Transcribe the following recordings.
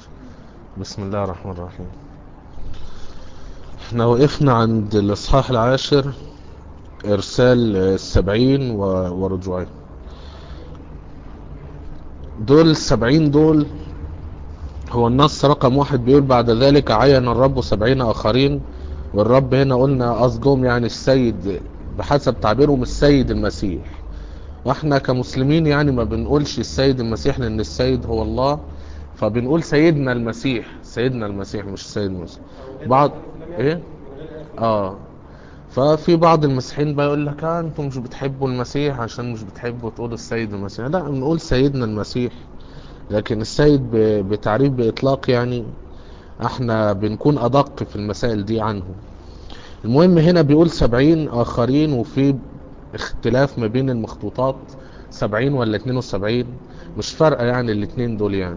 بسم الله الرحمن الرحيم احنا وقفنا عند الاصحاح العاشر ارسال السبعين و- ورجوعين دول السبعين دول هو النص رقم واحد بيقول بعد ذلك عين الرب سبعين اخرين والرب هنا قلنا قصدهم يعني السيد بحسب تعبيرهم السيد المسيح واحنا كمسلمين يعني ما بنقولش السيد المسيح لان السيد هو الله فبنقول سيدنا المسيح سيدنا المسيح مش السيد المسيح بعض ايه اه ففي بعض المسيحيين بقى يقول لك اه انتم مش بتحبوا المسيح عشان مش بتحبوا تقولوا السيد المسيح لا بنقول سيدنا المسيح لكن السيد ب- بتعريف باطلاق يعني احنا بنكون ادق في المسائل دي عنه المهم هنا بيقول سبعين اخرين وفي اختلاف ما بين المخطوطات سبعين ولا اتنين وسبعين مش فارقة يعني الاتنين دول يعني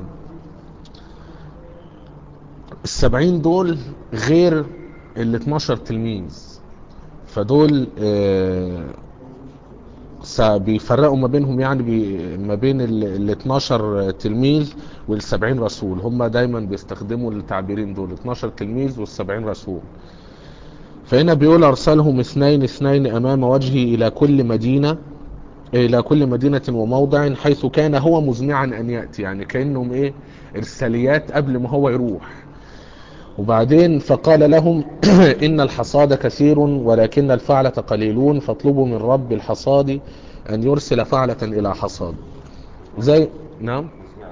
السبعين دول غير ال 12 تلميذ فدول آه، س- بيفرقوا ما بينهم يعني بي ما بين ال ال 12 تلميذ وال 70 رسول هم دايما بيستخدموا التعبيرين دول 12 تلميذ وال 70 رسول فهنا بيقول ارسلهم اثنين اثنين امام وجهي الى كل مدينة الى كل مدينة وموضع حيث كان هو مزمعا ان يأتي يعني كأنهم ايه ارساليات قبل ما هو يروح وبعدين فقال لهم إن الحصاد كثير ولكن الفعلة قليلون فاطلبوا من رب الحصاد أن يرسل فعلة إلى حصاد زي نعم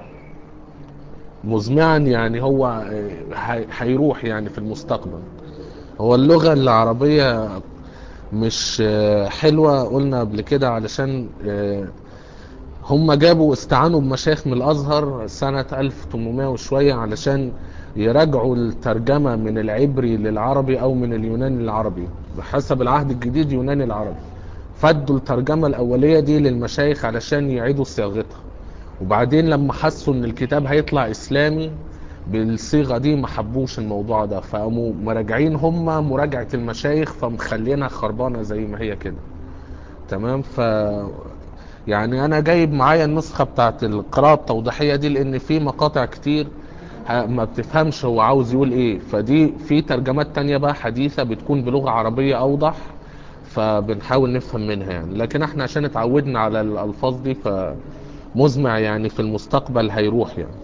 مزمعا يعني هو آه، هي- هيروح يعني في المستقبل هو اللغة العربية مش آه، حلوة قلنا قبل كده علشان آه، هم جابوا استعانوا بمشايخ من الازهر سنة 1800 وشوية علشان يراجعوا الترجمة من العبري للعربي او من اليوناني للعربي بحسب العهد الجديد يوناني العربي فادوا الترجمة الاولية دي للمشايخ علشان يعيدوا صياغتها وبعدين لما حسوا ان الكتاب هيطلع اسلامي بالصيغة دي ما حبوش الموضوع ده فقاموا مراجعين هم مراجعة المشايخ فمخلينها خربانة زي ما هي كده تمام ف يعني انا جايب معايا النسخة بتاعت القراءة التوضيحية دي لان في مقاطع كتير ه- ما بتفهمش هو عاوز يقول ايه فدي في ترجمات تانية بقى حديثة بتكون بلغة عربية اوضح فبنحاول نفهم منها يعني لكن احنا عشان اتعودنا على الالفاظ دي فمزمع يعني في المستقبل هيروح يعني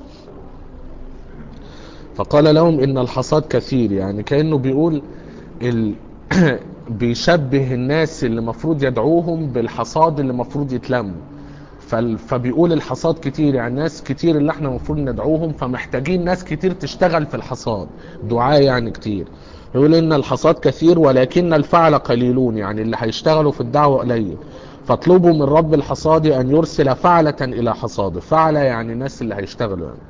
فقال لهم ان الحصاد كثير يعني كأنه بيقول ال... بيشبه الناس اللي مفروض يدعوهم بالحصاد اللي مفروض يتلم فال... فبيقول الحصاد كتير يعني ناس كتير اللي احنا المفروض ندعوهم فمحتاجين ناس كتير تشتغل في الحصاد دعاء يعني كتير يقول ان الحصاد كثير ولكن الفعل قليلون يعني اللي هيشتغلوا في الدعوة قليل فاطلبوا من رب الحصاد ان يرسل فعلة الى حصاده فعلة يعني الناس اللي هيشتغلوا يعني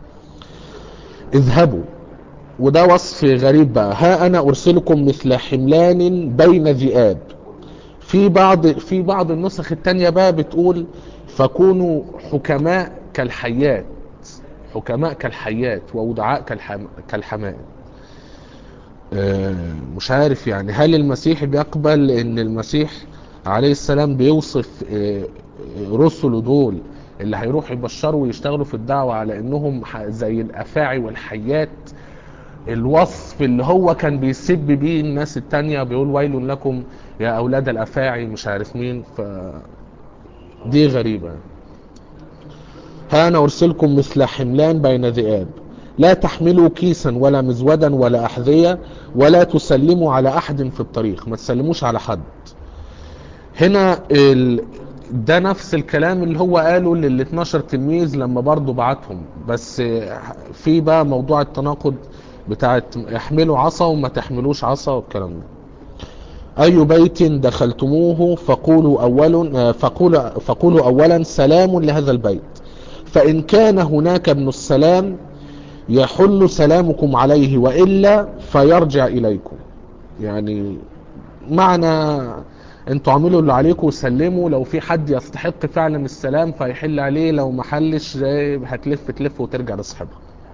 اذهبوا وده وصف غريب بقى ها انا ارسلكم مثل حملان بين ذئاب في بعض في بعض النسخ التانية بقى بتقول فكونوا حكماء كالحيات حكماء كالحيات وودعاء كالحم... كالحمام آه، مش عارف يعني هل المسيح بيقبل ان المسيح عليه السلام بيوصف آه، آه، رسله دول اللي هيروحوا يبشروا ويشتغلوا في الدعوة على انهم ح- زي الافاعي والحيات الوصف اللي هو كان بيسب بيه الناس التانية بيقول ويل لكم يا اولاد الافاعي مش عارف مين ف دي غريبة ها انا ارسلكم مثل حملان بين ذئاب لا تحملوا كيسا ولا مزودا ولا احذية ولا تسلموا على احد في الطريق ما تسلموش على حد هنا ال... ده نفس الكلام اللي هو قاله لل 12 تلميذ لما برضه بعتهم بس في بقى موضوع التناقض بتاعت احملوا عصا وما تحملوش عصا والكلام ده أي بيت دخلتموه فقولوا أولا فقولوا, فقولوا أولا سلام لهذا البيت فإن كان هناك ابن السلام يحل سلامكم عليه وإلا فيرجع إليكم يعني معنى انتوا اعملوا اللي عليكم وسلموا لو في حد يستحق فعلا السلام فيحل عليه لو ما حلش هتلف تلف وترجع لاصحابها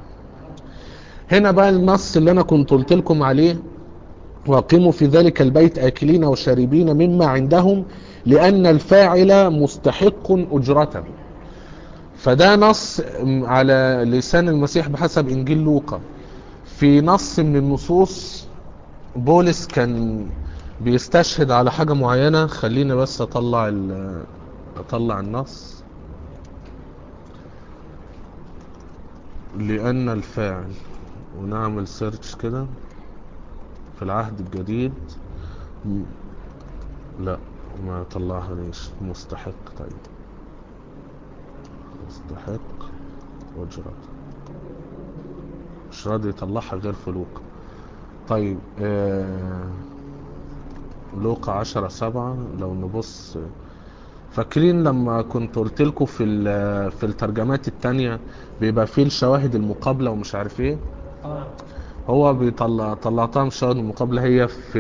هنا بقى النص اللي انا كنت قلت لكم عليه واقيموا في ذلك البيت آكلين وشاربين مما عندهم لأن الفاعل مستحق أجرته فده نص على لسان المسيح بحسب انجيل لوقا في نص من النصوص بولس كان بيستشهد على حاجة معينة خليني بس اطلع ال- اطلع النص لأن الفاعل ونعمل سيرش كده في العهد الجديد م- لا ما طلعها ليش مستحق طيب مستحق أجرة مش راضي يطلعها غير في لوقا طيب آه لوقا عشرة سبعة لو نبص فاكرين لما كنت قلت لكم في ال- في الترجمات التانية بيبقى فيه الشواهد المقابلة ومش عارف ايه اه هو بيطلع طلعتها من الشواهد المقابلة هي في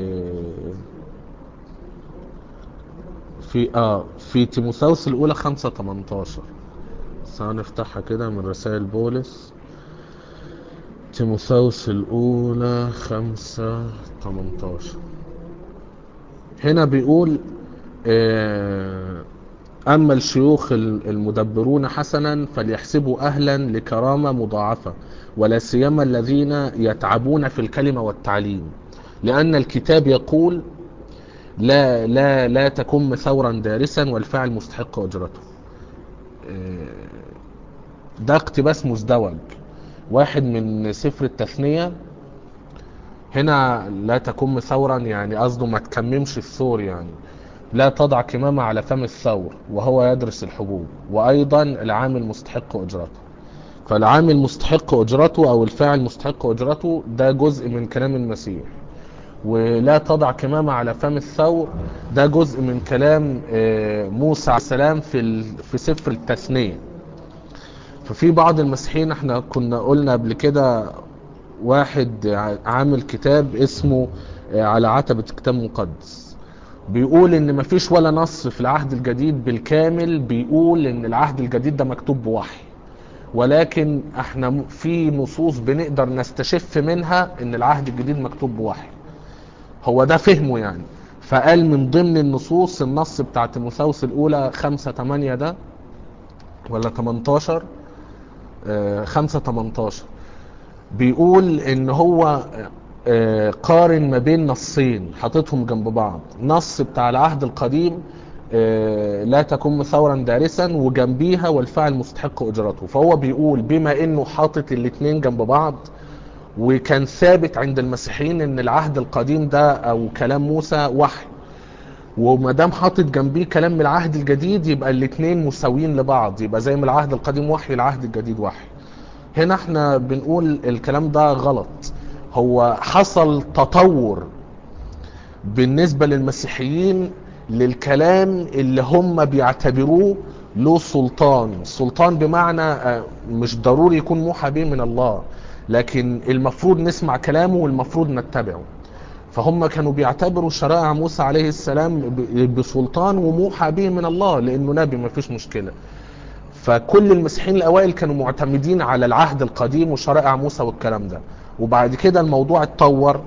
في اه في تيموثاوس الأولى خمسة تمنتاشر بس هنفتحها كده من رسائل بولس تيموثاوس الأولى خمسة تمنتاشر هنا بيقول آه، أما الشيوخ المدبرون حسنا فليحسبوا أهلا لكرامة مضاعفة ولا سيما الذين يتعبون في الكلمة والتعليم لأن الكتاب يقول لا لا لا تكن ثورا دارسا والفاعل مستحق أجرته آه، ده اقتباس مزدوج واحد من سفر التثنية هنا لا تكن ثورا يعني قصده ما تكممش الثور يعني لا تضع كمامة على فم الثور وهو يدرس الحبوب وأيضا العامل مستحق أجرته فالعامل مستحق أجرته أو الفاعل مستحق أجرته ده جزء من كلام المسيح ولا تضع كمامة على فم الثور ده جزء من كلام آه، موسى عليه السلام في ال- في سفر التثنية ففي بعض المسيحيين احنا كنا قلنا قبل كده واحد ع- عامل كتاب اسمه آه، على عتبة كتاب مقدس بيقول ان مفيش ولا نص في العهد الجديد بالكامل بيقول ان العهد الجديد ده مكتوب بوحي ولكن احنا م- في نصوص بنقدر نستشف منها ان العهد الجديد مكتوب بوحي هو ده فهمه يعني فقال من ضمن النصوص النص بتاع تيموثاوس الاولى 5 8 ده ولا 18 آه، 5 18 بيقول ان هو آه، قارن ما بين نصين حاططهم جنب بعض نص بتاع العهد القديم آه، لا تكن ثورا دارسا وجنبيها والفاعل مستحق اجرته فهو بيقول بما انه حاطط الاتنين جنب بعض وكان ثابت عند المسيحيين ان العهد القديم ده او كلام موسى وحي وما دام حاطط جنبيه كلام من العهد الجديد يبقى الاثنين مساويين لبعض يبقى زي ما العهد القديم وحي العهد الجديد وحي هنا احنا بنقول الكلام ده غلط هو حصل تطور بالنسبة للمسيحيين للكلام اللي هم بيعتبروه له سلطان سلطان بمعنى آه، مش ضروري يكون موحى به من الله لكن المفروض نسمع كلامه والمفروض نتبعه فهم كانوا بيعتبروا شرائع موسى عليه السلام ب- بسلطان وموحى به من الله لانه نبي ما فيش مشكله فكل المسيحيين الاوائل كانوا معتمدين على العهد القديم وشرائع موسى والكلام ده وبعد كده الموضوع اتطور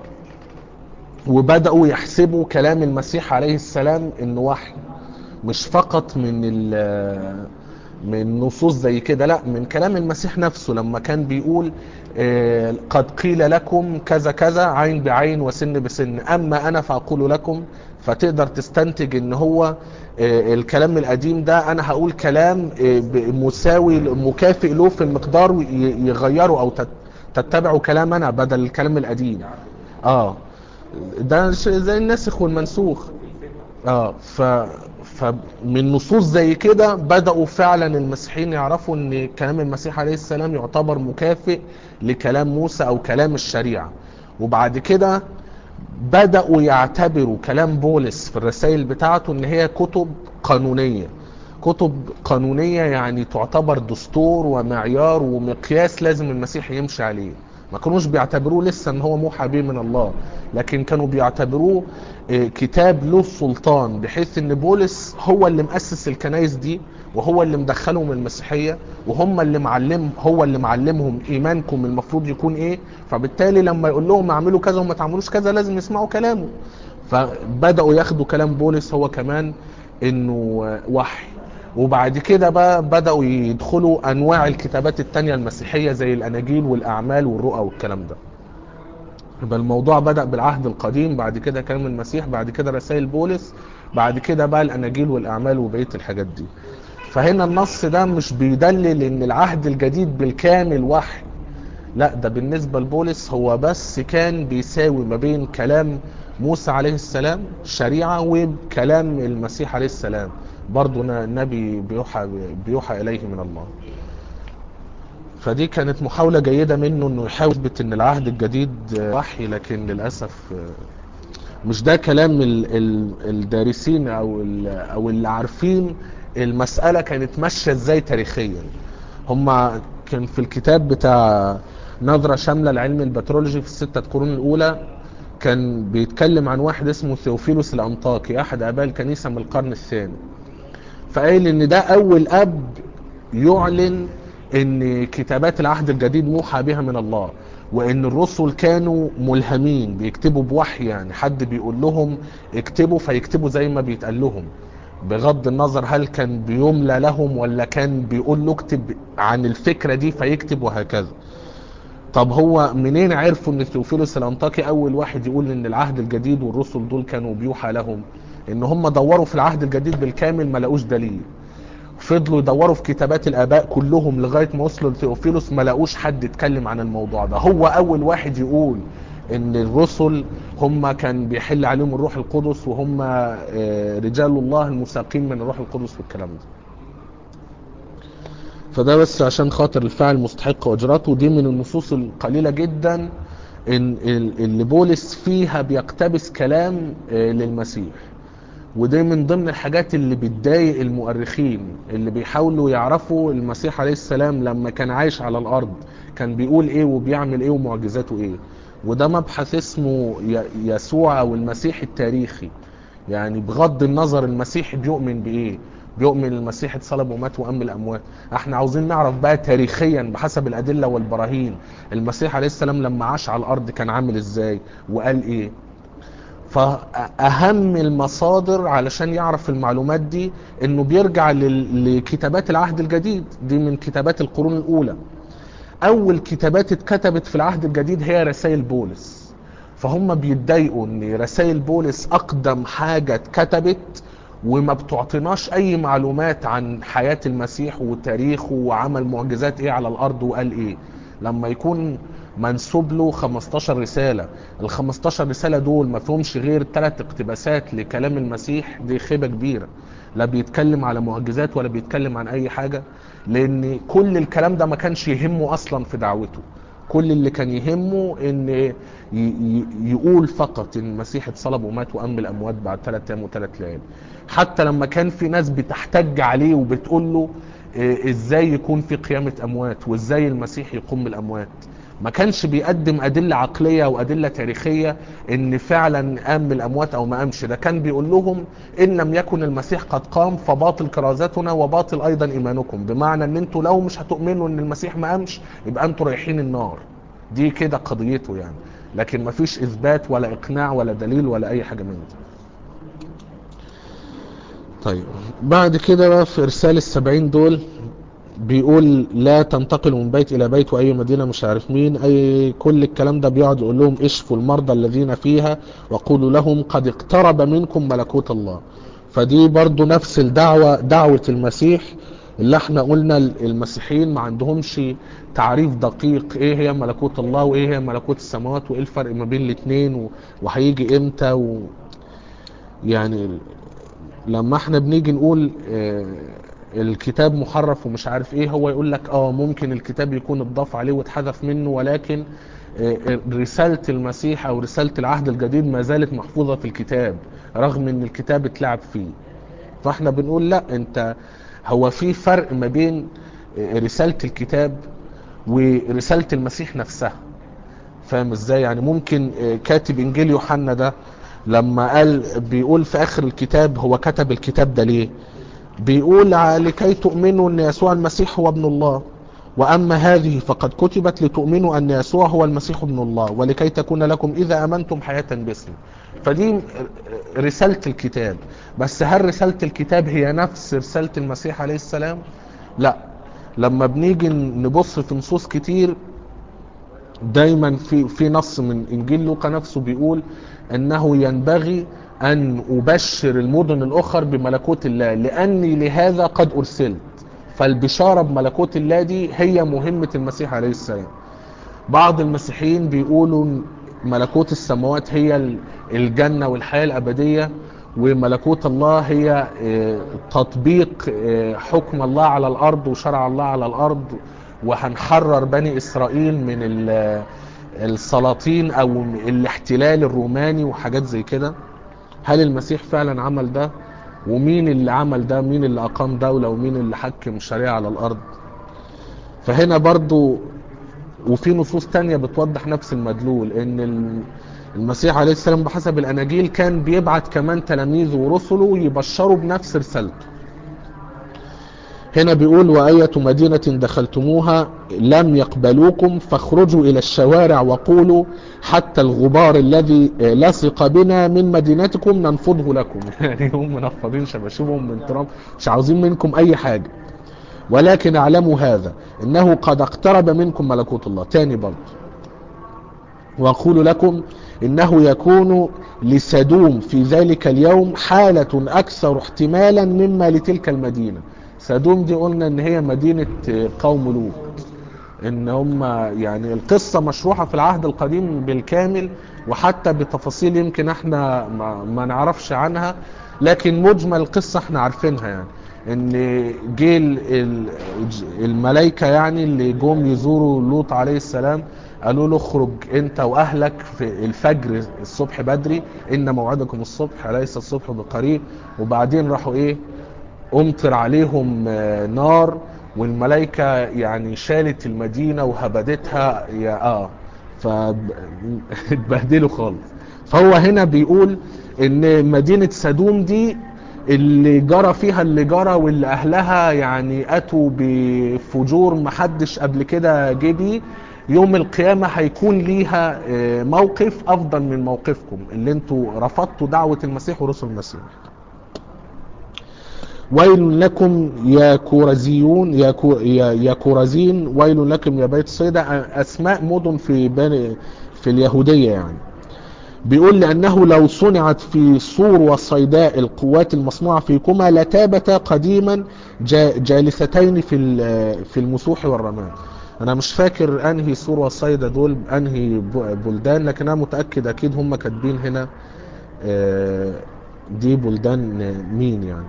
وبداوا يحسبوا كلام المسيح عليه السلام انه وحي مش فقط من ال من نصوص زي كده لا من كلام المسيح نفسه لما كان بيقول آه، قد قيل لكم كذا كذا عين بعين وسن بسن اما انا فاقول لكم فتقدر تستنتج ان هو آه، الكلام القديم ده انا هقول كلام آه، ب- مساوي مكافئ له في المقدار ويغيروا او تت- تتبعوا كلام انا بدل الكلام القديم اه ده ش- زي الناسخ والمنسوخ اه ف فمن نصوص زي كده بدأوا فعلا المسيحيين يعرفوا ان كلام المسيح عليه السلام يعتبر مكافئ لكلام موسى او كلام الشريعة وبعد كده بدأوا يعتبروا كلام بولس في الرسائل بتاعته ان هي كتب قانونية كتب قانونية يعني تعتبر دستور ومعيار ومقياس لازم المسيح يمشي عليه ما كانوش بيعتبروه لسه ان هو موحى به من الله لكن كانوا بيعتبروه آه، كتاب له سلطان بحيث ان بولس هو اللي مؤسس الكنائس دي وهو اللي مدخلهم المسيحية وهم اللي معلم هو اللي معلمهم ايمانكم المفروض يكون ايه فبالتالي لما يقول لهم اعملوا كذا وما تعملوش كذا لازم يسمعوا كلامه فبدأوا ياخدوا كلام بولس هو كمان انه آه، وحي وبعد كده بقى بدأوا يدخلوا أنواع الكتابات التانية المسيحية زي الأناجيل والأعمال والرؤى والكلام ده يبقى الموضوع بدأ بالعهد القديم بعد كده كلام المسيح بعد كده رسائل بولس بعد كده بقى الأناجيل والأعمال وبقية الحاجات دي فهنا النص ده مش بيدلل ان العهد الجديد بالكامل وحي لا ده بالنسبة لبولس هو بس كان بيساوي ما بين كلام موسى عليه السلام شريعة وكلام المسيح عليه السلام برضو نبي بيوحى, بيوحى إليه من الله فدي كانت محاولة جيدة منه انه يحاول يثبت ان العهد الجديد وحي لكن للأسف مش ده كلام ال ال الدارسين او او اللي عارفين المسألة كانت ماشية ازاي تاريخيا هما كان في الكتاب بتاع نظرة شاملة لعلم البترولوجي في الستة قرون الأولى كان بيتكلم عن واحد اسمه ثيوفيلوس الأنطاكي أحد آباء الكنيسة من القرن الثاني فقال إن ده أول أب يعلن إن كتابات العهد الجديد موحى بها من الله وإن الرسل كانوا ملهمين بيكتبوا بوحي يعني حد بيقول لهم اكتبوا فيكتبوا زي ما بيتقال لهم بغض النظر هل كان بيملى لهم ولا كان بيقول له اكتب عن الفكرة دي فيكتب وهكذا طب هو منين عرفوا ان ثيوفيلوس الانطاكي اول واحد يقول ان العهد الجديد والرسل دول كانوا بيوحى لهم ان هم دوروا في العهد الجديد بالكامل ما لقوش دليل فضلوا يدوروا في كتابات الاباء كلهم لغايه ما وصلوا لثيوفيلوس ما لقوش حد يتكلم عن الموضوع ده هو اول واحد يقول ان الرسل هم كان بيحل عليهم الروح القدس وهم رجال الله المساقين من الروح القدس والكلام ده فده بس عشان خاطر الفاعل مستحق اجرته دي من النصوص القليلة جدا ان اللي بولس فيها بيقتبس كلام للمسيح ودي من ضمن الحاجات اللي بتضايق المؤرخين اللي بيحاولوا يعرفوا المسيح عليه السلام لما كان عايش على الارض كان بيقول ايه وبيعمل ايه ومعجزاته ايه وده مبحث اسمه يسوع او المسيح التاريخي يعني بغض النظر المسيح بيؤمن بايه بيؤمن المسيح اتصلب ومات وقام الاموات احنا عاوزين نعرف بقى تاريخيا بحسب الادله والبراهين المسيح عليه السلام لما عاش على الارض كان عامل ازاي وقال ايه فاهم المصادر علشان يعرف المعلومات دي انه بيرجع لكتابات العهد الجديد دي من كتابات القرون الاولى اول كتابات اتكتبت في العهد الجديد هي رسائل بولس فهم بيتضايقوا ان رسائل بولس اقدم حاجة اتكتبت وما بتعطيناش اي معلومات عن حياة المسيح وتاريخه وعمل معجزات ايه على الارض وقال ايه لما يكون منسوب له 15 رسالة ال 15 رسالة دول ما فيهمش غير ثلاث اقتباسات لكلام المسيح دي خيبة كبيرة لا بيتكلم على معجزات ولا بيتكلم عن اي حاجة لان كل الكلام ده ما كانش يهمه اصلا في دعوته كل اللي كان يهمه ان يقول فقط ان المسيح اتصلب ومات وقام الاموات بعد ثلاث ايام وثلاث ليالي حتى لما كان في ناس بتحتج عليه وبتقول له ازاي يكون في قيامة اموات وازاي المسيح يقوم الاموات ما كانش بيقدم ادله عقليه وادله تاريخيه ان فعلا قام من الاموات او ما قامش ده كان بيقول لهم ان لم يكن المسيح قد قام فباطل كرازتنا وباطل ايضا ايمانكم بمعنى ان انتوا لو مش هتؤمنوا ان المسيح ما قامش يبقى انتوا رايحين النار دي كده قضيته يعني لكن ما فيش اثبات ولا اقناع ولا دليل ولا اي حاجه من دي طيب بعد كده بقى في ارسال السبعين دول بيقول لا تنتقلوا من بيت الى بيت واي مدينه مش عارف مين اي كل الكلام ده بيقعد يقول لهم اشفوا المرضى الذين فيها وقولوا لهم قد اقترب منكم ملكوت الله فدي برضو نفس الدعوه دعوه المسيح اللي احنا قلنا المسيحيين ما عندهمش تعريف دقيق ايه هي ملكوت الله وايه هي ملكوت السماوات وايه الفرق ما بين الاثنين وهيجي امتى و يعني لما احنا بنيجي نقول اه الكتاب محرف ومش عارف ايه هو يقول لك اه ممكن الكتاب يكون اتضاف عليه واتحذف منه ولكن رسالة المسيح او رسالة العهد الجديد ما زالت محفوظة في الكتاب رغم ان الكتاب اتلعب فيه فاحنا بنقول لا انت هو في فرق ما بين رسالة الكتاب ورسالة المسيح نفسها فاهم ازاي يعني ممكن كاتب انجيل يوحنا ده لما قال بيقول في اخر الكتاب هو كتب الكتاب ده ليه بيقول لكي تؤمنوا ان يسوع المسيح هو ابن الله وأما هذه فقد كتبت لتؤمنوا أن يسوع هو المسيح ابن الله ولكي تكون لكم إذا أمنتم حياة باسمه فدي رسالة الكتاب بس هل رسالة الكتاب هي نفس رسالة المسيح عليه السلام لا لما بنيجي نبص في نصوص كتير دايما في في نص من انجيل لوقا نفسه بيقول انه ينبغي ان ابشر المدن الاخر بملكوت الله لاني لهذا قد ارسلت فالبشاره بملكوت الله دي هي مهمه المسيح عليه السلام بعض المسيحيين بيقولوا ملكوت السماوات هي الجنه والحياه الابديه وملكوت الله هي تطبيق حكم الله على الارض وشرع الله على الارض وهنحرر بني اسرائيل من السلاطين او الاحتلال الروماني وحاجات زي كده هل المسيح فعلا عمل ده ومين اللي عمل ده مين اللي اقام دولة ومين اللي حكم شريعة على الارض فهنا برضو وفي نصوص تانية بتوضح نفس المدلول ان المسيح عليه السلام بحسب الاناجيل كان بيبعت كمان تلاميذه ورسله يبشروا بنفس رسالته هنا بيقول وأية مدينة دخلتموها لم يقبلوكم فاخرجوا إلى الشوارع وقولوا حتى الغبار الذي لصق بنا من مدينتكم ننفضه لكم يعني هم منفضين شباشبهم من تراب مش عاوزين منكم أي حاجة ولكن اعلموا هذا إنه قد اقترب منكم ملكوت الله تاني برضه وأقول لكم إنه يكون لسدوم في ذلك اليوم حالة أكثر احتمالا مما لتلك المدينة سدوم دي قلنا ان هي مدينة قوم لوط ان هم يعني القصة مشروحة في العهد القديم بالكامل وحتى بتفاصيل يمكن احنا ما, ما نعرفش عنها لكن مجمل القصة احنا عارفينها يعني ان جيل الملائكة يعني اللي جم يزوروا لوط عليه السلام قالوا له اخرج انت واهلك في الفجر الصبح بدري ان موعدكم الصبح ليس الصبح بقريب وبعدين راحوا ايه امطر عليهم نار والملائكة يعني شالت المدينة وهبدتها يا اه فاتبهدلوا خالص فهو هنا بيقول ان مدينة سدوم دي اللي جرى فيها اللي جرى واللي اهلها يعني اتوا بفجور محدش قبل كده جه بيه يوم القيامة هيكون ليها موقف افضل من موقفكم اللي انتوا رفضتوا دعوة المسيح ورسل المسيح ويل لكم يا كورزيون يا كو يا, يا كورزين ويل لكم يا بيت صيدا اسماء مدن في بني في اليهوديه يعني بيقول لانه لو صنعت في صور والصيداء القوات المصنوعه فيكما لتابتا قديما جالستين في في المسوح والرماد انا مش فاكر انهي صور والصيدا دول انهي بلدان لكن انا متاكد اكيد هم كاتبين هنا دي بلدان مين يعني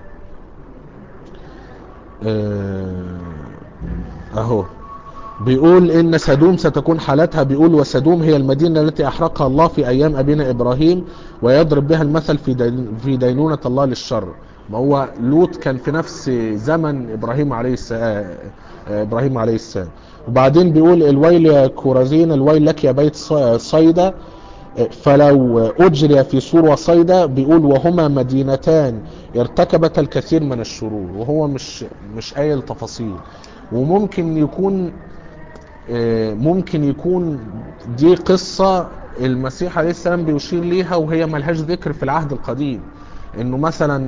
اهو بيقول ان سدوم ستكون حالتها بيقول وسدوم هي المدينة التي احرقها الله في ايام ابينا ابراهيم ويضرب بها المثل في دين في دينونة الله للشر ما هو لوط كان في نفس زمن ابراهيم عليه السلام ابراهيم عليه السلام وبعدين بيقول الويل يا كورازين الويل لك يا بيت صيدا فلو أجري في صور وصيدا بيقول وهما مدينتان ارتكبت الكثير من الشرور وهو مش مش قايل تفاصيل وممكن يكون ممكن يكون دي قصة المسيح عليه السلام بيشير ليها وهي ملهاش ذكر في العهد القديم انه مثلا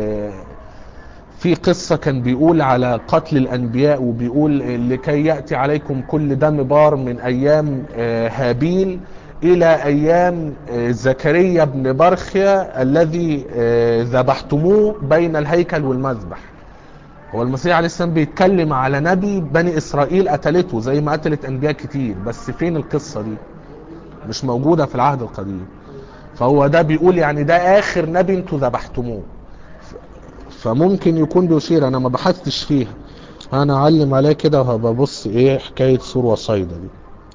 في قصة كان بيقول على قتل الانبياء وبيقول لكي يأتي عليكم كل دم بار من ايام هابيل الى ايام زكريا بن برخيا الذي ذبحتموه بين الهيكل والمذبح هو المسيح عليه السلام بيتكلم على نبي بني اسرائيل قتلته زي ما قتلت انبياء كتير بس فين القصة دي مش موجودة في العهد القديم فهو ده بيقول يعني ده اخر نبي انتوا ذبحتموه فممكن يكون بيشير انا ما بحثتش فيها انا اعلم عليه كده وهببص ايه حكاية سور وصيدا دي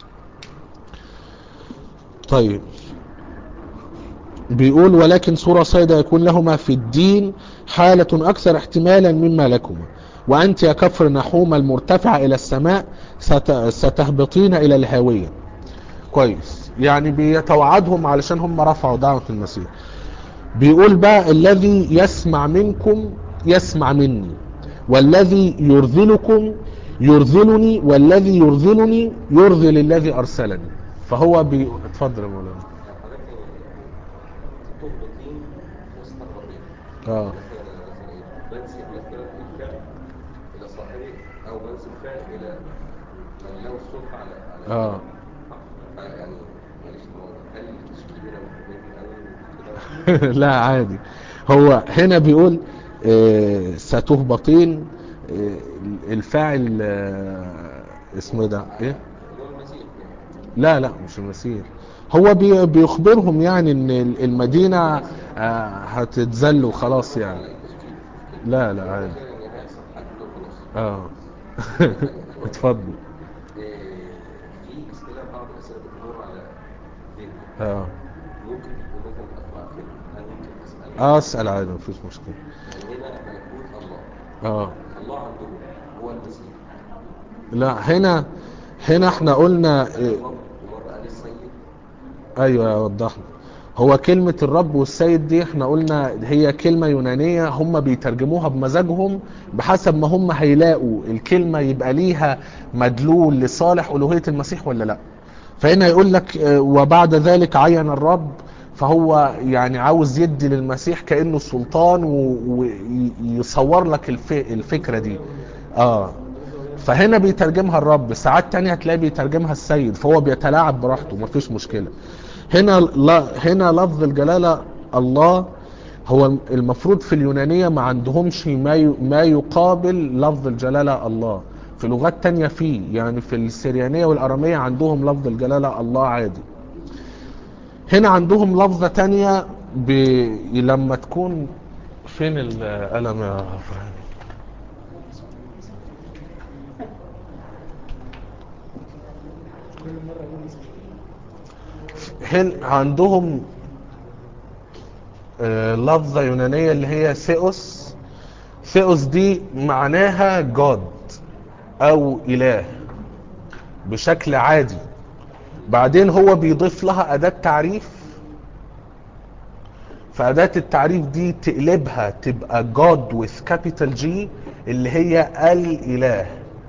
طيب بيقول ولكن سورة صيدا يكون لهما في الدين حالة أكثر احتمالا مما لكما وأنت يا كفر نحوم المرتفع إلى السماء ستهبطين إلى الهاوية كويس يعني بيتوعدهم علشان هم رفعوا دعوة المسيح بيقول بقى الذي يسمع منكم يسمع مني والذي يرذلكم يرذلني والذي يرذلني يرذل الذي ارسلني فهو بي... اتفضل يا مولانا تهبطين مستغربين اه بنسب مثلا الفعل الى صاحبه او بنسب الفعل الى من له السلطه على على اه يعني معلش هل تشكيلنا مهمين قوي كده لا عادي هو هنا بيقول آه، ستهبطين آه، الفاعل آه، اسمه إيه ده ايه اللي هو المسيح يعني لا لا مش المسيح هو بي- بيخبرهم يعني ان المدينة آه، هتتذل وخلاص يعني لا لا عادي كان يعني هيحصل حاجه وخلاص اه اتفضل إيه، في اسئله بعض الاسئله بتمر على ذهني اه ممكن تكون مثلا اطلع فيلم هل ممكن اسال اه اسأل عادي مفيش مشكلة يعني هنا ملكوت الله اه الله عنده هو المسيح لا هنا هنا احنا قلنا إيه، الرب ومره قال السيد ايوه وضح لي هو كلمة الرب والسيد دي احنا قلنا هي كلمة يونانية هم بيترجموها بمزاجهم بحسب ما هم هيلاقوا الكلمة يبقى ليها مدلول لصالح ألوهية المسيح ولا لا فهنا يقول لك اه، وبعد ذلك عين الرب فهو يعني عاوز يدي للمسيح كأنه سلطان ويصور لك الف- الفكرة دي اه فهنا بيترجمها الرب ساعات تانية هتلاقي بيترجمها السيد فهو بيتلاعب براحته مفيش مشكلة هنا لا هنا لفظ الجلالة الله هو المفروض في اليونانية ما عندهمش ما ي- ما يقابل لفظ الجلالة الله في لغات تانية فيه يعني في السريانية والأرامية عندهم لفظ الجلالة الله عادي هنا عندهم لفظة تانية ب... لما تكون فين القلم يا إبراهيم هن عندهم آه، لفظة يونانية اللي هي ثيوس ثيوس دي معناها جاد او اله بشكل عادي بعدين هو بيضيف لها اداة تعريف فأداة التعريف دي تقلبها تبقى God with capital G اللي هي الإله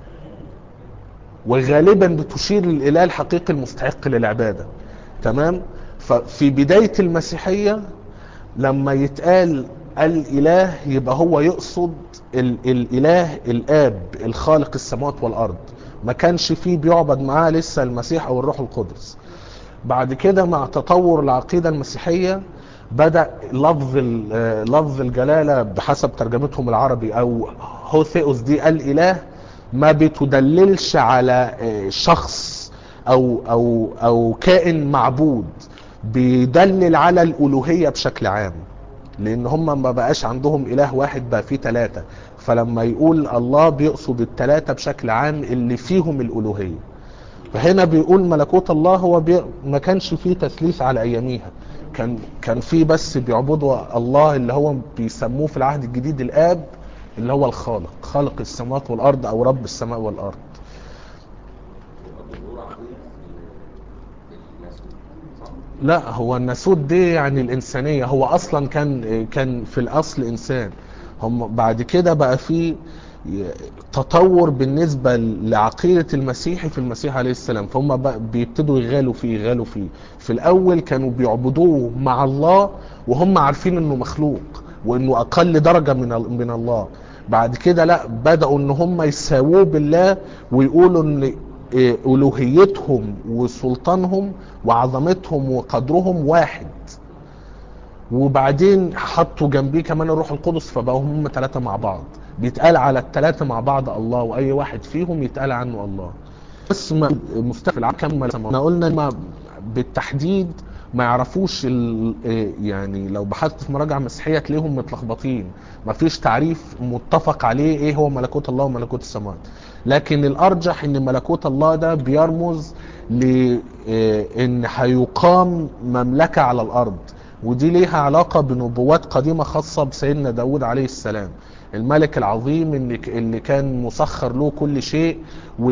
وغالبا بتشير للإله الحقيقي المستحق للعبادة تمام ففي بداية المسيحية لما يتقال الإله يبقى هو يقصد ال الإله الآب الخالق السماوات والأرض ما كانش فيه بيعبد معاه لسه المسيح أو الروح القدس بعد كده مع تطور العقيدة المسيحية بدأ لفظ ال- آه، لفظ الجلالة بحسب ترجمتهم العربي أو هوثيوس دي الإله ما بتدللش على آه، شخص أو أو أو كائن معبود بيدلل على الألوهية بشكل عام لأن هم ما بقاش عندهم إله واحد بقى فيه ثلاثة فلما يقول الله بيقصد الثلاثة بشكل عام اللي فيهم الألوهية فهنا بيقول ملكوت الله هو بي... ما كانش فيه تثليث على اياميها كان كان فيه بس بيعبدوا الله اللي هو بيسموه في العهد الجديد الاب اللي هو الخالق خالق السماوات والارض او رب السماء والارض الظهور عقيد في المسيح صح؟ لا هو الناسوت دي يعني الإنسانية هو أصلا كان كان في الأصل إنسان هم بعد كده بقى في تطور بالنسبة لعقيدة المسيحي في المسيح عليه السلام فهم بقى بيبتدوا يغالوا فيه يغالوا فيه في الأول كانوا بيعبدوه مع الله وهم عارفين إنه مخلوق وإنه أقل درجة من من الله بعد كده لا بدأوا إن هم يساووه بالله ويقولوا إن إيه، ألوهيتهم وسلطانهم وعظمتهم وقدرهم واحد وبعدين حطوا جنبيه كمان الروح القدس فبقوا هم ثلاثة مع بعض بيتقال على الثلاثة مع بعض الله وأي واحد فيهم يتقال عنه الله بس ما مفتاح العام كمل احنا قلنا ما بالتحديد ما يعرفوش ال- إيه يعني لو بحثت في مراجع مسيحيه تلاقيهم متلخبطين ما فيش تعريف متفق عليه ايه هو ملكوت الله وملكوت السماوات لكن الارجح ان ملكوت الله ده بيرمز لان هيقام مملكه على الارض ودي ليها علاقه بنبوات قديمه خاصه بسيدنا داود عليه السلام الملك العظيم اللي اللي كان مسخر له كل شيء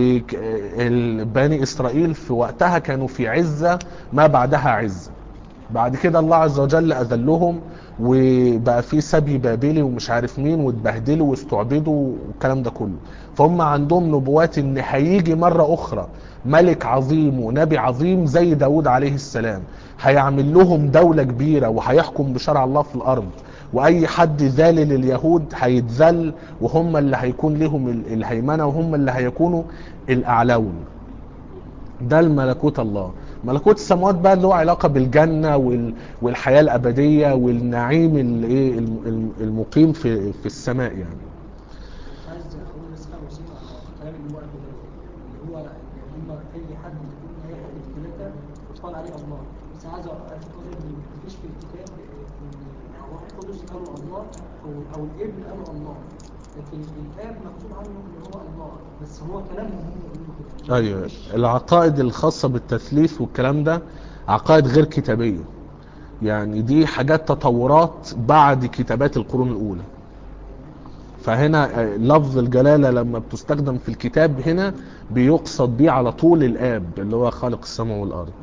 وبني اسرائيل في وقتها كانوا في عزه ما بعدها عزه بعد كده الله عز وجل اذلهم وبقى في سبي بابلي ومش عارف مين واتبهدلوا واستعبدوا والكلام ده كله فهم عندهم نبوات ان هيجي مرة اخرى ملك عظيم ونبي عظيم زي داود عليه السلام هيعمل لهم دولة كبيرة وهيحكم بشرع الله في الارض واي حد ذالل اليهود هيتذل وهم اللي هيكون لهم ال- الهيمنة وهم اللي هيكونوا الاعلون ده الملكوت الله ملكوت السماوات بقى اللي هو علاقه بالجنه وال... والحياه الابديه والنعيم الايه الم- الم- المقيم في في السماء يعني عايز اقول بس حاجه بسيطه على كلام اللي هو قاله ده اللي هو ان هم اي حد يكون اي حد في الثلاثه يقال عليه الله بس عايز الفت نظري ان مفيش في الكتاب ان الروح القدس قالوا الله او او الابن قالوا الله لكن الاب مكتوب عنه ان هو الله بس هو كلامهم هم بيقولوا كده ايوه العقائد الخاصه بالتثليث والكلام ده عقائد غير كتابيه يعني دي حاجات تطورات بعد كتابات القرون الاولى فهنا آه، لفظ الجلاله لما بتستخدم في الكتاب هنا بيقصد بيه على طول الاب اللي هو خالق السماء والارض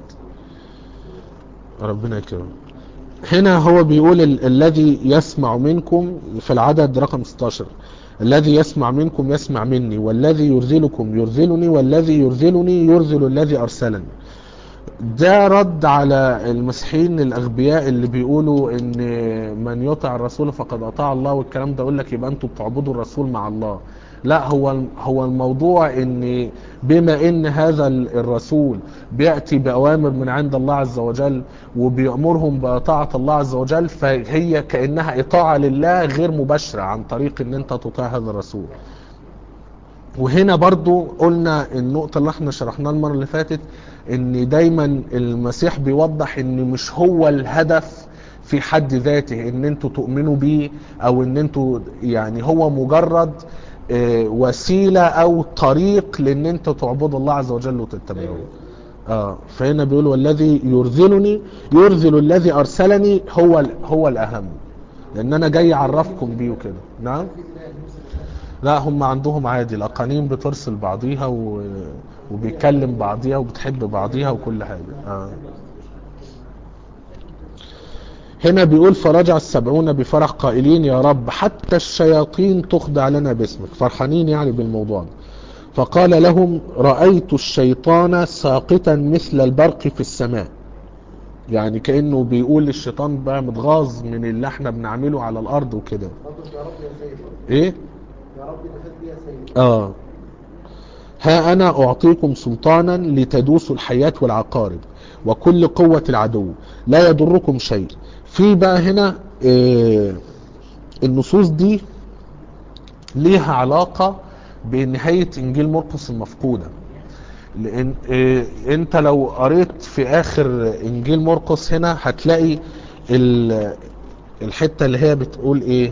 ربنا يكرمه هنا هو بيقول ال- الذي يسمع منكم في العدد رقم 16 الذي يسمع منكم يسمع مني والذي يرذلكم يرذلني والذي يرذلني يرذل الذي أرسلني ده رد على المسيحيين الأغبياء اللي بيقولوا إن من يطع الرسول فقد أطاع الله والكلام ده يقول لك يبقى أنتوا بتعبدوا الرسول مع الله لا هو هو الموضوع ان بما ان هذا الرسول بياتي باوامر من عند الله عز وجل وبيامرهم بطاعه الله عز وجل فهي كانها اطاعه لله غير مباشره عن طريق ان انت تطيع هذا الرسول وهنا برضو قلنا النقطة اللي احنا شرحناها المرة اللي فاتت ان دايما المسيح بيوضح ان مش هو الهدف في حد ذاته ان انتوا تؤمنوا بيه او ان انتوا يعني هو مجرد آه، وسيلة او طريق لان انتوا تعبدوا الله عز وجل وتتبعوه اه فهنا بيقول والذي يرذلني يرذل الذي ارسلني هو ال- هو الاهم لان انا جاي اعرفكم بيه وكده نعم لا هم عندهم عادي الاقانيم بترسل بعضيها و... وبيتكلم بعضيها وبتحب بعضيها وكل حاجه آه. هنا بيقول فرجع السبعون بفرح قائلين يا رب حتى الشياطين تخضع لنا باسمك فرحانين يعني بالموضوع ده فقال لهم رأيت الشيطان ساقطا مثل البرق في السماء يعني كأنه بيقول للشيطان بقى متغاظ من اللي احنا بنعمله على الارض وكده رب يا رب يا سيد ايه يا رب تفاد بي يا سيد اه ها انا اعطيكم سلطانا لتدوسوا الحياة والعقارب وكل قوة العدو لا يضركم شيء في بقى هنا آه النصوص دي ليها علاقة بنهاية انجيل مرقس المفقودة لان آه انت لو قريت في اخر انجيل مرقس هنا هتلاقي ال- الحتة اللي هي بتقول ايه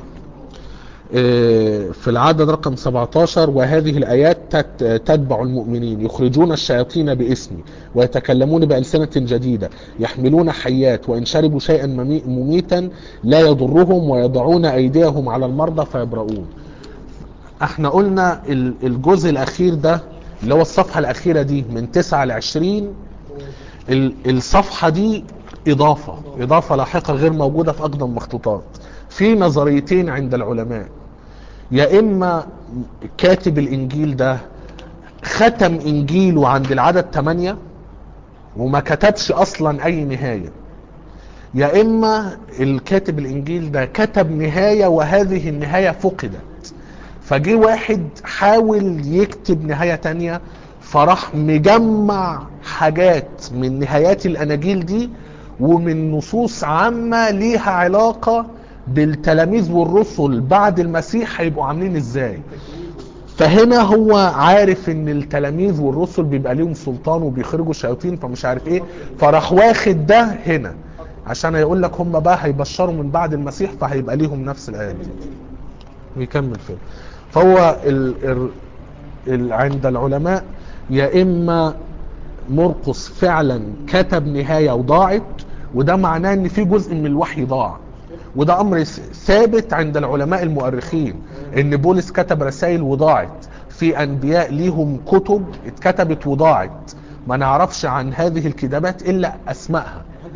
في العدد رقم 17 وهذه الآيات تت- تتبع المؤمنين يخرجون الشياطين باسمي ويتكلمون بألسنة جديدة يحملون حيات وإن شربوا شيئا ممي- مميتا لا يضرهم ويضعون أيديهم على المرضى فيبرؤون احنا قلنا ال- الجزء الأخير ده اللي هو الصفحة الأخيرة دي من 9 ل 20 ال- الصفحة دي إضافة إضافة لاحقة غير موجودة في أقدم مخطوطات في نظريتين عند العلماء يا إما كاتب الإنجيل ده ختم إنجيله عند العدد 8 وما كتبش أصلا أي نهاية يا إما الكاتب الإنجيل ده كتب نهاية وهذه النهاية فقدت فجي واحد حاول يكتب نهاية تانية فراح مجمع حاجات من نهايات الأناجيل دي ومن نصوص عامة ليها علاقة بالتلاميذ والرسل بعد المسيح هيبقوا عاملين ازاي فهنا هو عارف ان التلاميذ والرسل بيبقى ليهم سلطان وبيخرجوا شياطين فمش عارف ايه فراح واخد ده هنا عشان يقول لك هم بقى هيبشروا من بعد المسيح فهيبقى ليهم نفس الايات دي ويكمل فيه فهو ال ال ال عند العلماء يا اما مرقس فعلا كتب نهايه وضاعت وده معناه ان في جزء من الوحي ضاع وده امر س- ثابت عند العلماء المؤرخين ان بولس كتب رسائل وضاعت في انبياء ليهم كتب اتكتبت وضاعت ما نعرفش عن هذه الكتابات الا اسمائها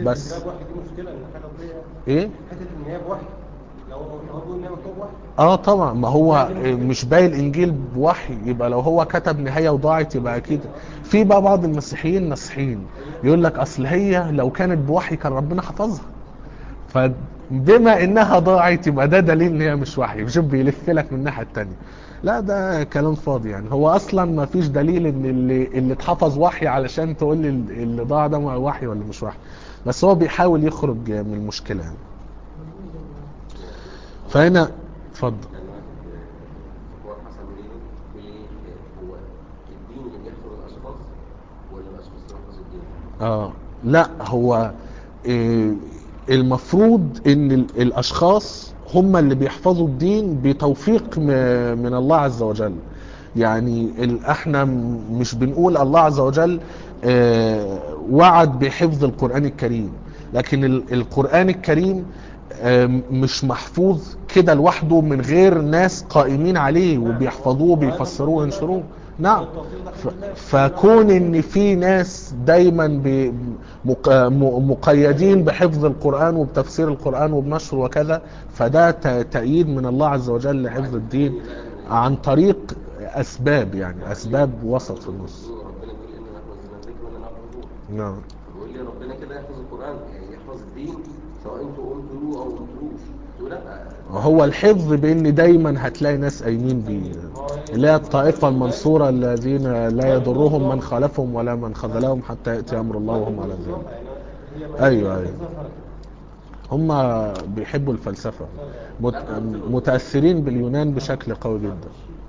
بس حته النيابه دي مشكله ان حاجه تضيع ايه حته النيابه وحي لو لو هو بيقول ان هي مكتوب وحي اه طبعا ما هو مش باقي الانجيل بوحي يبقى لو هو كتب نهايه وضاعت يبقى اكيد في بقى بعض المسيحيين ناصحين يقول لك اصل هي لو كانت بوحي كان ربنا حفظها فبما انها ضاعت يبقى ده دليل ان هي مش وحي مش بيلف لك من الناحيه التانية لا ده كلام فاضي يعني هو اصلا ما فيش دليل ان اللي اللي اتحفظ وحي علشان تقول لي اللي ضاع ده وحي ولا مش وحي بس هو بيحاول يخرج من المشكله يعني فهنا اتفضل يعني واحد هو حسن منين في هو الدين اللي بيحفظ الاشخاص ولا الاشخاص اللي بيحفظ الدين؟ اه لا هو آه، المفروض ان ال- الاشخاص هم اللي بيحفظوا الدين بتوفيق م- من الله عز وجل يعني ال- احنا م- مش بنقول الله عز وجل آه، وعد بحفظ القرآن الكريم لكن ال- القرآن الكريم آه، مش محفوظ كده لوحده من غير ناس قائمين عليه وبيحفظوه وبيفسروه وينشروه نعم ف- فكون ان في ناس دايما ب- مق- م- مقيدين بحفظ القرآن وبتفسير القرآن وبنشره وكذا فده ت- تأييد من الله عز وجل لحفظ الدين عن طريق اسباب يعني اسباب وسط في النص ربنا بيقول ان نحن نزلنا الذكر وانا نحفظه نعم فبيقول لي ربنا كده يحفظ القران يعني يحفظ الدين سواء انتوا قلتوا او ما قلتوش تقول لا هو الحفظ بان دايما هتلاقي ناس قايمين بيه اللي هي الطائفه المنصوره الذين لا يضرهم من خالفهم ولا من خذلهم حتى ياتي امر الله وهم على ذلك ايوه ايوه هم بيحبوا الفلسفه مت... متاثرين باليونان بشكل قوي جدا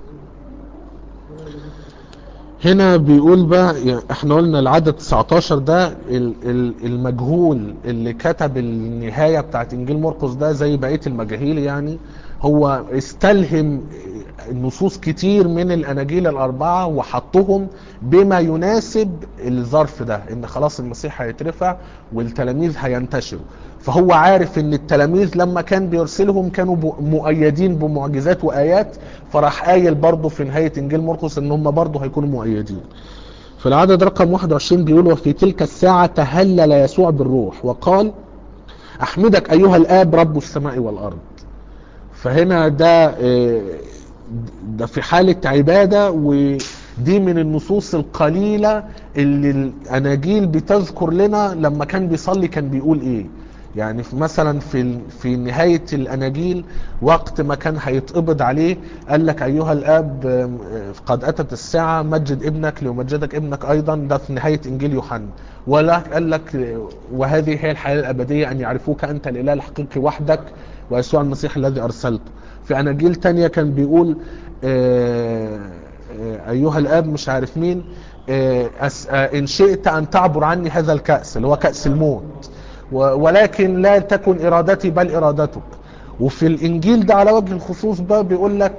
هنا بيقول بقى يعني احنا قلنا العدد 19 ده ال- ال- المجهول اللي كتب النهاية بتاعت انجيل مرقس ده زي بقية المجاهيل يعني هو استلهم نصوص كتير من الاناجيل الاربعة وحطهم بما يناسب الظرف ده ان خلاص المسيح هيترفع والتلاميذ هينتشروا فهو عارف ان التلاميذ لما كان بيرسلهم كانوا ب- مؤيدين بمعجزات وايات فراح قايل برضه في نهاية انجيل مرقس ان هم برضه هيكونوا مؤيدين في العدد رقم 21 بيقول وفي تلك الساعة تهلل يسوع بالروح وقال احمدك ايها الاب رب السماء والارض فهنا ده آه، ده في حالة عبادة ودي من النصوص القليلة اللي الأناجيل بتذكر لنا لما كان بيصلي كان بيقول إيه يعني في مثلا في ال- في نهاية الأناجيل وقت ما كان هيتقبض عليه قال لك أيها الآب آم، آه، قد أتت الساعة مجد ابنك ليمجدك ابنك أيضا ده في نهاية إنجيل يوحنا ولا قال لك آه، وهذه هي الحياة الأبدية أن يعرفوك أنت الإله الحقيقي وحدك ويسوع المسيح الذي أرسلته في أناجيل تانية كان بيقول آه، آه، أيها الآب مش عارف مين آه، أس- آه، إن شئت أن تعبر عني هذا الكأس اللي هو كأس الموت و- ولكن لا تكن إرادتي بل إرادتك وفي الإنجيل ده على وجه الخصوص بقى بيقول لك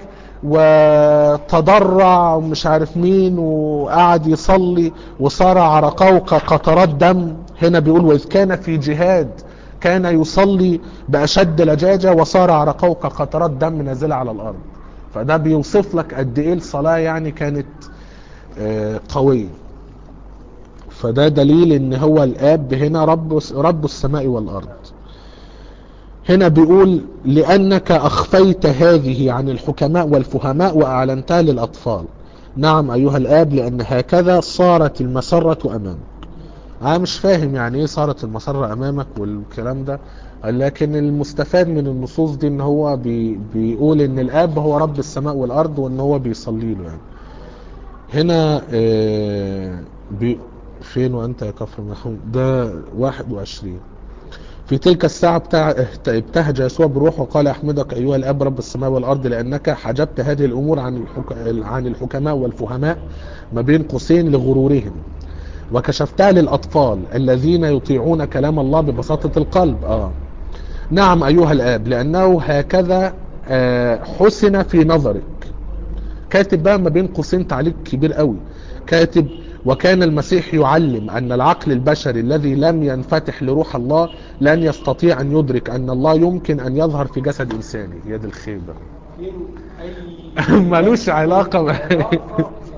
وتضرع ومش عارف مين وقعد يصلي وصار عرقه كقطرات دم هنا بيقول وإذ كان في جهاد كان يصلي بأشد لجاجة وصار عرقه كقطرات دم نازلة على الأرض فده بيوصف لك قد إيه الصلاة يعني كانت آه، قوية فده دليل ان هو الاب هنا رب رب السماء والارض هنا بيقول لانك اخفيت هذه عن الحكماء والفهماء واعلنتها للاطفال نعم ايها الاب لان هكذا صارت المسرة امامك انا مش فاهم يعني ايه صارت المسرة امامك والكلام ده لكن المستفاد من النصوص دي ان هو بي بيقول ان الاب هو رب السماء والارض وان هو بيصلي له يعني هنا آه، بي فين وانت يا كفر محمود ده 21 في تلك الساعة بتاع ابتهج يسوع بروح وقال احمدك ايها الاب رب السماء والارض لانك حجبت هذه الامور عن الحك... عن الحكماء والفهماء ما بين قوسين لغرورهم وكشفتها للاطفال الذين يطيعون كلام الله ببساطة القلب اه نعم ايها الاب لانه هكذا آه، حسن في نظرك كاتب بقى ما بين قوسين تعليق كبير قوي كاتب وكان المسيح يعلم أن العقل البشري الذي لم ينفتح لروح الله لن يستطيع أن يدرك أن الله يمكن أن يظهر في جسد إنساني يا دي الخيبة فين اي ملوش علاقة ب...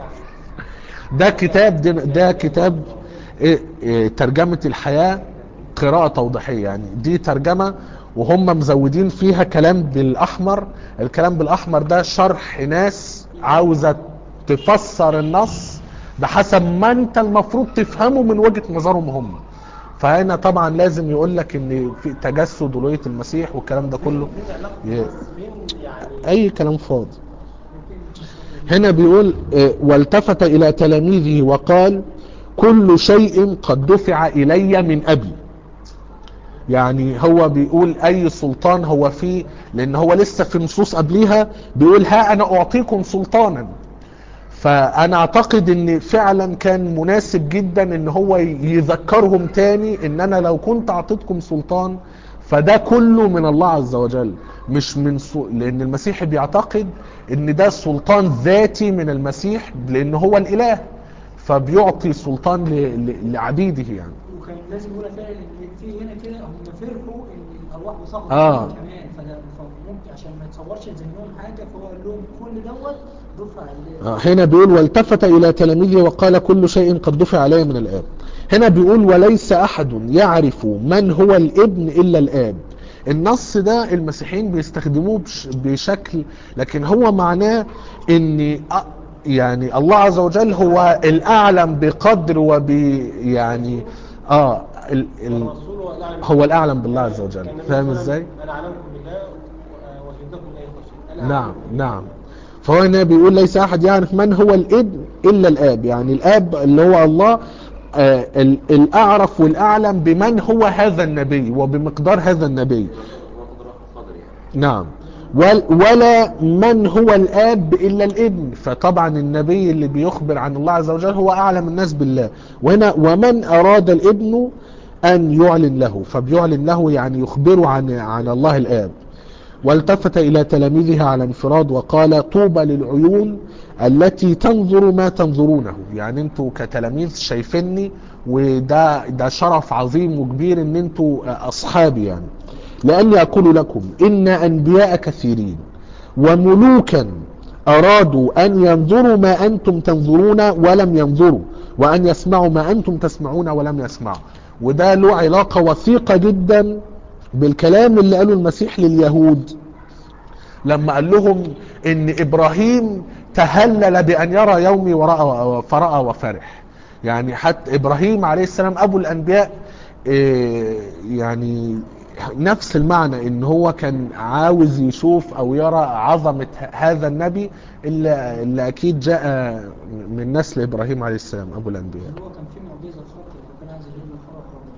ده كتاب ده, ده كتاب إيه- إيه ترجمة الحياة قراءة توضيحية يعني دي ترجمة وهم مزودين فيها كلام بالأحمر الكلام بالأحمر ده شرح ناس عاوزة تفسر النص بحسب ما انت المفروض تفهمه من وجهة نظرهم هم فهنا طبعا لازم يقول لك ان في تجسد ولوية المسيح والكلام ده كله ي- اي كلام فاضي هنا بيقول آه، والتفت الى تلاميذه وقال كل شيء قد دفع الي من ابي يعني هو بيقول اي سلطان هو فيه لان هو لسه في نصوص قبليها بيقول ها انا اعطيكم سلطانا فانا اعتقد ان فعلا كان مناسب جدا ان هو يذكرهم تاني ان انا لو كنت اعطيتكم سلطان فده كله من الله عز وجل مش من سو... لان المسيح بيعتقد ان ده سلطان ذاتي من المسيح لان هو الاله فبيعطي سلطان ل... ل... لعبيده يعني وكان لازم يقول فعلا ان في هنا كده هم فرحوا ان الارواح بصغر آه. كمان فده فممكن عشان ما يتصورش ذهنهم حاجه فهو قال لهم كل دوت دفع ال- آه، هنا بيقول والتفت إلى تلاميذه وقال كل شيء قد دفع عليه من الآب هنا بيقول وليس أحد يعرف من هو الابن إلا الآب النص ده المسيحيين بيستخدموه بش بشكل لكن هو معناه ان أ- يعني الله عز وجل هو الأعلم بقدر وب يعني اه ال ال الرسول هو الأعلم هو الأعلم بالله عز وجل كان النبي فاهم صلى الله عليه ازاي؟ وسلم انا اعلمكم بالله وجدكم لا يخشى أنا نعم أعلمكم نعم فهو هنا بيقول ليس احد يعرف من هو الابن الا الاب يعني الاب اللي هو الله آه ال- الاعرف والاعلم بمن هو هذا النبي وبمقدار هذا النبي وقدر قدر يعني نعم ول- ولا من هو الاب الا الابن فطبعا النبي اللي بيخبر عن الله عز وجل هو اعلم الناس بالله وهنا ومن اراد الابن ان يعلن له فبيعلن له يعني يخبره عن عن الله الاب والتفت الى تلاميذه على انفراد وقال طوبى للعيون التي تنظر ما تنظرونه يعني انتوا كتلاميذ شايفيني وده ده شرف عظيم وكبير ان انتوا اصحابي يعني لاني اقول لكم ان انبياء كثيرين وملوكا ارادوا ان ينظروا ما انتم تنظرون ولم ينظروا وان يسمعوا ما انتم تسمعون ولم يسمعوا وده له علاقة وثيقة جدا بالكلام اللي قاله المسيح لليهود لما قال لهم ان ابراهيم تهلل بان يرى يومي ورأى فرأى وفرح يعني حتى ابراهيم عليه السلام ابو الانبياء إيه، يعني نفس المعنى ان هو كان عاوز يشوف او يرى عظمة ه- هذا النبي اللي, اللي اكيد جاء من نسل ابراهيم عليه السلام ابو الانبياء هو كان في معجزه خاطئه ربنا عايز يجيب له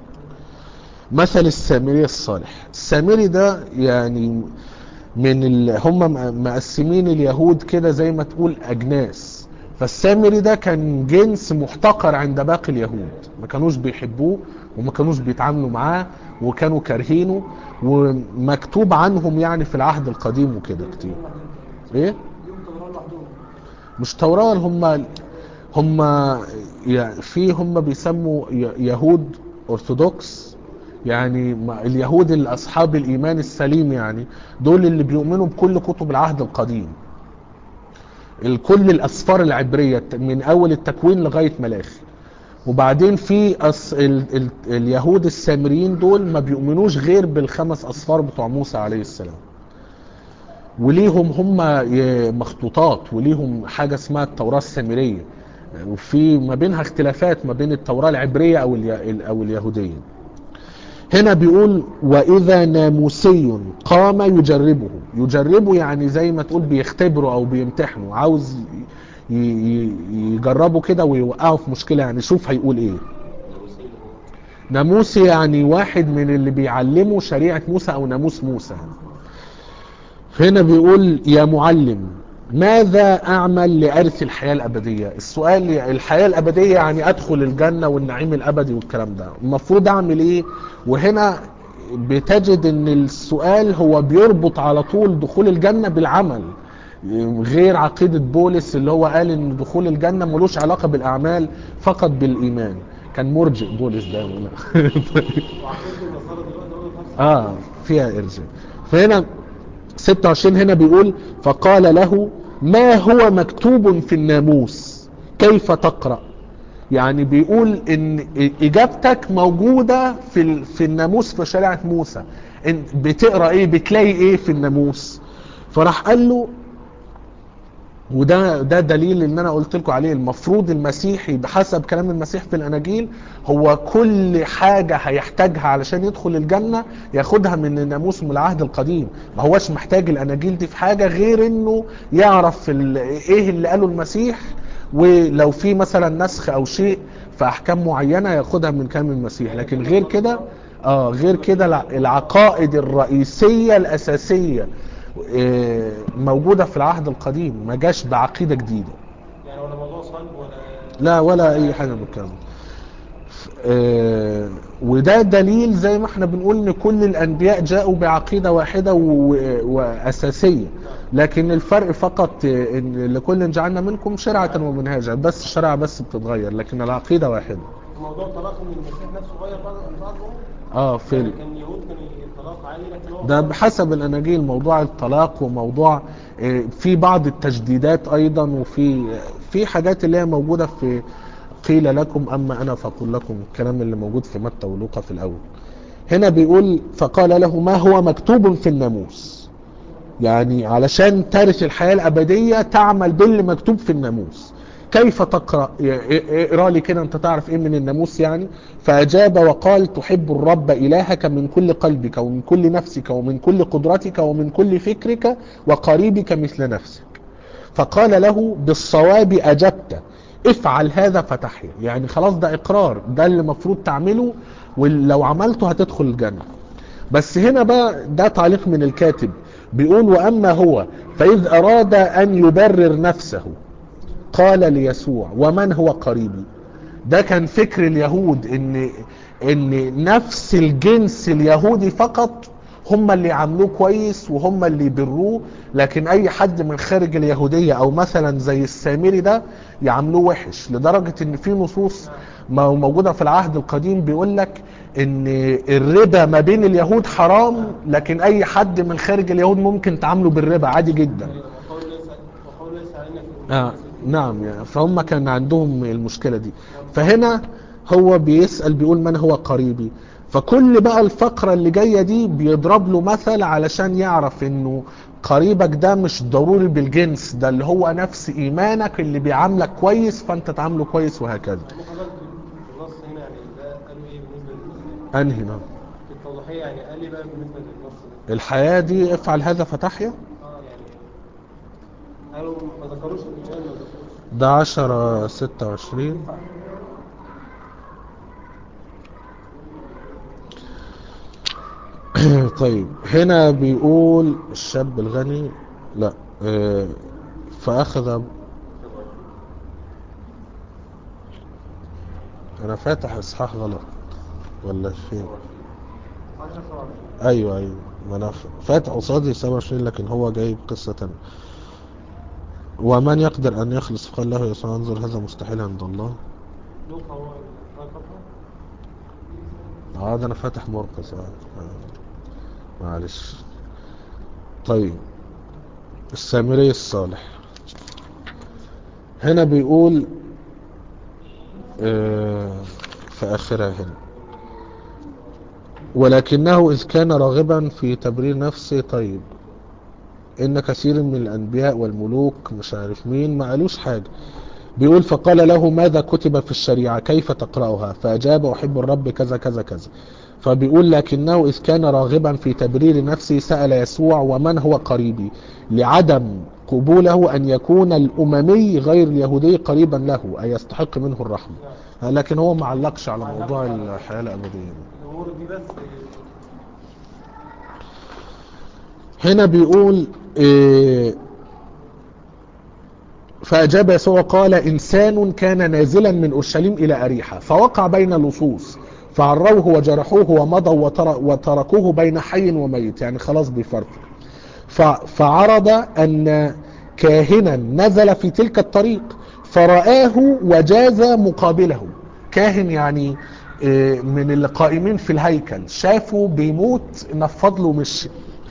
فرح مثل السامري الصالح السامري ده يعني من ال... هم م- مقسمين اليهود كده زي ما تقول اجناس فالسامري ده كان جنس محتقر عند باقي اليهود ما كانوش بيحبوه وما كانوش بيتعاملوا معاه وكانوا كارهينه ومكتوب عنهم يعني في العهد القديم وكده كتير ايه يوم توراه لوحدهم مش توراة هم هم يعني في هم بيسموا ي- يهود ارثوذكس يعني ما- اليهود اللي اصحاب الايمان السليم يعني دول اللي بيؤمنوا بكل كتب العهد القديم ال- كل الاسفار العبريه من اول التكوين لغايه ملاخي وبعدين في أص... ال... ال... اليهود السامريين دول ما بيؤمنوش غير بالخمس اصفار بتوع موسى عليه السلام وليهم هم ي- مخطوطات وليهم حاجة اسمها التوراة السامرية وفي ما بينها اختلافات ما بين التوراة العبرية او الي... او اليهودية هنا بيقول واذا ناموسي قام يجربه يجربه يعني زي ما تقول بيختبره او بيمتحنه عاوز ي... ي... يجربه كده ويوقعه في مشكلة يعني شوف هيقول ايه ناموسي يعني واحد من اللي بيعلموا شريعة موسى او ناموس موسى هنا بيقول يا معلم ماذا اعمل لارث الحياة الابدية السؤال الحياة الابدية يعني ادخل الجنة والنعيم الابدي والكلام ده المفروض اعمل ايه وهنا بتجد ان السؤال هو بيربط على طول دخول الجنة بالعمل غير عقيدة بولس اللي هو قال ان دخول الجنة ملوش علاقة بالاعمال فقط بالايمان كان مرجئ بولس ده وعقيدة النصارى دلوقتي هو نفس اه فيها ارجاء فهنا 26 هنا بيقول فقال له ما هو مكتوب في الناموس كيف تقرأ يعني بيقول ان اجابتك موجودة في ال- في الناموس في شريعة موسى إن بتقرا ايه بتلاقي ايه في الناموس فراح قال له وده ده دليل ان انا قلت لكم عليه المفروض المسيحي بحسب كلام المسيح في الاناجيل هو كل حاجه هيحتاجها علشان يدخل الجنه ياخدها من الناموس من العهد القديم ما هوش محتاج الاناجيل دي في حاجه غير انه يعرف ال- ايه اللي قاله المسيح ولو في مثلا نسخ او شيء في احكام معينه ياخدها من كلام المسيح لكن غير كده اه غير كده الع- العقائد الرئيسيه الاساسيه آه، موجوده في العهد القديم ما جاش بعقيده جديده يعني ولا موضوع صلب ولا لا ولا اي حاجه من الكلام ده. آه، وده دليل زي ما احنا بنقول ان كل الانبياء جاءوا بعقيده واحده و- واساسيه لكن الفرق فقط آه، ان لكل جعلنا منكم شرعه ومنهاجا بس الشرع بس بتتغير لكن العقيده واحده موضوع الطلاق ان المسيح نفسه غير بعض بعض الامور اه في يعني ال- كان اليهود كان الطلاق عادي لكن هو ده بحسب الاناجيل موضوع الطلاق وموضوع آه، في بعض التجديدات ايضا وفي في حاجات اللي هي موجوده في قيل لكم اما انا فاقول لكم الكلام اللي موجود في متى ولوقا في الاول هنا بيقول فقال له ما هو مكتوب في الناموس يعني علشان ترث الحياه الابديه تعمل باللي مكتوب في الناموس كيف تقرا اقرا لي كده انت تعرف ايه من الناموس يعني فاجاب وقال تحب الرب الهك من كل قلبك ومن كل نفسك ومن كل قدرتك ومن كل فكرك وقريبك مثل نفسك فقال له بالصواب اجبت افعل هذا فتحيا يعني خلاص ده اقرار ده اللي المفروض تعمله ولو عملته هتدخل الجنه بس هنا بقى ده تعليق من الكاتب بيقول واما هو فاذ اراد ان يبرر نفسه قال ليسوع ومن هو قريبي ده كان فكر اليهود ان ان نفس الجنس اليهودي فقط هم اللي يعاملوه كويس وهم اللي يبروه لكن اي حد من خارج اليهودية او مثلا زي السامري ده يعاملوه وحش لدرجة ان في نصوص ما- موجودة في العهد القديم بيقول لك ان الربا ما بين اليهود حرام لكن اي حد من خارج اليهود ممكن تعامله بالربا عادي جدا وقول ليس وقول ليس علينا في آه نعم يعني فهم كان عندهم المشكلة دي فهنا هو بيسأل بيقول من هو قريبي فكل بقى الفقرة اللي جاية دي بيضرب له مثل علشان يعرف انه قريبك ده مش ضروري بالجنس ده اللي هو نفس ايمانك اللي بيعاملك كويس فانت تعامله كويس وهكذا يعني حضرتك النص هنا يعني ده قالوا ايه بالنسبه للنص انهي نعم في التوضيحيه يعني قال ايه بقى بالنسبه للنص ده الحياة دي افعل هذا فتحيا اه يعني قالوا ما ذكروش الايمان ما ذكروش ده عشرة ستة وعشرين طيب هنا بيقول الشاب الغني لا آه، فأخذ أنا فاتح إصحاح غلط ولا فين أيوه أيوه ما أنا ف- فاتح قصادي 27 لكن هو جايب قصة تانية ومن يقدر أن يخلص فقال له يسوع انظر هذا مستحيل عند الله لوقا هو اللي فتحه اه ده انا فاتح مرقس آه. آه. معلش طيب السامري الصالح هنا بيقول آه في آخرها هنا ولكنه إذ كان راغبا في تبرير نفسه طيب إن كثير من الأنبياء والملوك مش عارف مين ما قالوش حاجة بيقول فقال له ماذا كتب في الشريعة كيف تقرأها فأجاب أحب الرب كذا كذا كذا فبيقول لكنه إذ كان راغبا في تبرير نفسه سأل يسوع ومن هو قريبي لعدم قبوله أن يكون الأممي غير اليهودي قريبا له أي يستحق منه الرحمة لكن هو ما علقش على موضوع الحياة الأبدية الامور دي بس هنا بيقول إيه فأجاب يسوع قال إنسان كان نازلا من أورشليم إلى أريحة فوقع بين لصوص فعروه وجرحوه ومضوا وتر- وتركوه بين حي وميت يعني خلاص بيفرق ف- فعرض أن كاهنا نزل في تلك الطريق فرآه وجاز مقابله كاهن يعني إيه، من اللي قائمين في الهيكل شافوا بيموت نفض له مشي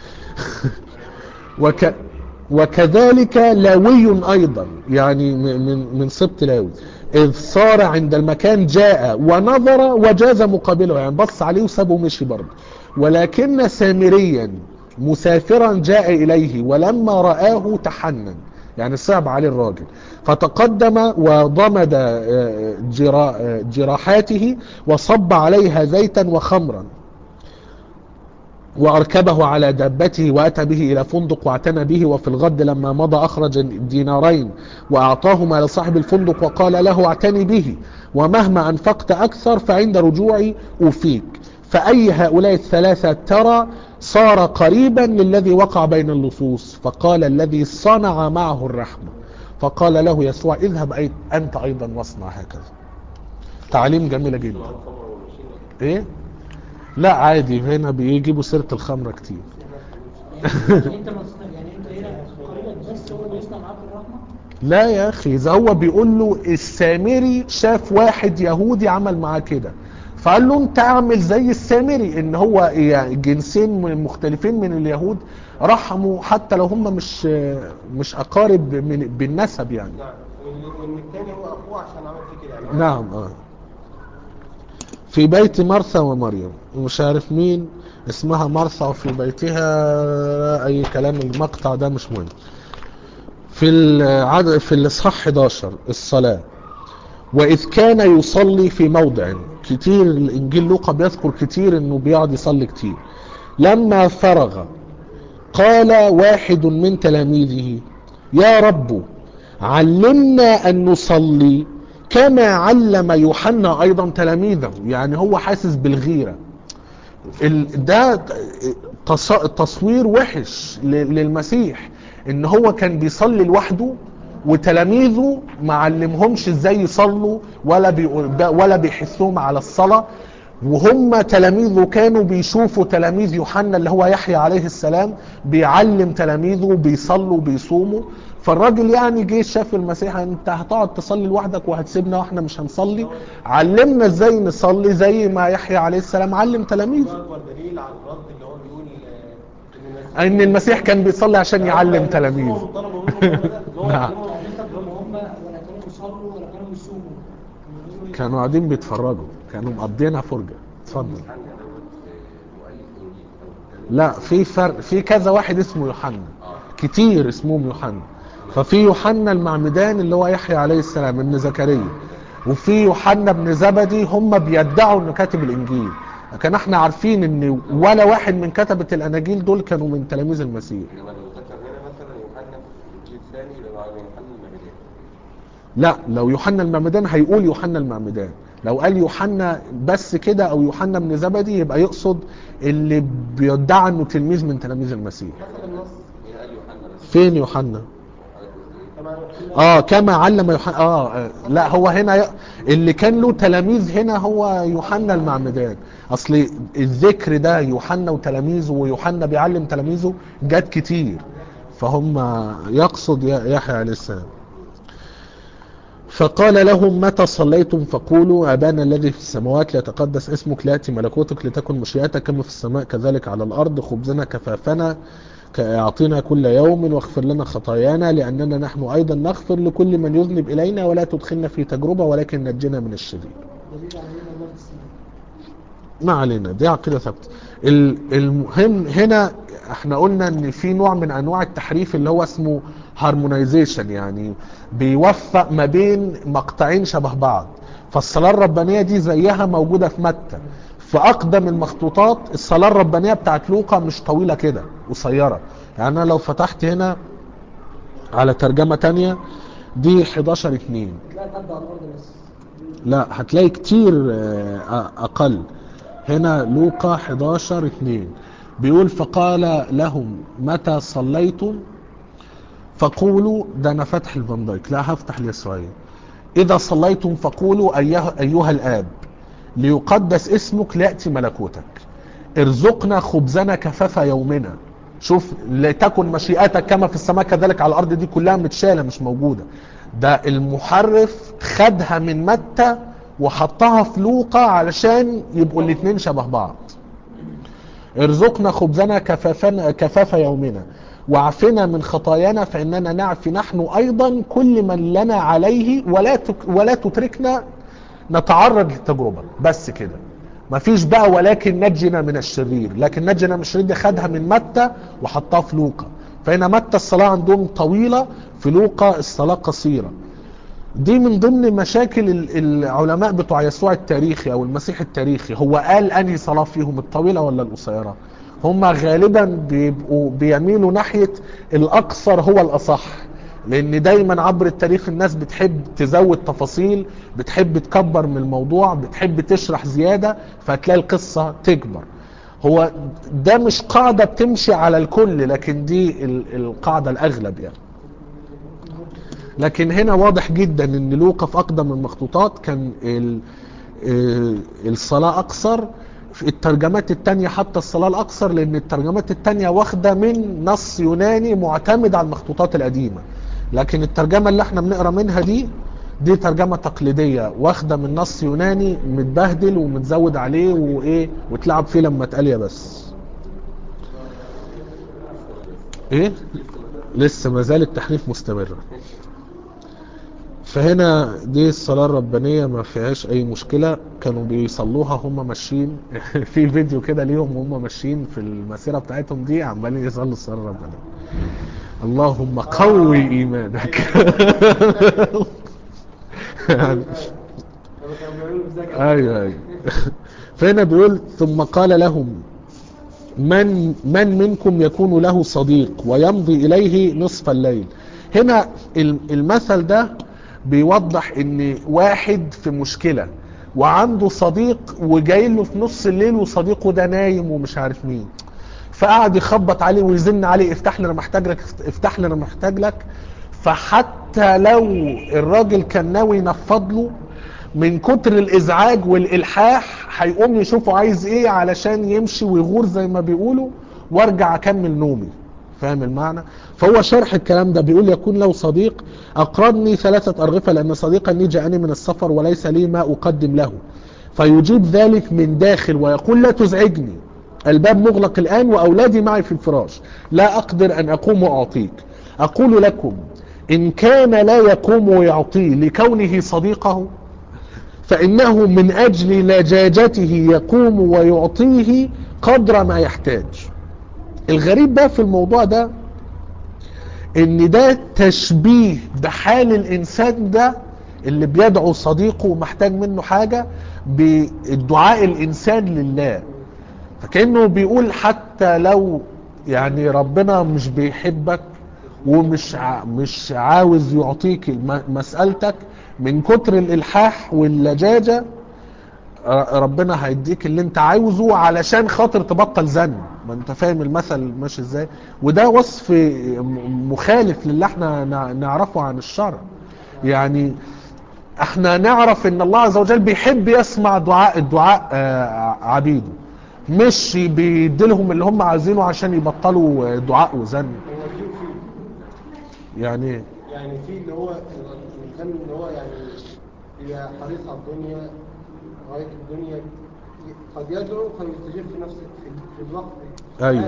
وك وكذلك لاوي ايضا يعني م- من من سبط لاوي إذ صار عند المكان جاء ونظر وجاز مقابله يعني بص عليه وسابه ومشي برضه ولكن سامريا مسافرا جاء إليه ولما رآه تحنن يعني صعب عليه الراجل فتقدم وضمد آه، جرا- آه، جراحاته وصب عليها زيتا وخمرا وأركبه على دابته وأتى به إلى فندق واعتنى به وفي الغد لما مضى أخرج دينارين وأعطاهما لصاحب الفندق وقال له اعتني به ومهما أنفقت أكثر فعند رجوعي أوفيك فأي هؤلاء الثلاثة ترى صار قريبا للذي وقع بين اللصوص فقال الذي صنع معه الرحمة فقال له يسوع اذهب أي- أنت أيضا واصنع هكذا تعليم جميلة جدا ايه لا عادي هنا بيجيبوا سيرة الخمرة كتير يعني انت مصنع يعني انت هنا قريبك بس هو اللي يصنع معاك الرحمه لا يا اخي اذا هو بيقول له السامري شاف واحد يهودي عمل معاه كده فقال له انت اعمل زي السامري ان هو يعني جنسين من- مختلفين من اليهود رحموا حتى لو هم مش مش اقارب من بالنسب يعني نعم وال- وان الثاني هو اخوه عشان عمل فيه كده يعني هو- نعم اه في بيت مرثا ومريم مش عارف مين اسمها مرثا وفي بيتها اي كلام المقطع ده مش مهم في العدد في الاصحاح 11 الصلاه واذ كان يصلي في موضع كتير الانجيل لوقا بيذكر كتير انه بيقعد يصلي كتير لما فرغ قال واحد من تلاميذه يا رب علمنا ان نصلي كما علم يوحنا ايضا تلاميذه يعني هو حاسس بالغيره ال- ده تص- تصوير وحش ل- للمسيح ان هو كان بيصلي لوحده وتلاميذه ما علمهمش ازاي يصلوا ولا بي ولا بيحثهم على الصلاه وهم تلاميذه كانوا بيشوفوا تلاميذ يوحنا اللي هو يحيى عليه السلام بيعلم تلاميذه بيصلوا بيصوموا فالراجل يعني جه شاف المسيح انت هتقعد تصلي لوحدك وهتسيبنا واحنا مش هنصلي علمنا ازاي نصلي زي ما يحيى عليه السلام علم ده تلاميذه اكبر دليل على الرد اللي هو بيقول آه، ان ان المسيح كان بيصلي عشان يعلم تلاميذه هم طلبوا منه كده، اللي هو نعم. يعلمهم يعني انت هم هم ولا كانوا بيصلوا ولا كانوا بيصوموا بيقولوا كانوا قاعدين بيتفرجوا كانوا مقضينها فرجه اتفضل لا في فرق في كذا واحد اسمه يوحنا كتير اسمهم يوحنا ففي يوحنا المعمدان اللي هو يحيى عليه السلام ابن زكريا وفي يوحنا ابن زبدي هم بيدعوا انه كاتب الانجيل لكن احنا عارفين ان ولا واحد من كتبة الاناجيل دول كانوا من تلاميذ المسيح انما لو ذكر هنا مثلا يوحنا في الانجيل الثاني يبقى يوحنا المجدان لا لو يوحنا المعمدان هيقول يوحنا المعمدان لو قال يوحنا بس كده او يوحنا ابن زبدي يبقى يقصد اللي بيدعى انه تلميذ من تلاميذ المسيح حسب النص هنا قال يوحنا بس فين يوحنا طبعا اه كما علم يوحنا آه, اه لا هو هنا ي... اللي كان له تلاميذ هنا هو يوحنا المعمدان اصل الذكر ده يوحنا وتلاميذه ويوحنا بيعلم تلاميذه جات كتير فهم يقصد ي- يحيى عليه السلام فقال لهم متى صليتم فقولوا أبانا الذي في السماوات ليتقدس اسمك ليأتي ملكوتك لتكن مشيئتك كما في السماء كذلك على الأرض خبزنا كفافنا أعطينا كل يوم واغفر لنا خطايانا لأننا نحن أيضا نغفر لكل من يذنب إلينا ولا تدخلنا في تجربة ولكن نجنا من الشرير دليل علينا الله في السماء ما علينا دي عقيدة ثابتة ال- المهم هنا احنا قلنا ان في نوع من انواع التحريف اللي هو اسمه هارمونيزيشن يعني بيوفق ما بين مقطعين شبه بعض فالصلاة الربانية دي زيها موجودة في متى في اقدم المخطوطات الصلاة الربانية بتاعت لوقا مش طويلة كده قصيرة يعني انا لو فتحت هنا على ترجمة تانية دي 11 2 تلاقي حد على الارض بس لا هتلاقي كتير آه، اقل هنا لوقا 11 2 بيقول فقال لهم متى صليتم فقولوا ده انا فاتح الفان دايك لا هفتح الاسرائيل اذا صليتم فقولوا ايها, أيها الاب ليقدس اسمك لياتي ملكوتك ارزقنا خبزنا كفاف يومنا شوف لتكن مشيئتك كما في السماء كذلك على الارض دي كلها متشاله مش موجوده ده المحرف خدها من متى وحطها في لوقا علشان يبقوا الاتنين شبه بعض ارزقنا خبزنا كفافنا كفاف يومنا واعفنا من خطايانا فإننا نعفي نحن أيضا كل من لنا عليه ولا تك ولا تتركنا نتعرض للتجربة بس كده مفيش بقى ولكن نجنا من الشرير لكن نجنا من الشرير دي خدها من متى وحطها في لوقا فهنا متى الصلاة عندهم طويلة في لوقا الصلاة قصيرة دي من ضمن مشاكل ال- العلماء بتوع يسوع التاريخي او المسيح التاريخي هو قال انهي صلاة فيهم الطويلة ولا القصيرة هم غالبا بيبقوا بيميلوا ناحية الاقصر هو الاصح لان دايما عبر التاريخ الناس بتحب تزود تفاصيل بتحب تكبر من الموضوع بتحب تشرح زيادة فتلاقي القصة تكبر هو ده مش قاعدة بتمشي على الكل لكن دي ال- القاعدة الاغلب يعني لكن هنا واضح جدا ان لوقا في اقدم المخطوطات كان ال- آه، الصلاة اقصر في الترجمات التانية حتى الصلاة الاقصر لان الترجمات التانية واخدة من نص يوناني معتمد على المخطوطات القديمة لكن الترجمة اللي احنا بنقرا منها دي دي ترجمة تقليدية واخدة من نص يوناني متبهدل ومتزود عليه وايه وتلعب فيه لما اتقال بس ايه لسه ما زال التحريف مستمر فهنا دي الصلاة الربانية ما فيهاش أي مشكلة كانوا بيصلوها هم ماشيين في فيديو كده ليهم وهم ماشيين في المسيرة بتاعتهم دي عمالين يصلوا الصلاة الربانية اللهم قوي إيمانك يعني لما كانوا بيعملوا بذاكر ايوه ايوه فهنا بيقول ثم قال لهم من من منكم يكون له صديق ويمضي اليه نصف الليل هنا ال- المثل ده بيوضح ان واحد في مشكله وعنده صديق وجاي له في نص الليل وصديقه ده نايم ومش عارف مين فقعد يخبط عليه ويزن عليه افتح لي انا محتاج لك افتح لي انا محتاج لك فحتى لو الراجل كان ناوي ينفض له من كتر الازعاج والالحاح هيقوم يشوفه عايز ايه علشان يمشي ويغور زي ما بيقولوا وارجع اكمل نومي فاهم المعنى فهو شرح الكلام ده بيقول يكون له صديق اقرضني ثلاثة ارغفة لان صديقا لي جاءني من السفر وليس لي ما اقدم له فيجيب ذلك من داخل ويقول لا تزعجني الباب مغلق الآن وأولادي معي في الفراش لا أقدر أن أقوم وأعطيك أقول لكم إن كان لا يقوم ويعطي لكونه صديقه فإنه من أجل لجاجته يقوم ويعطيه قدر ما يحتاج الغريب بقى في الموضوع ده ان ده تشبيه بحال الانسان ده اللي بيدعو صديقه ومحتاج منه حاجة بالدعاء الانسان لله فكأنه بيقول حتى لو يعني ربنا مش بيحبك ومش ع... مش عاوز يعطيك الم- مسألتك من كتر الإلحاح واللجاجة ر- ربنا هيديك اللي انت عاوزه علشان خاطر تبطل زن ما انت فاهم المثل ماشي ازاي وده وصف م- مخالف للي احنا نع- نعرفه عن الشرع يعني احنا نعرف ان الله عز وجل بيحب يسمع دعاء الدعاء آه، عبيده مش بيديلهم اللي هم عايزينه عشان يبطلوا آه، دعاء وزن هو في في يعني يعني في اللي هو الانسان اللي هو يعني بيبقى حريص على الدنيا غاية الدنيا قد يدعو فيستجيب في نفس في, في الوقت أيوة.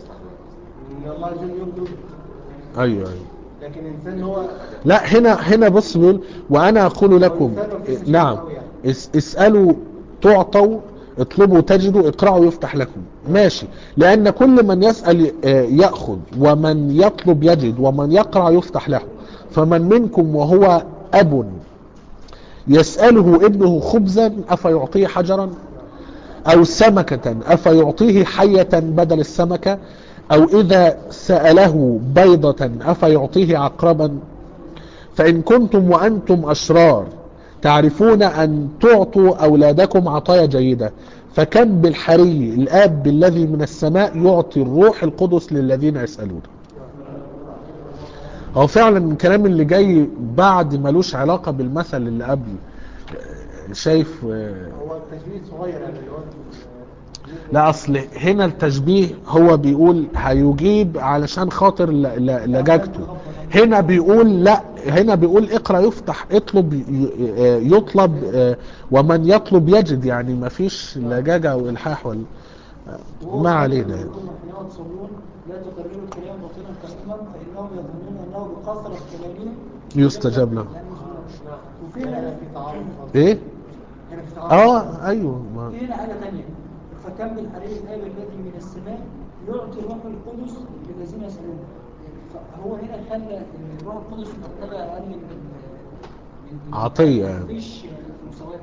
ان الله عز وجل يرضى ايوه ايوه لكن الانسان هو لا هنا هنا بص بيقول وانا اقول لكم نعم اس- اسالوا تعطوا اطلبوا تجدوا اقرأوا يفتح لكم ماشي لان كل من يسأل آه، يأخذ ومن يطلب يجد ومن يقرأ يفتح له فمن منكم وهو اب يسأله ابنه خبزا افيعطيه حجرا او سمكة افيعطيه حية بدل السمكة او اذا سأله بيضة افيعطيه عقربا فإن كنتم وأنتم أشرار تعرفون أن تعطوا أولادكم عطايا جيدة فكم بالحري الآب الذي من السماء يعطي الروح القدس للذين يسألون هو فعلا الكلام اللي جاي بعد ملوش علاقة بالمثل اللي قبل شايف آه، هو التشبيه صغير يعني اللي هو لا اصل هنا التشبيه هو بيقول هيجيب علشان خاطر ل- ل- لجاجته هنا بيقول لا هنا بيقول اقرا يفتح اطلب ي- ي- يطلب آه، ومن يطلب يجد يعني ما فيش لجاجه او الحاح ولا وهو ما قال علينا يقولون حينما تصلون لا تكرروا الكلام باطلا كالامم فانهم يظنون انه بكثره كلامهم يستجاب لهم. يعني مش- وفي هنا هنا في تعارض ايه هنا في تعارض. اه ايوه ما. في هنا حاجه ثانيه فكم من حرير الاب الذي من السماء يعطي الروح القدس للذين يسالون فهو هنا خلى ان الروح القدس مرتبه اقل من من- عطية يعني. مفيش مساواه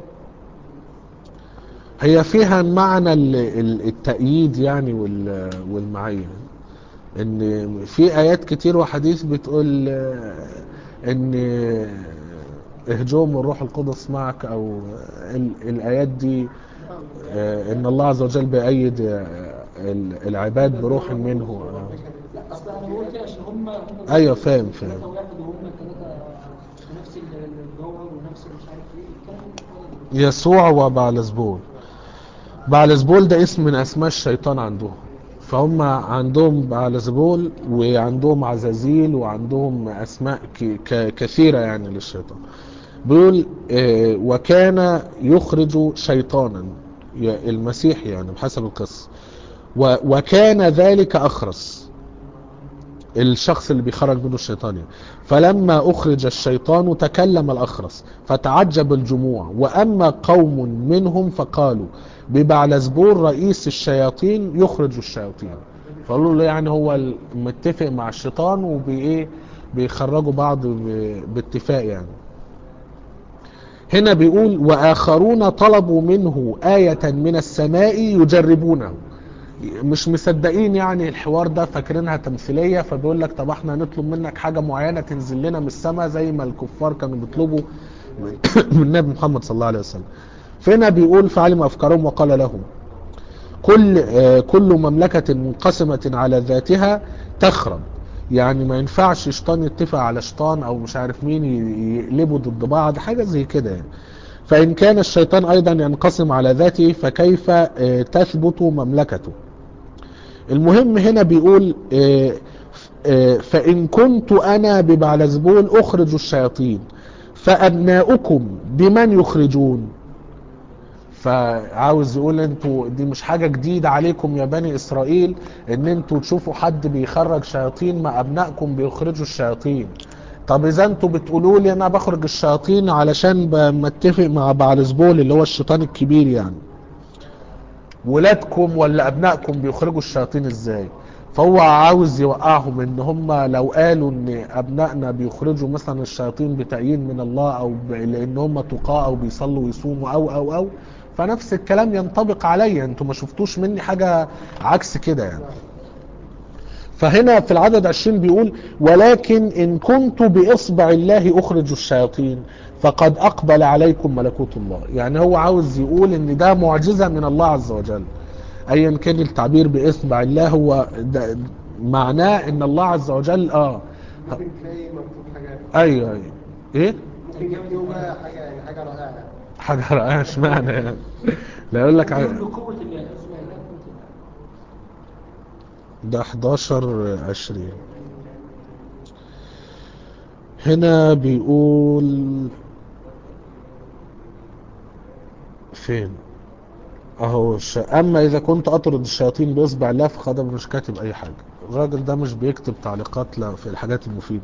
هي فيها معنى ال- ال- التأييد يعني وال- والمعية ان في ايات كتير وحديث بتقول آه، ان اهجوم الروح القدس معك او ال- الايات دي آه، ان الله عز وجل بيأيد آه، ال- العباد بروح منه آه. لا اصل انا بقول كده عشان هم هم أيوة، فاهم، فاهم. ثلاثة واحد وهم الثلاثه في نفس ال- الجوهر ونفس مش عارف ايه الكلام يسوع وبعلزبول بعلزبول ده اسم من اسماء الشيطان عندهم فهم عندهم بعلزبول وعندهم عزازيل وعندهم اسماء ك- ك- كثيرة يعني للشيطان بيقول آه، وكان يخرج شيطانا ي- المسيح يعني بحسب القصة و- وكان ذلك اخرس الشخص اللي بيخرج منه الشيطان يعني. فلما أخرج الشيطان تكلم الأخرس فتعجب الجموع وأما قوم منهم فقالوا ببعلزبور رئيس الشياطين يخرج الشياطين فقالوا له يعني هو ال- متفق مع الشيطان وبإيه بيخرجوا بعض ب- باتفاق يعني هنا بيقول وآخرون طلبوا منه آية من السماء يجربونه مش مصدقين يعني الحوار ده فاكرينها تمثيليه فبيقول لك طب احنا هنطلب منك حاجه معينه تنزل لنا من السماء زي ما الكفار كانوا بيطلبوا من من النبي محمد صلى الله عليه وسلم فهنا بيقول فعلم افكارهم وقال لهم كل آه، كل مملكه منقسمه على ذاتها تخرب يعني ما ينفعش شيطان يتفق على شيطان او مش عارف مين ي- يقلبوا ضد بعض حاجه زي كده يعني فإن كان الشيطان أيضا ينقسم على ذاته فكيف آه، تثبت مملكته المهم هنا بيقول آه، آه، فإن كنت أنا ببعلزبول أخرج الشياطين فأبناؤكم بمن يخرجون فعاوز يقول انتوا دي مش حاجة جديدة عليكم يا بني اسرائيل ان انتوا تشوفوا حد بيخرج شياطين ما ابنائكم بيخرجوا الشياطين طب اذا انتوا بتقولوا لي انا بخرج الشياطين علشان ب- متفق مع بعلزبول اللي هو الشيطان الكبير يعني ولادكم ولا ابنائكم بيخرجوا الشياطين ازاي فهو عاوز يوقعهم ان هم لو قالوا ان ابنائنا بيخرجوا مثلا الشياطين بتأييد من الله او ب- لان هم تقاء او بيصلوا ويصوموا او او او فنفس الكلام ينطبق عليا انتوا ما شفتوش مني حاجة عكس كده يعني فهنا في العدد 20 بيقول ولكن إن كنت بإصبع الله أخرج الشياطين فقد أقبل عليكم ملكوت الله يعني هو عاوز يقول إن ده معجزة من الله عز وجل أيا كان التعبير بإصبع الله هو ده معناه إن الله عز وجل آه ممكن تلاقي مكتوب حاجات أيوه أيوه إيه ممكن يكتبوا بقى حاجة يعني حاجة رائعة يعني. حاجة رائعة اشمعنى يعني لا يقول لك ع- بقوة الله اسمها الله قوة الله ده 11 20 هنا بيقول فين اهو الش... اما اذا كنت اطرد الشياطين باصبع الله فقد مش كاتب اي حاجه الراجل ده مش بيكتب تعليقات لا في الحاجات المفيده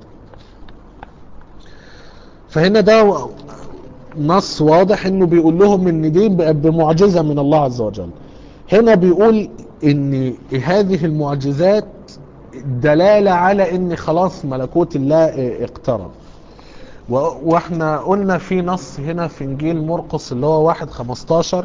فهنا ده و- نص واضح انه بيقول لهم ان دي ب- بمعجزه من الله عز وجل هنا بيقول ان هذه المعجزات دلالة على ان خلاص ملكوت الله اقترب و- واحنا قلنا في نص هنا في انجيل مرقس اللي هو واحد خمستاشر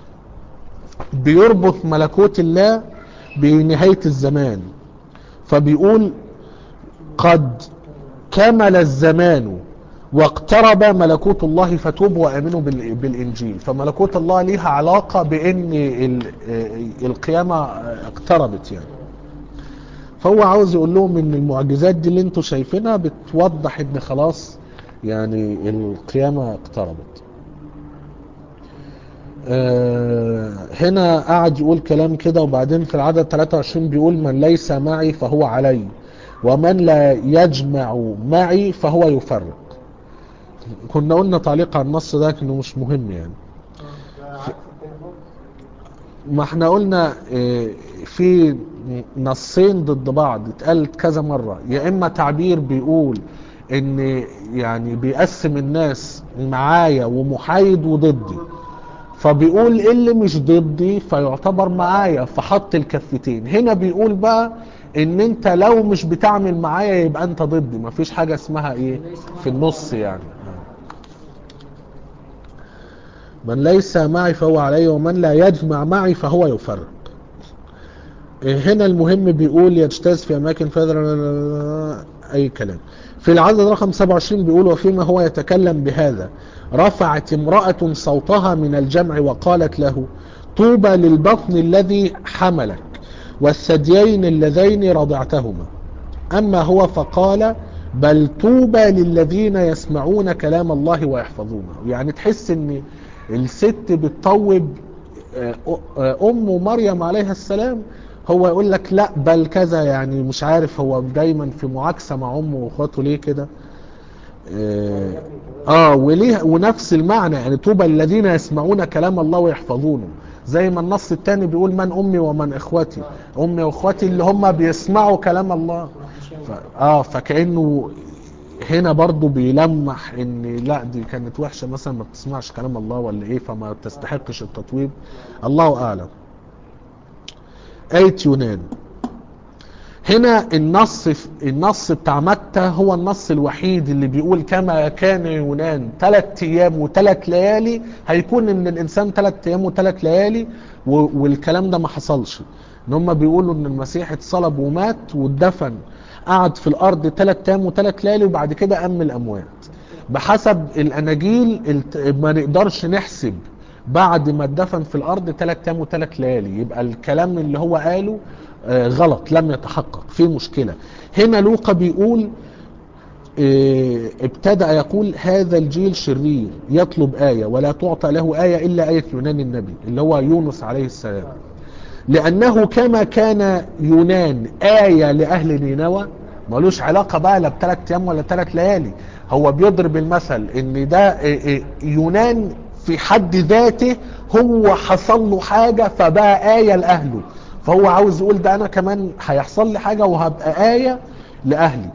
بيربط ملكوت الله بنهاية الزمان فبيقول قد كمل الزمان واقترب ملكوت الله فتوبوا وامنوا بال- بالانجيل فملكوت الله ليها علاقه بان ال- آه، القيامه اقتربت يعني فهو عاوز يقول لهم ان المعجزات دي اللي انتوا شايفينها بتوضح ان خلاص يعني القيامه اقتربت آه، هنا قعد يقول كلام كده وبعدين في العدد 23 بيقول من ليس معي فهو علي ومن لا يجمع معي فهو يفرق كنا قلنا تعليق على النص ده انه مش مهم يعني ده عكس التاني خالص ما احنا قلنا اه، في نصين ضد بعض اتقالت كذا مرة يا اما تعبير بيقول ان يعني بيقسم الناس معايا ومحايد وضدي فبيقول اللي مش ضدي فيعتبر معايا فحط الكفتين هنا بيقول بقى ان انت لو مش بتعمل معايا يبقى انت ضدي مفيش حاجة اسمها ايه في النص يعني من ليس معي فهو علي ومن لا يجمع معي فهو يفرق هنا المهم بيقول يجتاز في اماكن فذر اي كلام في العدد رقم 27 بيقول وفيما هو يتكلم بهذا رفعت امرأة صوتها من الجمع وقالت له طوبى للبطن الذي حملك والثديين اللذين رضعتهما أما هو فقال بل طوبى للذين يسمعون كلام الله ويحفظونه يعني تحس ان الست بتطوب آه، آه، ام مريم عليها السلام هو يقول لك لا بل كذا يعني مش عارف هو دايما في معاكسه مع امه واخواته ليه كده اه آه، وليه ونفس المعنى يعني طوبى الذين يسمعون كلام الله ويحفظونه زي ما النص التاني بيقول من امي ومن اخوتي امي واخوتي اللي هم بيسمعوا كلام الله ف... اه فكانه هنا برضو بيلمح ان لا دي كانت وحشه مثلا ما بتسمعش كلام الله ولا ايه فما تستحقش التطويب الله اعلم آية يونان هنا النص النص بتاع متى هو النص الوحيد اللي بيقول كما كان يونان ثلاث ايام وثلاث ليالي هيكون ان الانسان ثلاث ايام وثلاث ليالي و- والكلام ده ما حصلش ان هم بيقولوا ان المسيح اتصلب ومات واتدفن قعد في الارض ثلاث ايام وثلاث ليالي وبعد كده قام من الاموات بحسب الاناجيل الت- ما نقدرش نحسب بعد ما اتدفن في الارض ثلاث ايام وثلاث ليالي يبقى الكلام اللي هو قاله آه، غلط لم يتحقق في مشكله هنا لوقا بيقول آه، ابتدأ يقول هذا الجيل شرير يطلب آية ولا تعطى له آية إلا آية يونان النبي اللي هو يونس عليه السلام لأنه كما كان يونان آية لأهل نينوى ملوش علاقة بقى لا بثلاث أيام ولا ثلاث ليالي هو بيضرب المثل إن ده آه، آه، يونان في حد ذاته هو حصل له حاجة فبقى آية لأهله فهو عاوز يقول ده أنا كمان هيحصل لي حاجة وهبقى آية لأهلي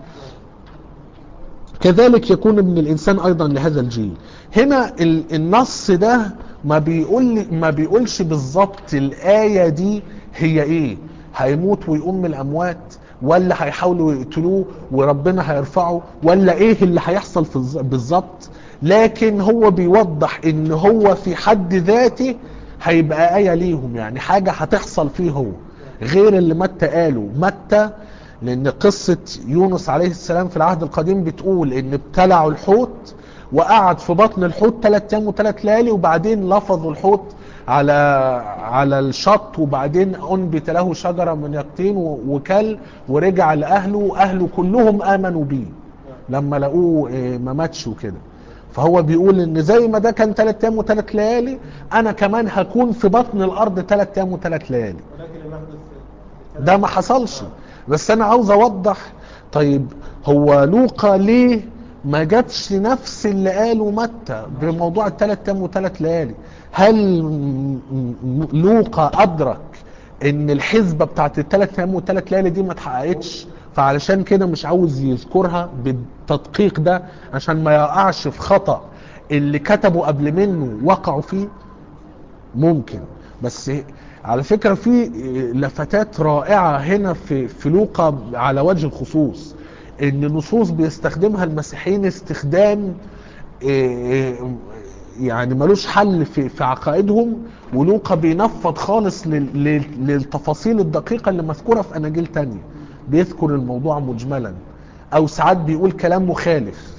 كذلك يكون ابن الانسان ايضا لهذا الجيل هنا ال- النص ده ما بيقول ما بيقولش بالظبط الايه دي هي ايه هيموت ويقوم من الاموات ولا هيحاولوا يقتلوه وربنا هيرفعه ولا ايه اللي هيحصل في الز- بالظبط لكن هو بيوضح ان هو في حد ذاته هيبقى آية ليهم يعني حاجة هتحصل فيه هو غير اللي متى قاله متى لان قصة يونس عليه السلام في العهد القديم بتقول ان ابتلعوا الحوت وقعد في بطن الحوت ثلاث ايام وثلاث ليالي وبعدين لفظوا الحوت على على الشط وبعدين انبت له شجره من يقطين و- وكل ورجع لاهله واهله كلهم امنوا بيه لما لقوه إيه، ما ماتش وكده فهو بيقول ان زي ما ده كان ثلاث ايام وثلاث ليالي انا كمان هكون في بطن الارض ثلاث ايام وثلاث ليالي ولكن لم يحدث ده ما حصلش بس انا عاوز اوضح طيب هو لوقا ليه ما جابش نفس اللي قاله متى بموضوع الثلاث ايام وثلاث ليالي هل م- م- لوقا ادرك ان الحسبه بتاعت الثلاث ايام والثلاث ليالي دي ما اتحققتش فعلشان كده مش عاوز يذكرها بالتدقيق ده عشان ما يقعش في خطأ اللي كتبوا قبل منه وقعوا فيه ممكن بس على فكرة في لفتات رائعة هنا في في لوقا على وجه الخصوص ان نصوص بيستخدمها المسيحيين استخدام إيه، يعني ملوش حل في في عقائدهم ولوقا بينفض خالص لل- لل- للتفاصيل الدقيقة اللي مذكورة في اناجيل تانية بيذكر الموضوع مجملا او ساعات بيقول كلام مخالف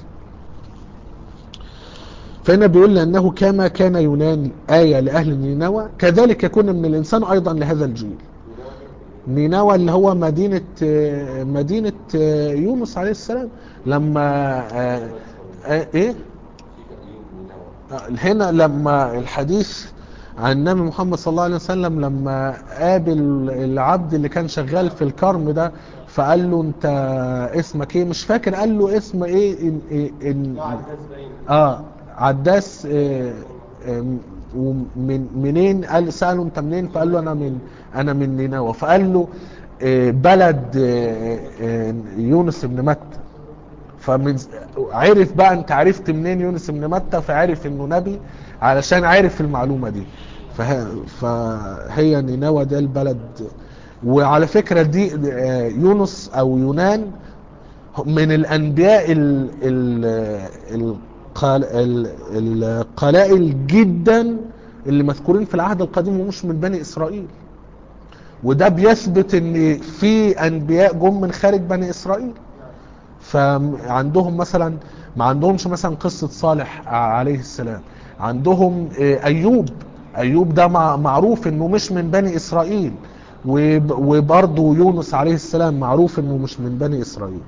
فهنا بيقول لأنه كما كان يونان آية لأهل نينوى كذلك يكون من الإنسان أيضا لهذا الجيل نينوى اللي هو مدينة آه، مدينة آه، يونس عليه السلام لما آه، آه، إيه آه، هنا لما الحديث عن النبي محمد صلى الله عليه وسلم لما قابل العبد اللي كان شغال في الكرم ده فقال له انت اسمك ايه مش فاكر قال له اسم ايه إن إن إن عداس باين اه عداس آه، آه، ومن منين قال ساله انت منين فقال له انا من انا من نينوى فقال له آه، بلد آه، آه، يونس بن متى فمن عرف بقى انت عرفت منين يونس بن متى فعرف انه نبي علشان عرف المعلومه دي فه... فهي نينوى ده البلد وعلى فكره دي آه، يونس او يونان من الانبياء ال... ال... القال... ال... القلائل جدا اللي مذكورين في العهد القديم ومش من بني اسرائيل وده بيثبت ان في انبياء جم من خارج بني اسرائيل فعندهم مثلا ما عندهمش مثلا قصة صالح عليه السلام عندهم آه، ايوب ايوب ده مع- معروف انه مش من بني اسرائيل وب- وبرضه يونس عليه السلام معروف انه مش من بني اسرائيل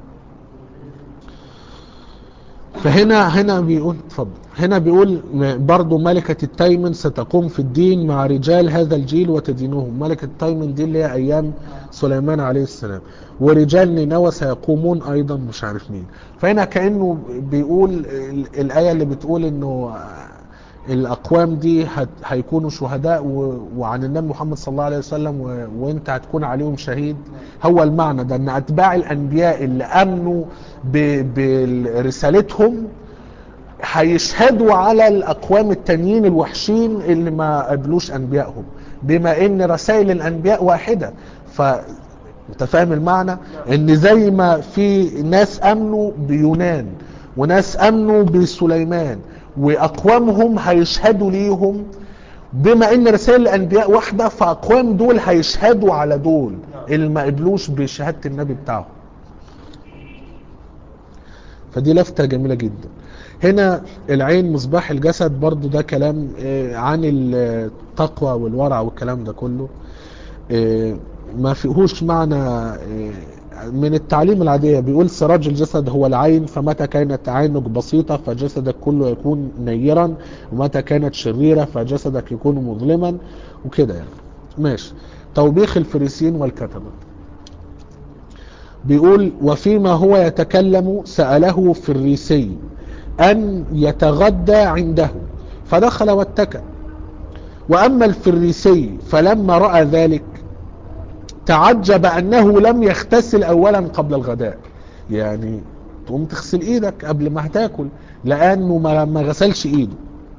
فهنا هنا بيقول اتفضل هنا بيقول م- برضو ملكة التيمن ستقوم في الدين مع رجال هذا الجيل وتدينهم ملكة التيمن دي اللي هي ايام سليمان عليه السلام ورجال نينوى سيقومون ايضا مش عارف مين فهنا كأنه بيقول ال- الآية اللي بتقول انه الاقوام دي هت- هيكونوا شهداء و- وعن النبي محمد صلى الله عليه وسلم و- وانت هتكون عليهم شهيد هو المعنى ده ان اتباع الانبياء اللي امنوا ب- برسالتهم هيشهدوا على الاقوام التانيين الوحشين اللي ما قبلوش انبيائهم بما ان رسائل الانبياء واحده ف انت فاهم المعنى ان زي ما في ناس امنوا بيونان وناس امنوا بسليمان واقوامهم هيشهدوا ليهم بما ان رسائل الانبياء واحده فاقوام دول هيشهدوا على دول اللي ما قبلوش بشهاده النبي بتاعهم فدي لفتة جميلة جدا هنا العين مصباح الجسد برضو ده كلام آه، عن التقوى والورع والكلام ده كله آه، ما فيهوش معنى آه، من التعليم العادية بيقول سراج الجسد هو العين فمتى كانت عينك بسيطة فجسدك كله يكون نيرا ومتى كانت شريرة فجسدك يكون مظلما وكده يعني ماشي توبيخ الفريسيين والكتبة بيقول وفيما هو يتكلم سأله فريسي أن يتغدى عنده فدخل واتكى وأما الفريسي فلما رأى ذلك تعجب أنه لم يغتسل أولا قبل الغداء يعني تقوم تغسل ايدك قبل ما هتاكل لأنه ما ما غسلش ايده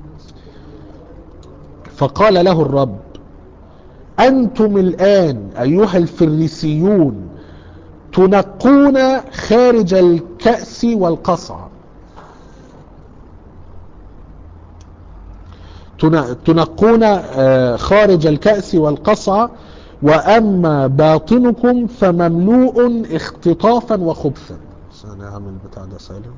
فقال له الرب أنتم الآن أيها الفريسيون تنقون خارج الكأس والقصعة تن- تنقون آه، خارج الكأس والقصعة وأما باطنكم فمملوء اختطافا وخبثا أنا أعمل بتاع ده سالم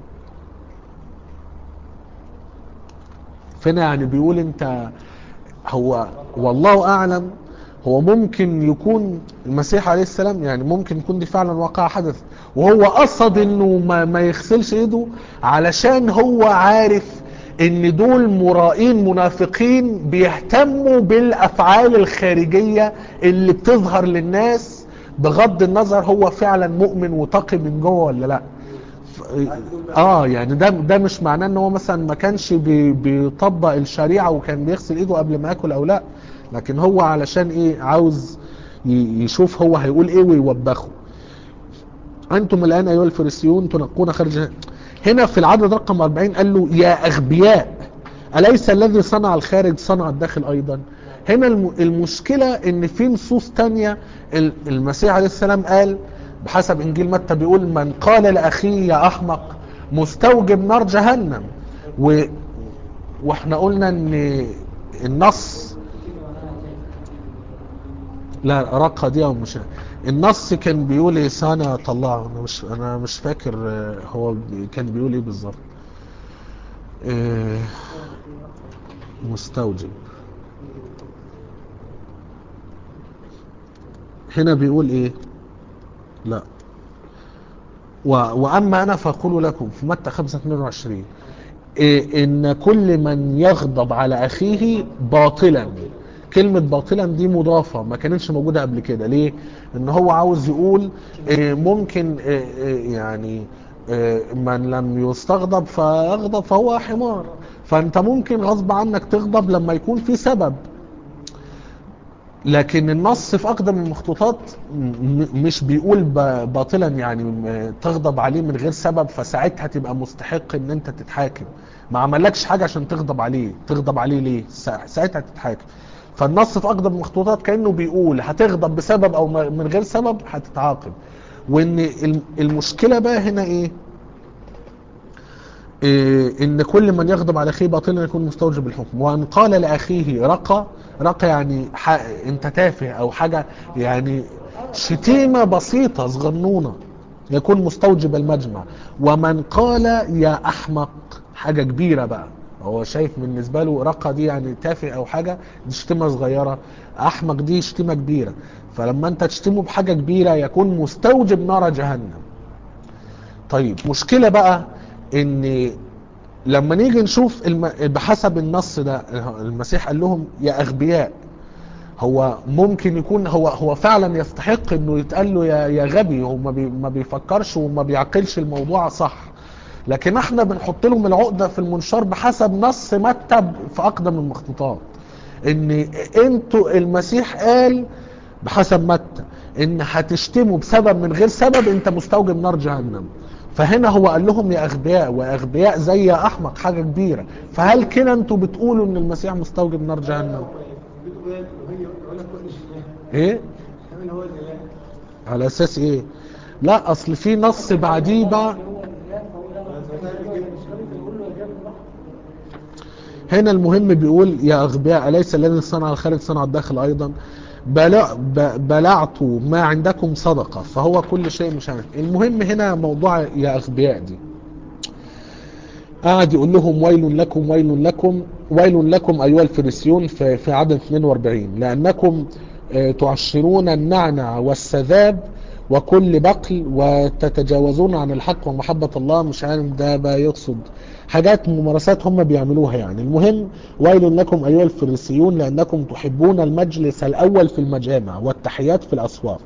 فهنا يعني بيقول انت هو والله اعلم هو ممكن يكون المسيح عليه السلام يعني ممكن يكون دي فعلا واقع حدث وهو قصد انه ما, ما يغسلش ايده علشان هو عارف ان دول مرائين منافقين بيهتموا بالافعال الخارجية اللي بتظهر للناس بغض النظر هو فعلا مؤمن وتقي من جوه ولا لا اه يعني ده ده مش معناه ان هو مثلا ما كانش بي بيطبق الشريعه وكان بيغسل ايده قبل ما ياكل او لا لكن هو علشان ايه عاوز ي- يشوف هو هيقول ايه ويوبخه انتم الان ايها الفريسيون تنقون خارج هنا في العدد رقم 40 قال له يا اغبياء اليس الذي صنع الخارج صنع الداخل ايضا هنا الم- المشكله ان في نصوص تانية ال- المسيح عليه السلام قال بحسب انجيل متى بيقول من قال لاخيه يا احمق مستوجب نار جهنم و... واحنا قلنا ان النص لا رقة دي او مش النص كان بيقول ايه سنة طلعه انا مش انا مش فاكر آه، هو بي- كان بيقول ايه بالظبط آه، مستوجب هنا بيقول ايه لا و... واما انا فاقول لكم في متى 5 22 إيه ان كل من يغضب على اخيه باطلا كلمة باطلا دي مضافة ما كانتش موجودة قبل كده ليه ان هو عاوز يقول إيه ممكن إيه إيه يعني إيه من لم يستغضب فيغضب فهو حمار فانت ممكن غصب عنك تغضب لما يكون في سبب لكن النص في اقدم المخطوطات م- مش بيقول ب- باطلا يعني م- تغضب عليه من غير سبب فساعتها تبقى مستحق ان انت تتحاكم ما عملكش حاجه عشان تغضب عليه تغضب عليه ليه سا- ساعتها تتحاكم فالنص في اقدم المخطوطات كانه بيقول هتغضب بسبب او م- من غير سبب هتتعاقب وان الم- المشكله بقى هنا ايه إيه ان كل من يغضب على اخيه باطلا يكون مستوجب الحكم وان قال لاخيه رقى رقى يعني ح... انت تافه او حاجه يعني شتيمه بسيطه صغنونه يكون مستوجب المجمع ومن قال يا احمق حاجه كبيره بقى هو شايف بالنسبه له رقى دي يعني تافه او حاجه دي شتيمه صغيره احمق دي شتيمه كبيره فلما انت تشتمه بحاجه كبيره يكون مستوجب نار جهنم طيب مشكلة بقى ان لما نيجي نشوف الم... بحسب النص ده المسيح قال لهم يا اغبياء هو ممكن يكون هو هو فعلا يستحق انه يتقال له يا يا غبي هو ما, بي ما بيفكرش وما بيعقلش الموضوع صح لكن احنا بنحط لهم العقده في المنشار بحسب نص مكتب في اقدم المخطوطات ان انتوا المسيح قال بحسب متى ان هتشتموا بسبب من غير سبب انت مستوجب نار جهنم فهنا هو قال لهم يا اغبياء واغبياء زي يا احمق حاجه كبيره فهل كده انتوا بتقولوا ان المسيح مستوجب نار جهنم ايه كمان هو الاله على اساس ايه لا اصل في نص بعديه بقى هو الاله فهو ده يقول له يا جابر راح هنا المهم بيقول يا أغبياء أليس الذي صنع الخارج صنع الداخل أيضا بلع ب- بلعت ما عندكم صدقة فهو كل شيء مش عارف المهم هنا موضوع يا أغبياء دي قاعد يقول لهم ويل لكم ويل لكم ويل لكم أيها الفريسيون في, في عدد 42 لأنكم آه، تعشرون النعنع والسذاب وكل بقل وتتجاوزون عن الحق ومحبة الله مش عارف ده بقى يقصد حاجات ممارسات هم بيعملوها يعني المهم ويل لكم أيها الفريسيون لأنكم تحبون المجلس الأول في المجامع والتحيات في الأسواق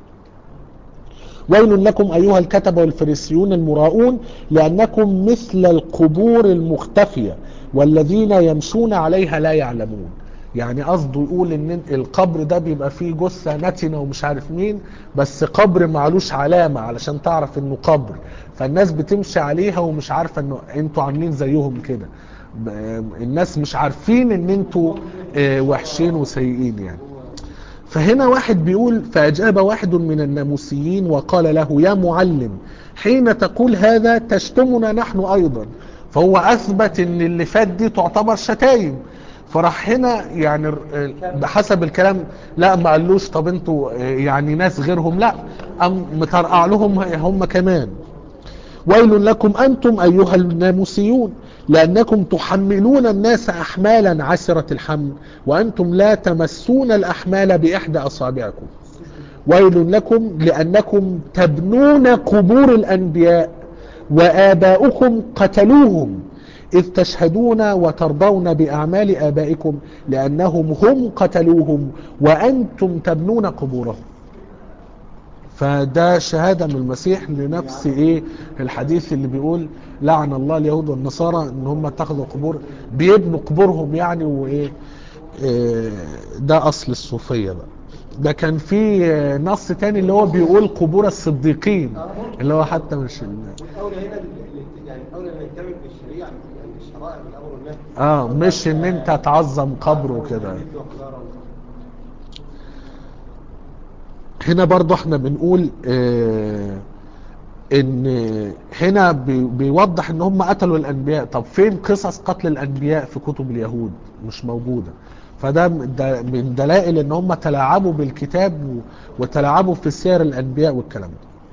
ويل لكم أيها الكتبة والفريسيون المراؤون لأنكم مثل القبور المختفية والذين يمشون عليها لا يعلمون يعني قصده يقول ان القبر ده بيبقى فيه جثة نتنة ومش عارف مين بس قبر معلوش علامة علشان تعرف انه قبر فالناس بتمشي عليها ومش عارفة انه انتوا عاملين زيهم كده ب- الناس مش عارفين ان انتوا آه، وحشين وسيئين يعني فهنا واحد بيقول فأجاب واحد من الناموسيين وقال له يا معلم حين تقول هذا تشتمنا نحن أيضا فهو أثبت أن اللي فات دي تعتبر شتايم فراح هنا يعني ر- بحسب الكلام لا ما قالوش طب انتوا آه، يعني ناس غيرهم لا أم مترقع لهم هم كمان ويل لكم أنتم أيها الناموسيون لأنكم تحملون الناس أحمالا عسرة الحمل وأنتم لا تمسون الأحمال بإحدى أصابعكم ويل لكم لأنكم تبنون قبور الأنبياء وآباؤكم قتلوهم إذ تشهدون وترضون بأعمال آبائكم لأنهم هم قتلوهم وأنتم تبنون قبورهم فده شهادة من المسيح لنفس ايه الحديث اللي بيقول لعن الله اليهود والنصارى ان هم اتخذوا قبور بيبنوا قبورهم يعني وايه إيه، ده اصل الصوفية بقى ده كان في آه، نص تاني اللي هو بيقول قبور الصديقين اللي هو حتى مش ال- والاولى هنا بال- يعني الاولى ان نتبع بالشريعه يعني الشرائع بالامر والنهي اه مش ان انت تعظم قبر وكده هنا برضو احنا بنقول اه ان هنا بي- بيوضح ان هم قتلوا الانبياء طب فين قصص قتل الانبياء في كتب اليهود مش موجودة فده م- ده من دلائل ان هم تلاعبوا بالكتاب و- وتلاعبوا في سير الانبياء والكلام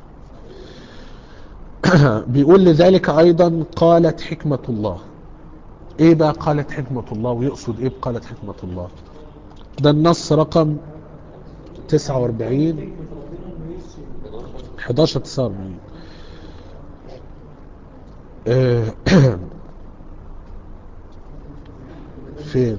ده بيقول لذلك ايضا قالت حكمة الله ايه بقى قالت حكمة الله ويقصد ايه بقالت حكمة الله ده النص رقم 49 11 49 آه، فين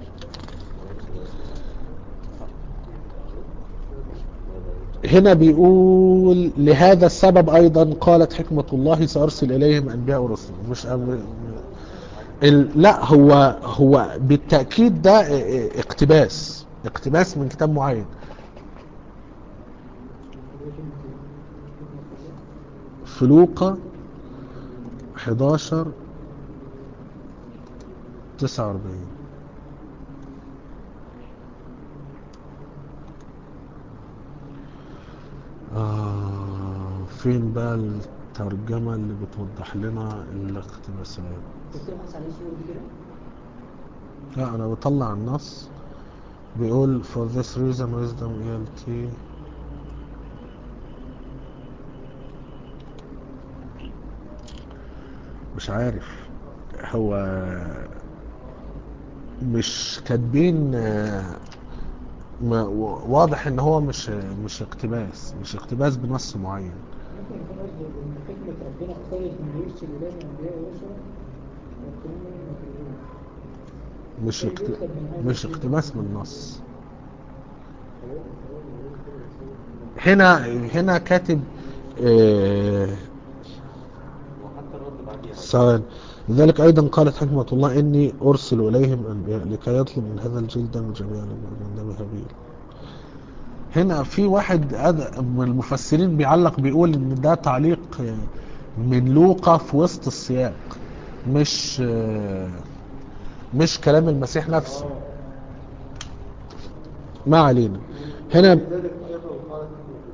هنا بيقول لهذا السبب ايضا قالت حكمة الله سارسل اليهم انبياء ورسل مش أم... ال... لا هو هو بالتأكيد ده اه، اه، اقتباس اقتباس من كتاب معين في لوقا 11 49 آه فين بقى الترجمة اللي بتوضح لنا الاقتباسات بتبحث عليه صور دي كده لا انا بطلع النص بيقول for this reason wisdom ELT مش عارف هو مش كاتبين آه، ما- واضح ان هو مش مش اقتباس مش اقتباس بنص معين ممكن يكون قصده ان حكمة ربنا اختارت ان يرسل اليه انبياء ورسلا ويكونون من المكذوبين مش اقت... مش اقتباس من النص هنا هنا كاتب آه، وحتى الرد بعديها ثواني لذلك أيضا قالت حكمة الله إني أرسل إليهم أنبياء لكي يطلب من هذا الجيل دم جميعا من دم هابيل هنا في واحد أد- من المفسرين بيعلق بيقول إن ده تعليق آه، من لوقا في وسط السياق مش آه، مش كلام المسيح نفسه ما علينا هنا لذلك ايضا قالت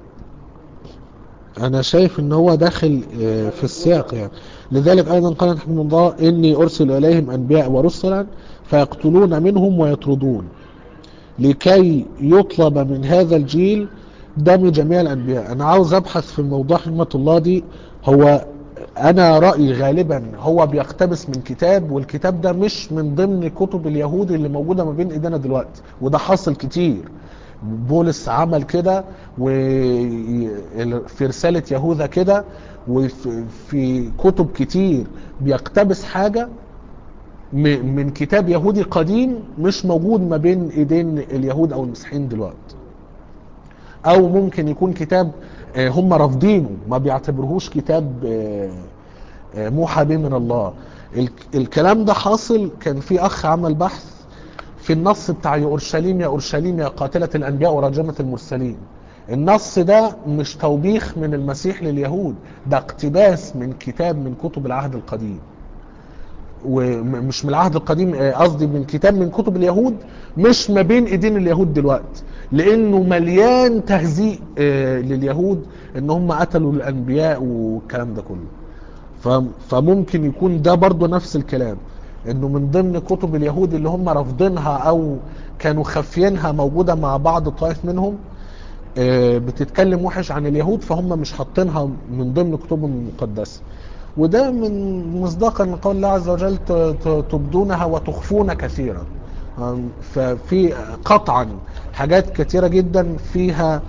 انا شايف ان هو داخل آه، في السياق يعني لذلك ايضا قال رحمه الله اني ارسل اليهم انبياء ورسلا فيقتلون منهم ويطردون لكي يطلب من هذا الجيل دم جميع الانبياء انا عاوز ابحث في موضوع حكمة الله دي هو انا رأيي غالبا هو بيقتبس من كتاب والكتاب ده مش من ضمن كتب اليهود اللي موجودة ما بين ايدينا دلوقتي وده حاصل كتير بولس عمل كده وفي رسالة يهوذا كده وفي في كتب كتير بيقتبس حاجة م- من كتاب يهودي قديم مش موجود ما بين ايدين اليهود او المسيحيين دلوقتي او ممكن يكون كتاب آه، هم رافضينه ما بيعتبرهوش كتاب آه، آه، موحى به من الله الك- الكلام ده حاصل كان في اخ عمل بحث في النص بتاع يا اورشليم يا اورشليم يا قاتله الانبياء وراجمه المرسلين النص ده مش توبيخ من المسيح لليهود ده اقتباس من كتاب من كتب العهد القديم ومش من العهد القديم آه، قصدي من كتاب من كتب اليهود مش ما بين ايدين اليهود دلوقتي لانه مليان تهزيء آه، لليهود ان هم قتلوا الانبياء والكلام ده كله ف- فممكن يكون ده برضو نفس الكلام انه من ضمن كتب اليهود اللي هم رافضينها او كانوا خافينها موجودة مع بعض طائف منهم آه، بتتكلم وحش عن اليهود فهم مش حاطينها من ضمن كتبهم المقدسة وده من مصداقا لقول الله عز وجل ت- ت- تبدونها وتخفون كثيرا آم، ففي قطعا حاجات كثيرة جدا فيها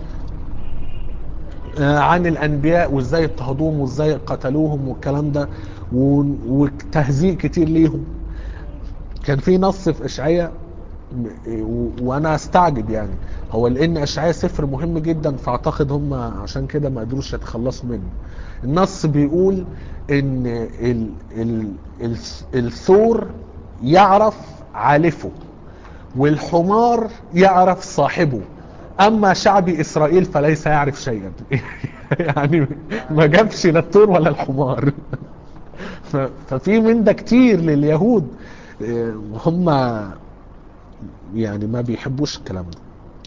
آه، عن الانبياء وازاي اضطهدوهم وازاي قتلوهم والكلام ده و- وتهزيء كتير ليهم كان في نص في اشعياء م- و- وانا استعجب يعني هو لان اشعياء سفر مهم جدا فاعتقد هم عشان كده ما قدروش يتخلصوا منه النص بيقول ان ال ال ال الثور يعرف عالفه والحمار يعرف صاحبه اما شعب اسرائيل فليس يعرف شيئا يعني ما جابش لا الثور ولا الحمار ف- ففي من ده كتير لليهود آه، هم يعني ما بيحبوش الكلام ده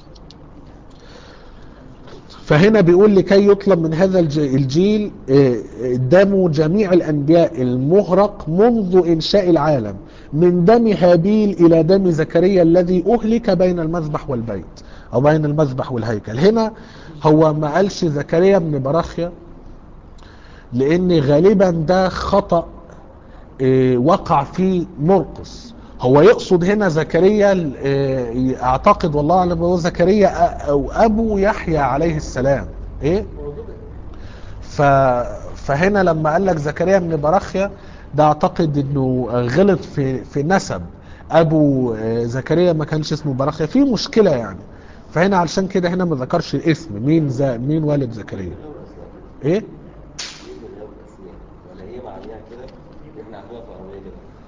فهنا بيقول لكي يطلب من هذا الج- الجيل آه، دم جميع الأنبياء المغرق منذ إنشاء العالم من دم هابيل إلى دم زكريا الذي أهلك بين المذبح والبيت أو بين المذبح والهيكل هنا هو ما قالش زكريا بن براخيا لأن غالبا ده خطأ آه، وقع فيه مرقس هو يقصد هنا زكريا آه، اعتقد والله اعلم هو زكريا أ- او ابو يحيى عليه السلام ايه ف... فهنا لما قال لك زكريا بن براخيا ده اعتقد انه غلط في في نسب ابو آه، زكريا ما كانش اسمه براخيا في مشكله يعني فهنا علشان كده هنا ما ذكرش الاسم مين ز... مين والد زكريا ايه بإذن الله والأسماء ولا هي معناها كده احنا عندنا في العربية كده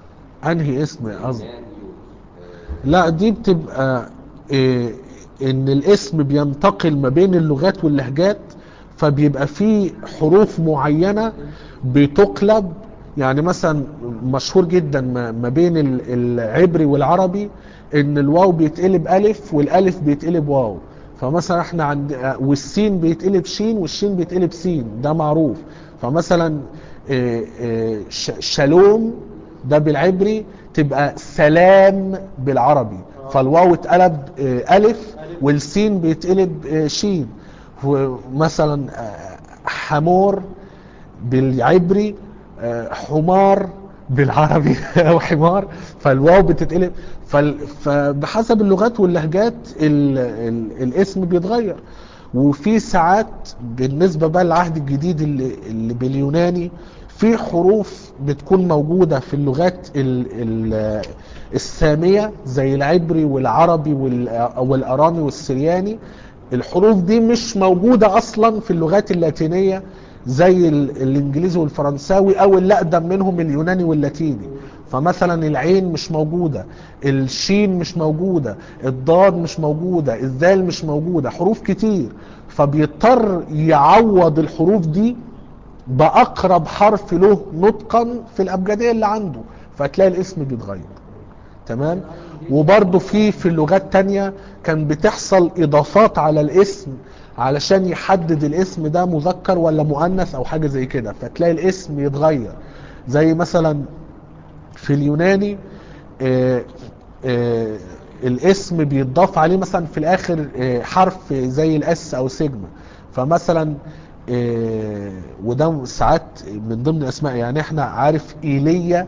انهي اسم قصدي يونان يونس لا دي بتبقى إيه ان الاسم بينتقل ما بين اللغات واللهجات فبيبقى فيه حروف معينة بتقلب يعني مثلا مشهور جدا ما ما بين ال- العبري والعربي ان الواو بيتقلب الف والالف بيتقلب واو فمثلا احنا عند آه، والسين بيتقلب شين والشين بيتقلب سين ده معروف فمثلا إيه، إيه، ش- شالوم ده بالعبري تبقى سلام بالعربي فالواو اتقلب آه، الف والسين بيتقلب آه، شين ومثلا آه، حمور بالعبري آه، حمار بالعربي او حمار فالواو بتتقلب فال- فبحسب اللغات واللهجات ال ال الاسم بيتغير وفي ساعات بالنسبة بقى للعهد الجديد اللي, اللي باليوناني في حروف بتكون موجودة في اللغات ال ال السامية زي العبري والعربي وال- والأرامي والسرياني الحروف دي مش موجودة أصلا في اللغات اللاتينية زي ال- الإنجليزي والفرنساوي أو اللي أقدم منهم اليوناني واللاتيني فمثلا العين مش موجودة الشين مش موجودة الضاد مش موجودة الذال مش موجودة حروف كتير فبيضطر يعوض الحروف دي بأقرب حرف له نطقا في الأبجدية اللي عنده فتلاقي الاسم بيتغير تمام وبرضه في في اللغات تانية كان بتحصل إضافات على الاسم علشان يحدد الاسم ده مذكر ولا مؤنث أو حاجة زي كده فتلاقي الاسم يتغير زي مثلا في اليوناني آه، آه، الاسم بيتضاف عليه مثلا في الاخر آه، حرف زي الاس او سيجما فمثلا آه، وده ساعات من ضمن الاسماء يعني احنا عارف ايليا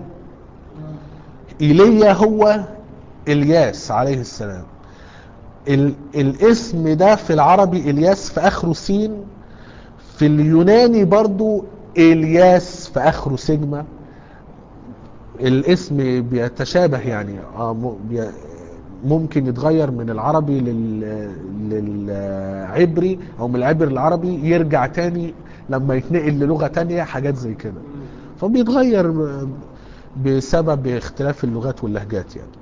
ايليا هو الياس عليه السلام ال الاسم ده في العربي الياس في اخره سين في اليوناني برضو الياس في اخره سيجما الاسم بيتشابه يعني آه م- بي- ممكن يتغير من العربي لل- للعبري او من العبري للعربي يرجع تاني لما يتنقل للغة تانية حاجات زي كده فبيتغير ب- بسبب اختلاف اللغات واللهجات يعني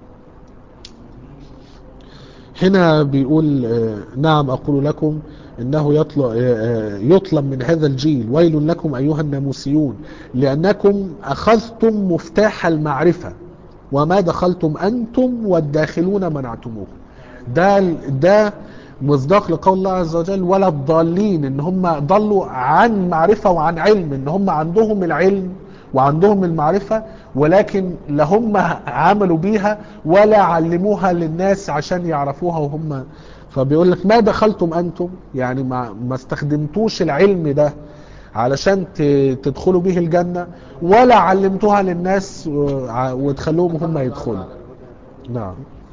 هنا بيقول آه، نعم أقول لكم إنه يطلب, يطلب من هذا الجيل ويل لكم أيها الناموسيون لأنكم أخذتم مفتاح المعرفة وما دخلتم أنتم والداخلون منعتموه ده ده مصداق لقول الله عز وجل ولا الضالين ان هم ضلوا عن معرفة وعن علم ان هم عندهم العلم وعندهم المعرفة ولكن لا هم عملوا بيها ولا علموها للناس عشان يعرفوها وهم فبيقول لك ما دخلتم انتم يعني ما, ما استخدمتوش العلم ده علشان ت- تدخلوا به الجنة ولا علمتوها للناس و- وتخلوهم هم يدخلوا نعم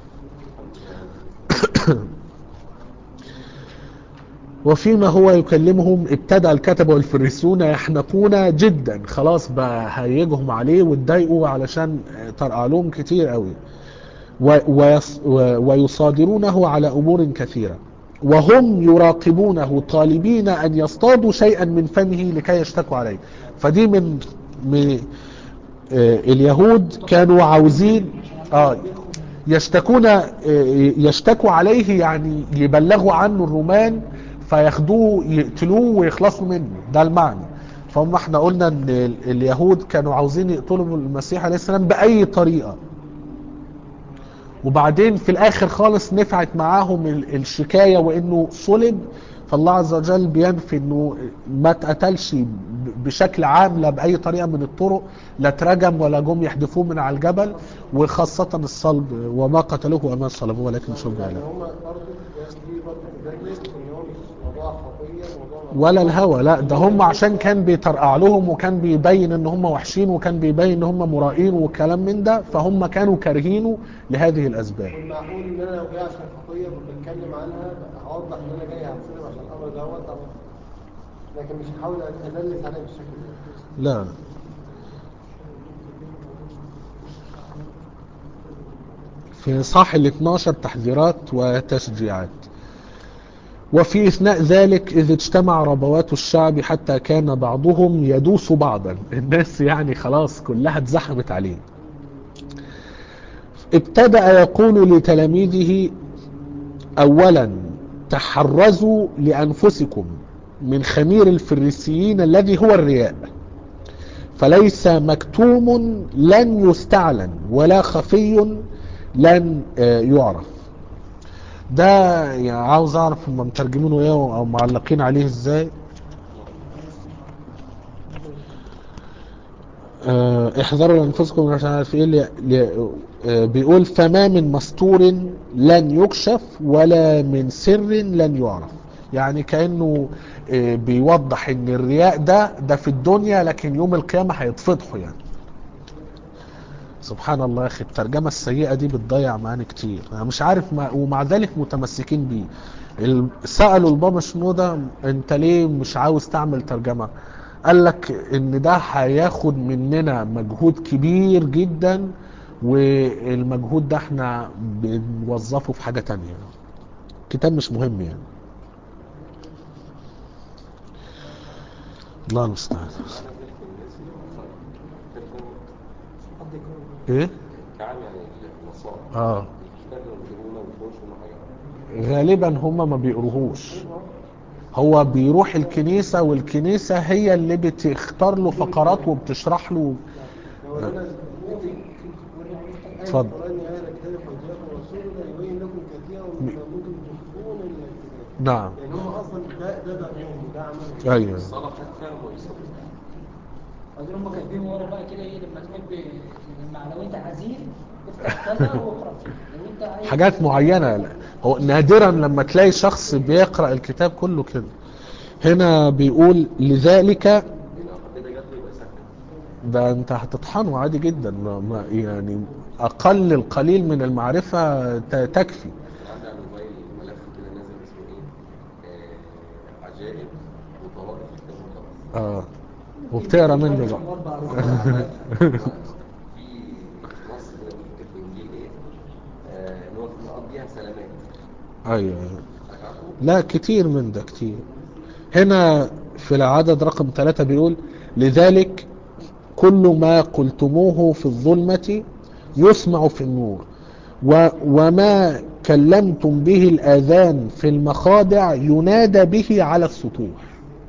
وفيما هو يكلمهم ابتدى الكتبة والفريسون يحنقون جدا خلاص بقى هيجهم عليه واتضايقوا علشان طرقع لهم كتير قوي و- ويص- و- ويصادرونه على امور كثيره وهم يراقبونه طالبين ان يصطادوا شيئا من فمه لكي يشتكوا عليه فدي من, من آه، اليهود كانوا عاوزين اه يشتكون آه، يشتكوا عليه يعني يبلغوا عنه الرومان فياخدوه يقتلوه ويخلصوا منه ده المعنى فهم احنا قلنا ان ال- اليهود كانوا عاوزين يقتلوا المسيح عليه السلام باي طريقه وبعدين في الاخر خالص نفعت معاهم ال- الشكايه وانه صلب فالله عز وجل بينفي انه ما اتقتلش ب- بشكل عام لا باي طريقه من الطرق لا اترجم ولا جم يحدفوه من على الجبل وخاصه الصلب وما قتلوه وما صلبوه ولكن شبه يعني له هم برضه دي برضه تدلل ان هو مش موضوع خطيه موضوع ولا الهوى لا ده هم عشان كان بيطرقع لهم وكان بيبين ان هم وحشين وكان بيبين ان هم مرائين وكلام من ده فهم كانوا كارهينه لهذه الاسباب والمعقول ان انا لو جاي عشان خطيه بتكلم عنها هوضح ان انا جاي هتصرف عشان الامر دوت أو- لكن مش هحاول ادلس عليه بالشكل ده لا في صح ال 12 تحذيرات وتشجيعات وفي اثناء ذلك اذ اجتمع ربوات الشعب حتى كان بعضهم يدوس بعضا الناس يعني خلاص كلها اتزحمت عليه ابتدأ يقول لتلاميذه أولا تحرزوا لأنفسكم من خمير الفريسيين الذي هو الرياء فليس مكتوم لن يستعلن ولا خفي لن آه، يعرف ده يعني عاوز اعرف هم مترجمينه ايه او معلقين عليه ازاي آه، احذروا لانفسكم مش عارف ايه ل- ل- آه، بيقول فما من مستور لن يكشف ولا من سر لن يعرف يعني كانه آه، بيوضح ان الرياء ده ده في الدنيا لكن يوم القيامه هيتفضحوا يعني سبحان الله يا اخي الترجمه السيئه دي بتضيع معاني كتير انا مش عارف ما ومع ذلك متمسكين بيه ال- سالوا البابا شنودة انت ليه مش عاوز تعمل ترجمه قال لك ان ده هياخد مننا مجهود كبير جدا والمجهود ده احنا بنوظفه في حاجه تانية كتاب مش مهم يعني الله المستعان معنى ذلك الناس تفهم حد يكون ايه كعام يعني النصارى اه يشتغلوا ويجيبونا ويخشوا حاجه غالبا هم ما بيقروهوش هو بيروح الكنيسة والكنيسة هي اللي بتختار له فقرات وبتشرح له لو انا اتفضل. القرآن آية كتاب حجاكم ورسولنا يبين لكم كثيرا مما كنتم تخفون من الكتاب نعم يعني هم اصلا ده ده دعوهم وده عملهم ايوه الصلاة تفهم ويصلي بعدين هم كاتبين ورا بقى كده ايه لما تحب لما لو انت حزين افتح كذا واقرا فيه لو انت عايز حاجات معينة هو نادرا لما تلاقي شخص بيقرأ الكتاب كله كده هنا بيقول لذلك لو حد ده جات له يبقى سهل ده انت هتطحنه عادي جدا ما ما- يعني اقل القليل من المعرفة ت- تكفي عندي على الموبايل ملف كده نازل اسمه ايه؟ آه عجائب وطوائف الكتاب المقدس اه وبتقرا منه بقى في نص كده بيكتب في الانجيل ايه؟ آه ان هو مقضيها سلامات ايوه أيوة. هتعرفوا؟ لا كتير من ده كتير هنا في العدد رقم ثلاثة بيقول لذلك كل ما قلتموه في الظلمة يسمع في النور و وما كلمتم به الآذان في المخادع ينادى به على السطوح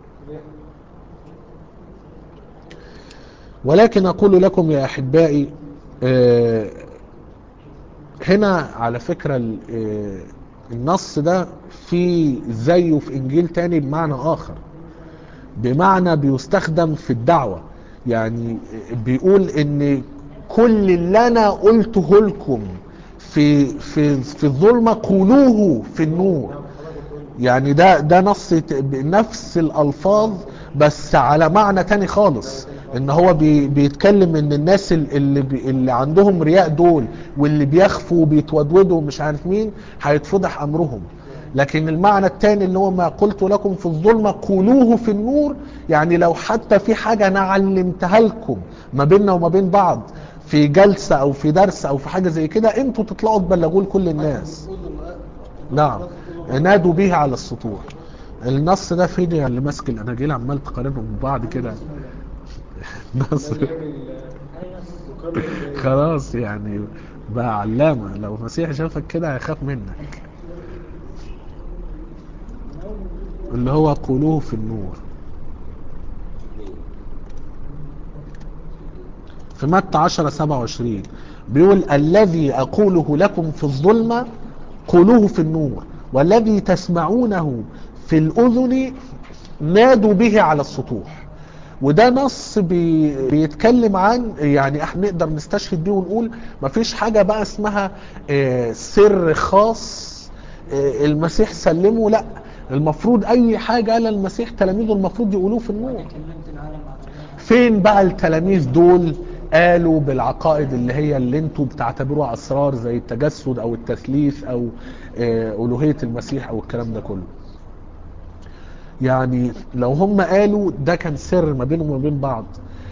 ولكن أقول لكم يا أحبائي آه، هنا على فكرة ال- آه، النص ده في زيه في إنجيل تاني بمعنى آخر بمعنى بيستخدم في الدعوة يعني بيقول ان كل اللي انا قلته لكم في في في الظلمة قولوه في النور يعني ده ده نص ت- بنفس الالفاظ بس على معنى تاني خالص ان هو بي بيتكلم ان الناس ال- اللي بي اللي عندهم رياء دول واللي بيخفوا وبيتودودوا ومش عارف مين هيتفضح امرهم لكن المعنى التاني اللي هو ما قلت لكم في الظلمة قولوه في النور يعني لو حتى في حاجة انا علمتها لكم ما بيننا وما بين بعض في جلسة او في درس او في حاجة زي كده انتوا تطلعوا تبلغوه لكل الناس نعم نادوا به على السطوح النص ده فين يا اللي ماسك الاناجيل عمال تقارنهم ببعض كده نص خلاص يعني بقى علامة لو مسيح شافك كده هيخاف منك اللي هو قولوه في النور في متى 10 27 بيقول الذي أقوله لكم في الظلمة قولوه في النور والذي تسمعونه في الأذن نادوا به على السطوح وده نص بي بيتكلم عن يعني احنا نقدر نستشهد بيه ونقول مفيش حاجة بقى اسمها آه، سر خاص آه، المسيح سلمه لا المفروض اي حاجة قال المسيح تلاميذه المفروض يقولوه في النور كلمت العالم على فين بقى التلاميذ دول قالوا بالعقائد اللي هي اللي انتوا بتعتبروها اسرار زي التجسد او التثليث او آه، الوهية المسيح او الكلام ده كله يعني لو هم قالوا ده كان سر ما بينهم وما بين بعض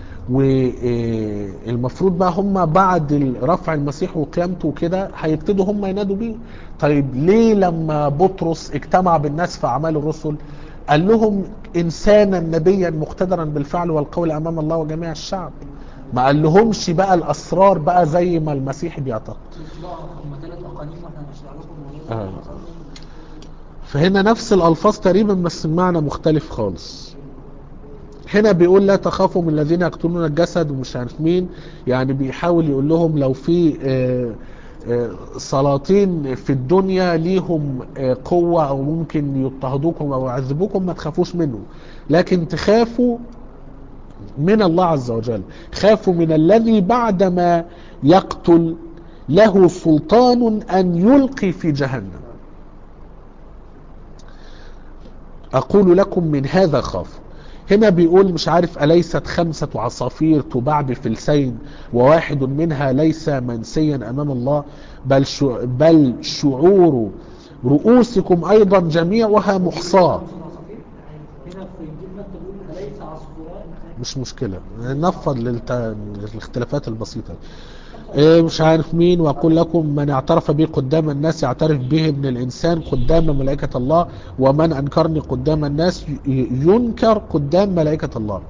والمفروض بقى هم بعد رفع المسيح وقيامته وكده هيبتدوا هم ينادوا بيه طيب ليه لما بطرس اجتمع بالناس في اعمال الرسل قال لهم انسانا نبيا مقتدرا بالفعل والقول امام الله وجميع الشعب ما قال لهمش بقى الاسرار بقى زي ما المسيح بيعتقد لا هم ثلاث اقانيم واحنا هنشرح لكم الموضوع ده. آه. فهنا نفس الالفاظ تقريبا بس المعنى مختلف خالص هنا بيقول لا تخافوا من الذين يقتلون الجسد ومش عارف مين يعني بيحاول يقول لهم لو في آه، آه، سلاطين في الدنيا ليهم آه، قوة او ممكن يضطهدوكم او يعذبوكم ما تخافوش منه لكن تخافوا من الله عز وجل خافوا من الذي بعدما يقتل له سلطان ان يلقي في جهنم أقول لكم من هذا خافوا هنا بيقول مش عارف أليست خمسة عصافير تباع بفلسين وواحد منها ليس منسيا أمام الله بل, شع بل شعور رؤوسكم أيضا جميعها محصاة هنا في انجيل متى بيقول اليس عصفوران مش مشكلة نفض للت... للاختلافات البسيطة إيه مش عارف مين واقول لكم من اعترف بي قدام الناس يعترف به ابن الانسان قدام ملائكة الله ومن انكرني قدام الناس ي- ينكر قدام ملائكة الله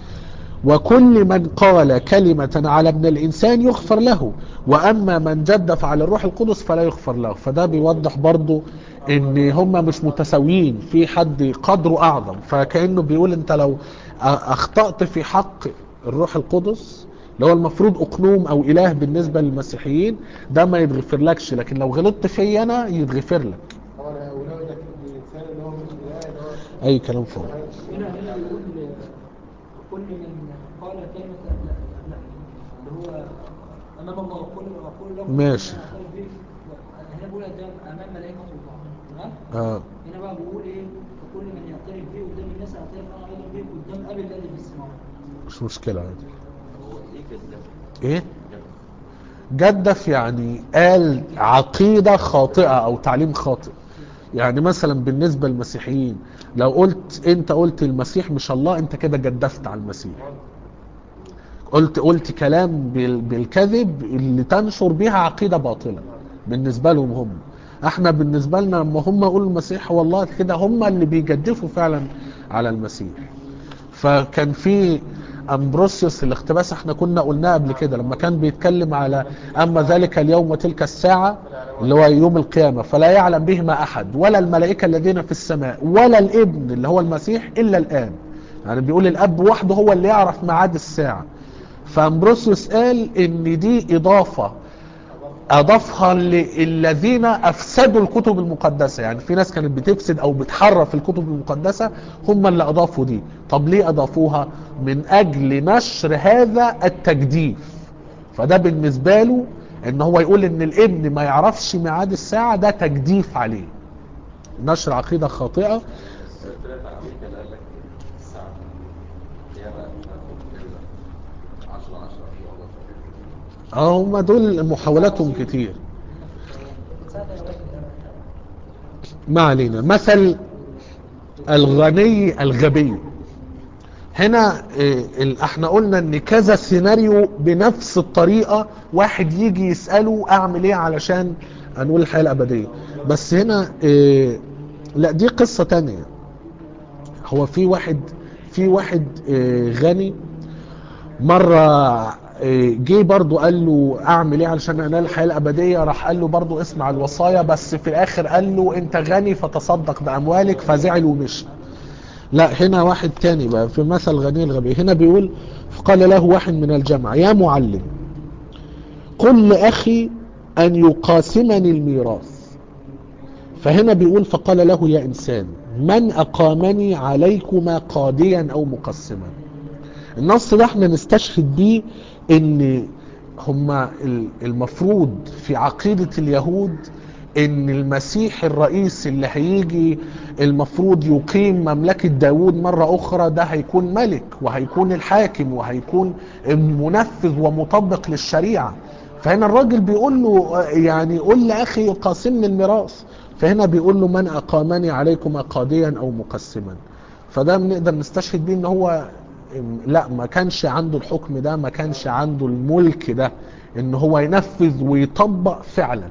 وكل من قال كلمة على ابن الإنسان يغفر له وأما من جدف على الروح القدس فلا يغفر له فده بيوضح برضو ان هم مش متساويين في حد قدره أعظم فكأنه بيقول انت لو أ- أخطأت في حق الروح القدس اللي هو المفروض أقنوم أو إله بالنسبة للمسيحيين ده ما يتغفر لكش لكن لو غلطت في أنا يتغفر لك طبعا هؤلاء ده الانسان اللي هو مش اله اللي هو أي كلام فوق هنا هنا بيقول كل من قال كلمة لا لا اللي هو أمام الله وكل وأقول لكم ماشي. أنا أعترف به. هنا بيقول قدام أمام ملائكة الله تمام؟ آه. هنا بقى بيقول إيه وكل من يعترف به قدام الناس أعترف أنا أيضا به قدام أبي الذي في السماء مش مشكلة عادي هو ايه كده ايه جدف يعني قال عقيدة خاطئة او تعليم خاطئ يعني مثلا بالنسبة للمسيحيين لو قلت انت قلت المسيح مش الله انت كده جدفت على المسيح قلت قلت كلام بال- بالكذب اللي تنشر بيها عقيدة باطلة بالنسبة لهم هم احنا بالنسبة لنا لما هم يقولوا المسيح هو الله كده هم اللي بيجدفوا فعلا على المسيح فكان في امبروسيوس الاقتباس احنا كنا قلناه قبل كده لما كان بيتكلم على اما ذلك اليوم وتلك الساعة اللي هو يوم القيامة فلا يعلم بهما احد ولا الملائكة الذين في السماء ولا الابن اللي هو المسيح الا الان يعني بيقول الاب وحده هو اللي يعرف ميعاد الساعة فامبروسيوس قال ان دي اضافة اضافها للذين افسدوا الكتب المقدسه يعني في ناس كانت بتفسد او بتحرف الكتب المقدسه هم اللي اضافوا دي طب ليه اضافوها من اجل نشر هذا التجديف فده بالنسبه له ان هو يقول ان الابن ما يعرفش ميعاد الساعه ده تجديف عليه نشر عقيده خاطئه طلعت على امريكا اللي قال لك الساعه هي بقى 10 10 والله اه هم دول محاولاتهم كتير ما علينا مثل الغني الغبي هنا إيه، ال- احنا قلنا ان كذا سيناريو بنفس الطريقة واحد يجي يسأله اعمل ايه علشان انقول الحياة الابدية بس هنا إيه، لا دي قصة تانية هو في واحد في واحد إيه، غني مرة إيه، جه برضو قال له اعمل ايه علشان انال الحياة الابدية راح قال له برضو اسمع الوصايا بس في الاخر قال له انت غني فتصدق باموالك فزعل ومشي لا هنا واحد تاني بقى في مثل غني الغبي هنا بيقول فقال له واحد من الجمع يا معلم قل لأخي أن يقاسمني الميراث فهنا بيقول فقال له يا إنسان من أقامني عليكما قاضيا أو مقسما النص ده احنا نستشهد بيه ان هما ال- المفروض في عقيدة اليهود ان المسيح الرئيس اللي هيجي المفروض يقيم مملكة داود مرة اخرى ده هيكون ملك وهيكون الحاكم وهيكون منفذ ومطبق للشريعة فهنا الراجل بيقول له آه، يعني قل لأخي قاسمني الميراث فهنا بيقول له من أقامني عليكم قاضيا أو مقسما فده بنقدر نستشهد بيه ان هو لا ما كانش عنده الحكم ده ما كانش عنده الملك ده ان هو ينفذ ويطبق فعلا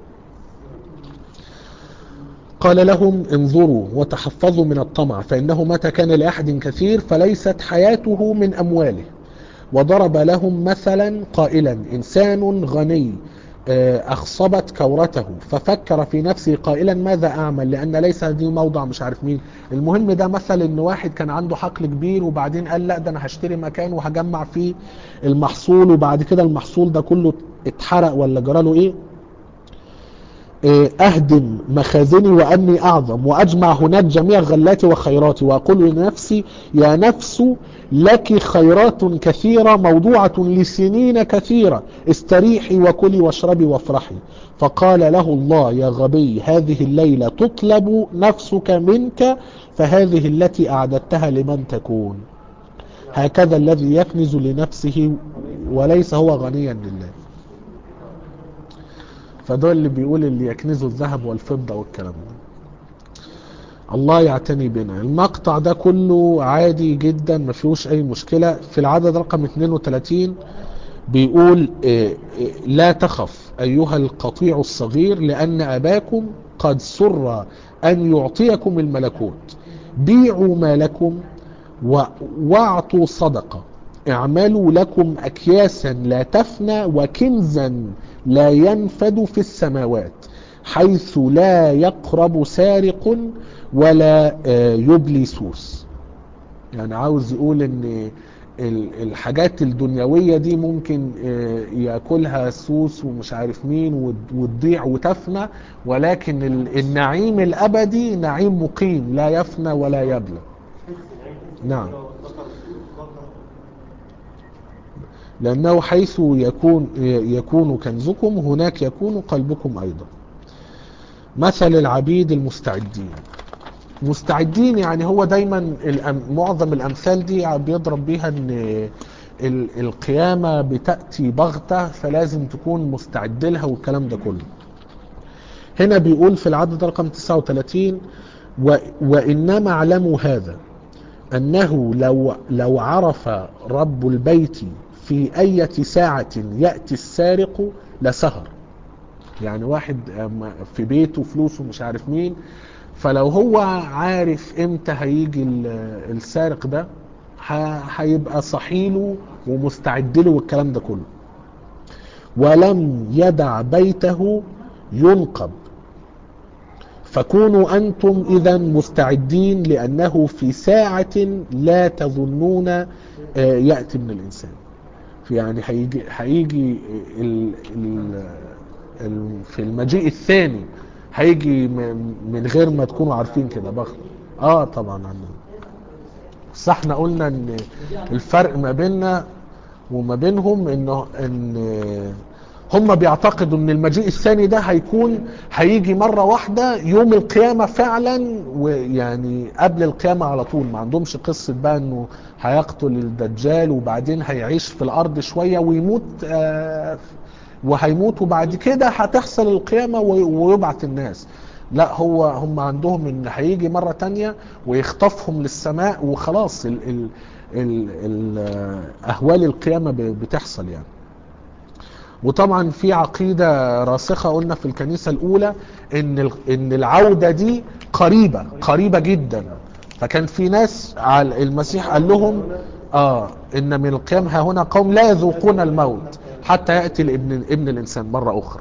قال لهم انظروا وتحفظوا من الطمع فإنه متى كان لأحد كثير فليست حياته من أمواله وضرب لهم مثلا قائلا إنسان غني آه، أخصبت كورته ففكر في نفسه قائلا ماذا أعمل لأن ليس دي موضع مش عارف مين المهم ده مثل إن واحد كان عنده حقل كبير وبعدين قال لا ده أنا هشتري مكان وهجمع فيه المحصول وبعد كده المحصول ده كله اتحرق ولا جراله إيه أهدم مخازني وأني أعظم وأجمع هناك جميع غلاتي وخيراتي وأقول لنفسي يا نفس لك خيرات كثيرة موضوعة لسنين كثيرة استريحي وكلي واشربي وافرحي فقال له الله يا غبي هذه الليلة تطلب نفسك منك فهذه التي أعددتها لمن تكون هكذا الذي يكنز لنفسه وليس هو غنيا لله فدول اللي بيقول اللي يكنزوا الذهب والفضة والكلام ده الله يعتني بنا المقطع ده كله عادي جدا ما فيهوش اي مشكلة في العدد رقم 32 بيقول إيه إيه لا تخف ايها القطيع الصغير لان اباكم قد سر ان يعطيكم الملكوت بيعوا ما لكم و- واعطوا صدقة اعملوا لكم اكياسا لا تفنى وكنزا لا ينفد في السماوات حيث لا يقرب سارق ولا آه، يبلي سوس يعني عاوز يقول ان ال- الحاجات الدنيوية دي ممكن آه، ياكلها سوس ومش عارف مين وت- وتضيع وتفنى ولكن ال- النعيم الابدي نعيم مقيم لا يفنى ولا يبلى نعم لأنه حيث يكون يكون كنزكم هناك يكون قلبكم أيضا مثل العبيد المستعدين مستعدين يعني هو دايما الأم- معظم الأمثال دي بيضرب بيها ان ال- القيامة بتأتي بغتة فلازم تكون مستعد لها والكلام ده كله هنا بيقول في العدد رقم 39 و وإنما اعلموا هذا أنه لو, لو عرف رب البيت في أية ساعة يأتي السارق لسهر يعني واحد أما في بيته فلوسه مش عارف مين فلو هو عارف امتى هيجي ال- السارق ده ه- هيبقى صحيله ومستعد له والكلام ده كله ولم يدع بيته ينقب فكونوا أنتم إذا مستعدين لأنه في ساعة لا تظنون آه، يأتي من الإنسان يعني هيجي هيجي ال ال ال في المجيء الثاني هيجي من من غير ما تكونوا عارفين كده بخ اه طبعا عندنا بس احنا قلنا ان الفرق ما بيننا وما بينهم انه ان هم بيعتقدوا ان المجيء الثاني ده هيكون هيجي مرة واحدة يوم القيامة فعلا ويعني قبل القيامة على طول ما عندهمش قصة بقى انه هيقتل الدجال وبعدين هيعيش في الارض شوية ويموت آه وهيموت وبعد كده هتحصل القيامة وي- ويبعث الناس لا هو هم عندهم ان هيجي مرة تانية ويخطفهم للسماء وخلاص ال ال ال ال اهوال القيامة ب- بتحصل يعني وطبعا في عقيدة راسخة قلنا في الكنيسة الأولى إن ال- إن العودة دي قريبة قريبة جدا فكان في ناس على المسيح قال لهم آه إن من القيام ها هنا قوم لا يذوقون الموت حتى يأتي الابن ابن الإنسان مرة أخرى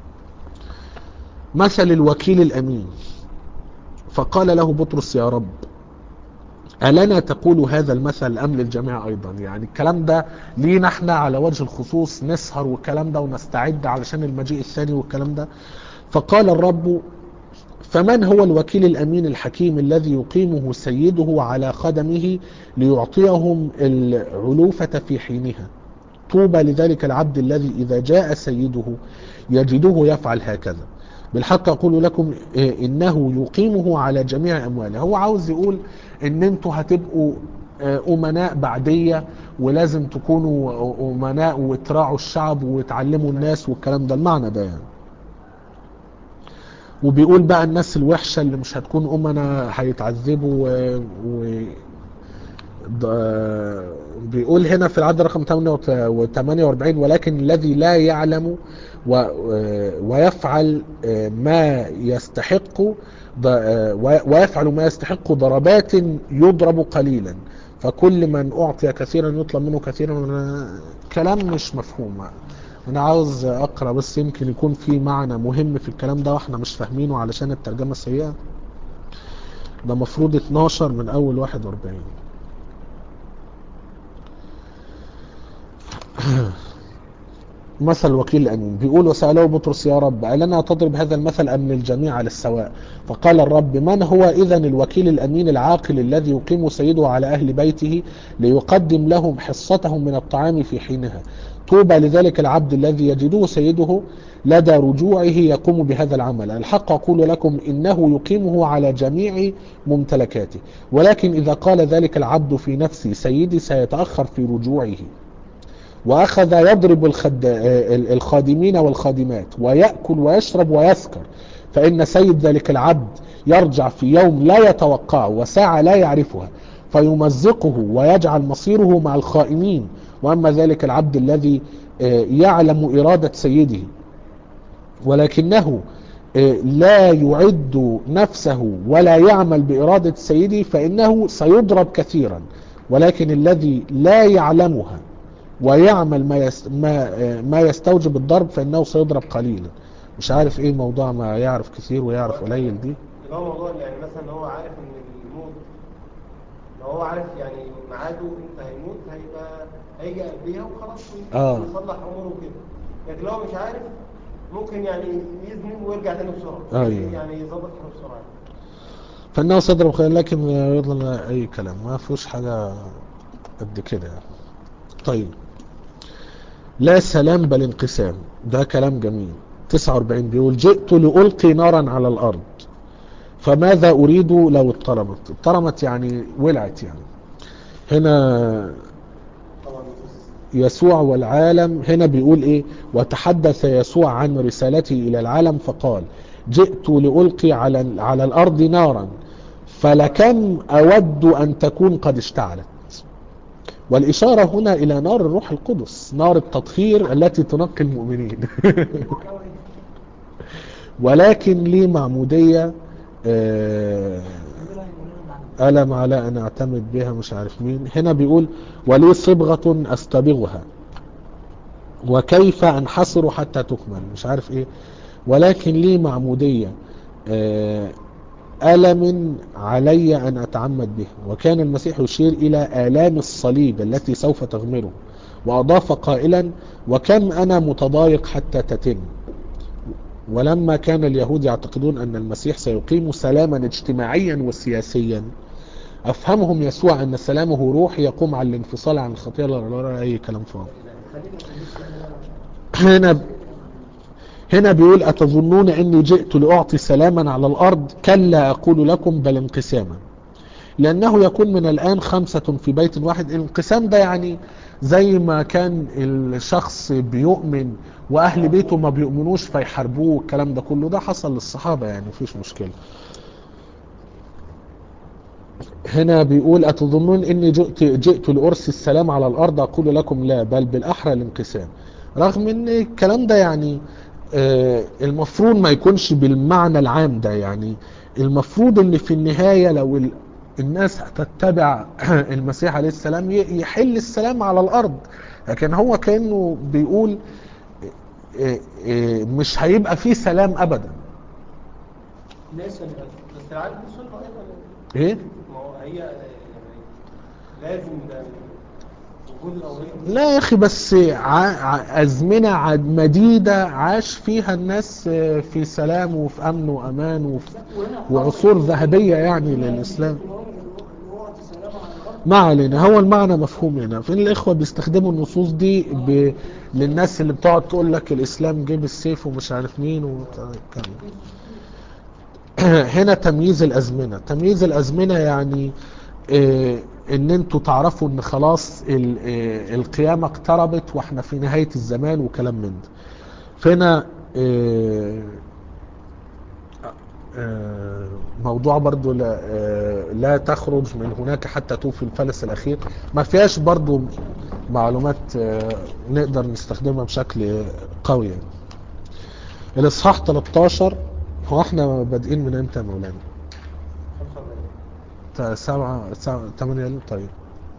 مثل الوكيل الأمين فقال له بطرس يا رب ألنا تقول هذا المثل أم للجميع أيضا يعني الكلام ده لينا احنا على وجه الخصوص نسهر والكلام ده ونستعد علشان المجيء الثاني والكلام ده فقال الرب فمن هو الوكيل الأمين الحكيم الذي يقيمه سيده على خدمه ليعطيهم العلوفة في حينها طوبى لذلك العبد الذي إذا جاء سيده يجده يفعل هكذا بالحق أقول لكم إيه، إنه يقيمه على جميع أمواله هو عاوز يقول إن أنتوا هتبقوا آه، أمناء بعدية ولازم تكونوا أمناء وتراعوا الشعب وتعلموا الناس والكلام ده المعنى ده يعني وبيقول بقى الناس الوحشة اللي مش هتكون أمنا هيتعذبوا و... و... ده- بيقول هنا في العدد رقم 48 ولكن الذي لا يعلم و... ويفعل ما يستحق ض- ويفعل ما يستحق ضربات يضرب قليلا فكل من أعطي كثيرا يطلب منه كثيرا أنا- كلام مش مفهوم أنا عاوز أقرأ بس يمكن يكون في معنى مهم في الكلام ده وإحنا مش فاهمينه علشان الترجمة سيئة ده مفروض 12 من أول 41 مثل الوكيل الأمين بيقول وسأله بطرس يا رب ألنا تضرب هذا المثل أم للجميع على السواء فقال الرب من هو إذا الوكيل الأمين العاقل الذي يقيم سيده على أهل بيته ليقدم لهم حصتهم من الطعام في حينها طوبى لذلك العبد الذي يجده سيده لدى رجوعه يقوم بهذا العمل الحق أقول لكم إنه يقيمه على جميع ممتلكاته ولكن إذا قال ذلك العبد في نفسه سيدي سيتأخر في رجوعه وأخذ يضرب الخد... الخادمين والخادمات ويأكل ويشرب ويسكر فإن سيد ذلك العبد يرجع في يوم لا يتوقعه وساعة لا يعرفها فيمزقه ويجعل مصيره مع الخائنين وأما ذلك العبد الذي آه، يعلم إرادة سيده ولكنه آه، لا يعد نفسه ولا يعمل بإرادة سيده فإنه سيضرب كثيرا ولكن الذي لا يعلمها ويعمل ما يست... ما آه، ما يستوجب الضرب فإنه سيضرب قليلا مش عارف ايه موضوع ما يعرف كثير ويعرف قليل دي اللي هو موضوع يعني مثلا هو عارف ان الموت لو هو عارف يعني ميعاده انت هيموت هيبقى هيجي قبليها وخلاص آه. يصلح اموره كده لكن لو هو مش عارف ممكن يعني يذنب ويرجع تاني بسرعه أيوة. يعني يظبط حاله بسرعه فإنه سيضرب قليلا لكن يضل أي كلام ما فيهوش حاجة قد كده يعني طيب لا سلام بل انقسام ده كلام جميل 49 بيقول جئت لألقي نارا على الأرض فماذا أريد لو اضطرمت اضطرمت يعني ولعت يعني هنا طبعا يسوع والعالم هنا بيقول ايه وتحدث يسوع عن رسالته الى العالم فقال جئت لألقي على, على الارض نارا فلكم اود ان تكون قد اشتعلت والاشارة هنا الى نار الروح القدس نار التطهير التي تنقي المؤمنين ولكن لي معمودية آه ألم على أن أعتمد بها مش عارف مين هنا بيقول ولي صبغة أستبغها وكيف أنحصر حتى تكمل مش عارف إيه ولكن لي معمودية آه، ألم علي أن أتعمد بها وكان المسيح يشير إلى آلام الصليب التي سوف تغمره وأضاف قائلا وكم أنا متضايق حتى تتم ولما كان اليهود يعتقدون أن المسيح سيقيم سلاما اجتماعيا وسياسيا أفهمهم يسوع أن سلامه روحي يقوم على الانفصال عن الخطيئة لا ولا أي كلام فاضي هنا هنا بيقول أتظنون أني جئت لأعطي سلاما على الأرض كلا أقول لكم بل انقساما لأنه يكون من الآن خمسة في بيت واحد الانقسام ده يعني زي ما كان الشخص بيؤمن وأهل بيته ما بيؤمنوش فيحاربوه والكلام ده كله ده حصل للصحابة يعني مفيش مشكلة هنا بيقول أتظنون أني جئت, جئت لأرسي السلام على الأرض أقول لكم لا بل بالأحرى الانقسام رغم أن الكلام ده يعني آه، المفروض ما يكونش بالمعنى العام ده يعني المفروض أن في النهاية لو ال- الناس هتتبع المسيح عليه السلام ي- يحل السلام على الأرض لكن هو كأنه بيقول آه، آه، مش هيبقى فيه سلام أبدا الناس اللي بس العدل دي سنه ايضا إيه؟ ما هو هي يعني لازم ده وجود الاولين لا يا اخي بس ع... ع... ازمنه عد- مديده عاش فيها الناس آه، في سلام وفي امن وامان وفي وعصور ذهبيه يعني للاسلام ما علينا هو المعنى مفهوم هنا فين الاخوه بيستخدموا النصوص دي ب... للناس اللي بتقعد تقول لك الاسلام جيب السيف ومش عارف مين والكلام هنا تمييز الازمنه تمييز الازمنه يعني آه، ان انتوا تعرفوا ان خلاص ال- آه، القيامه اقتربت واحنا في نهايه الزمان وكلام من ده فهنا آه، آه، موضوع برضو لا, آه، لا تخرج من هناك حتى توفي الفلس الأخير ما فيهاش برضو معلومات آه، نقدر نستخدمها بشكل قوي يعني. الإصحاح 13 هو احنا بادئين من امتى يا مولانا؟ 45 تا- سبعة سبعة تمانية طيب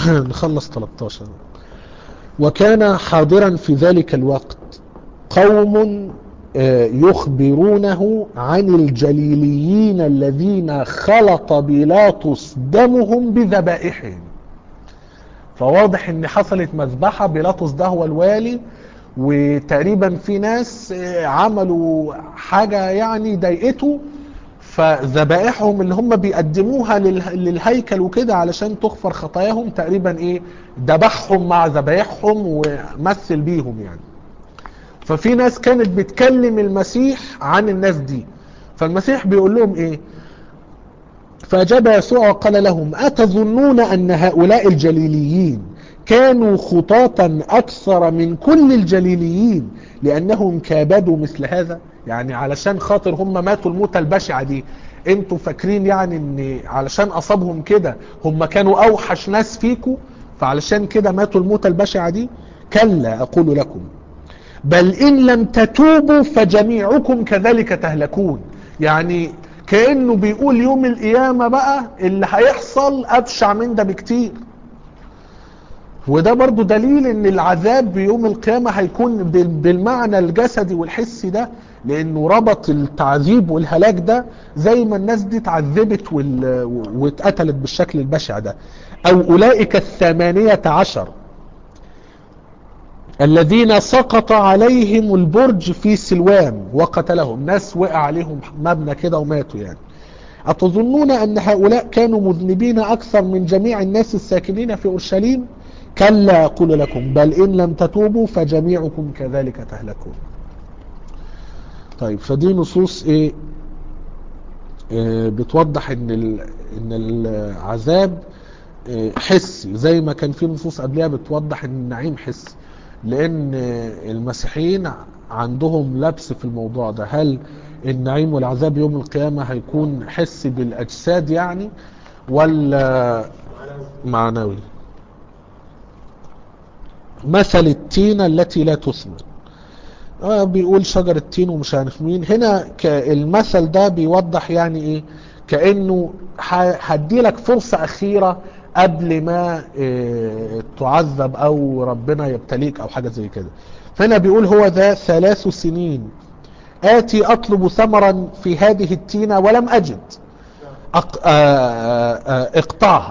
نخلص 13 وكان حاضرا في ذلك الوقت قوم آه، يخبرونه عن الجليليين الذين خلط بيلاطس دمهم بذبائحهم فواضح ان حصلت مذبحة بيلاطس ده هو الوالي وتقريبا في ناس آه، عملوا حاجة يعني ضايقته فذبائحهم اللي هم بيقدموها لله- للهيكل وكده علشان تغفر خطاياهم تقريبا ايه ذبحهم مع ذبائحهم ومثل بيهم يعني ففي ناس كانت بتكلم المسيح عن الناس دي فالمسيح بيقول لهم ايه فأجاب يسوع وقال لهم أتظنون أن هؤلاء الجليليين كانوا خطاطا أكثر من كل الجليليين لأنهم كابدوا مثل هذا يعني علشان خاطر هم ماتوا الموتة البشعة دي انتوا فاكرين يعني ان علشان أصابهم كده هم كانوا أوحش ناس فيكم فعلشان كده ماتوا الموتة البشعة دي كلا أقول لكم بل إن لم تتوبوا فجميعكم كذلك تهلكون يعني كأنه بيقول يوم القيامة بقى اللي هيحصل أبشع من ده بكتير وده برضو دليل ان العذاب بيوم القيامة هيكون بال- بالمعنى الجسدي والحسي ده لانه ربط التعذيب والهلاك ده زي ما الناس دي اتعذبت وال- واتقتلت بالشكل البشع ده او اولئك الثمانية عشر الذين سقط عليهم البرج في سلوام وقتلهم ناس وقع عليهم مبنى كده وماتوا يعني أتظنون أن هؤلاء كانوا مذنبين أكثر من جميع الناس الساكنين في أورشليم كلا أقول لكم بل إن لم تتوبوا فجميعكم كذلك تهلكون طيب فدي نصوص إيه آه، بتوضح ان ال- ان العذاب آه، حسي زي ما كان في نصوص قبلها بتوضح ان النعيم حسي لان آه، المسيحيين عندهم لبس في الموضوع ده هل النعيم والعذاب يوم القيامة هيكون حسي بالاجساد يعني ولا معنوي مثل التينة التي لا تثمر آه بيقول شجر التين ومش عارف مين هنا ك- المثل ده بيوضح يعني ايه كأنه ه- هديلك فرصة أخيرة قبل ما آه، تعذب أو ربنا يبتليك أو حاجة زي كده فهنا بيقول هو ذا ثلاث سنين آتي أطلب ثمرا في هذه التينة ولم أجد أق... آه، آه، آه، اقطعها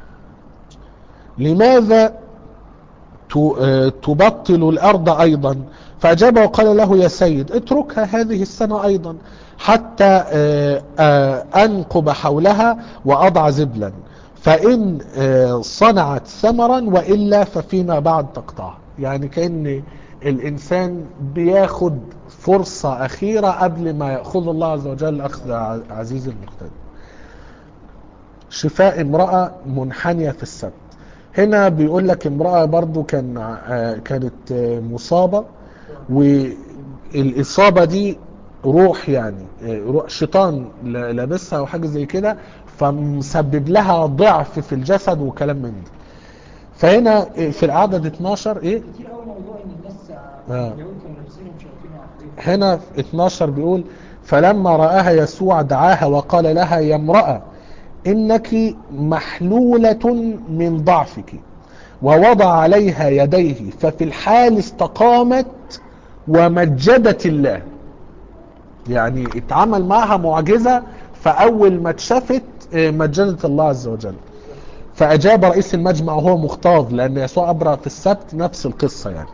لماذا ت- آه، تبطل الأرض أيضا فأجاب وقال له يا سيد اتركها هذه السنة أيضا حتى آه، آه، أنقب حولها وأضع زبلا فإن آه، صنعت ثمرا وإلا ففيما بعد تقطع يعني كأن الإنسان بياخد فرصة أخيرة قبل ما يأخذ الله عز وجل أخذ ع- عزيز المقتدر شفاء امرأة منحنية في السبت هنا بيقول لك امرأة برضو كان آه، كانت آه، مصابة والإصابة دي روح يعني آه، روح شيطان ل- لابسها أو حاجة زي كده فمسبب لها ضعف في الجسد وكلام من ده فهنا آه، في العدد 12 ايه كتير قوي موضوع ان الناس آه. اليهود كانوا لابسينهم شياطين وعفاريت هنا في 12 بيقول فلما رآها يسوع دعاها وقال لها يا امرأة إنك محلولة من ضعفك ووضع عليها يديه ففي الحال استقامت ومجدت الله يعني اتعمل معها معجزة فأول ما اتشافت اه، مجدت الله عز وجل فأجاب رئيس المجمع وهو مختاض لأن يسوع أبرأ في السبت نفس القصة يعني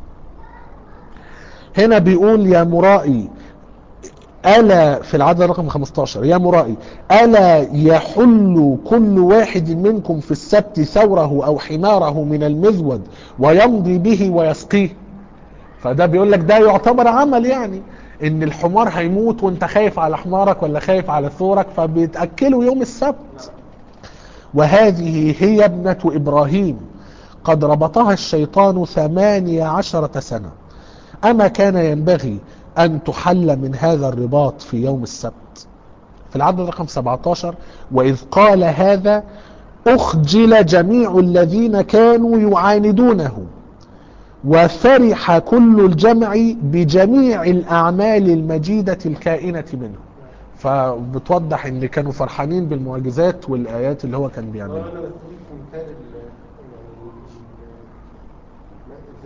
هنا بيقول يا مرائي ألا في العدد رقم 15 يا مرائي ألا يحل كل واحد منكم في السبت ثوره أو حماره من المذود ويمضي به ويسقيه فده بيقول لك ده يعتبر عمل يعني ان الحمار هيموت وانت خايف على حمارك ولا خايف على ثورك فبيتأكلوا يوم السبت وهذه هي ابنة إبراهيم قد ربطها الشيطان ثمانية عشرة سنة أما كان ينبغي أن تحل من هذا الرباط في يوم السبت في العدد رقم 17 وإذ قال هذا أخجل جميع الذين كانوا يعاندونه وفرح كل الجمع بجميع الأعمال المجيدة الكائنة منه فبتوضح ان كانوا فرحانين بالمعجزات والآيات اللي هو كان هو بيعملها انا بستفيد في مثال ال-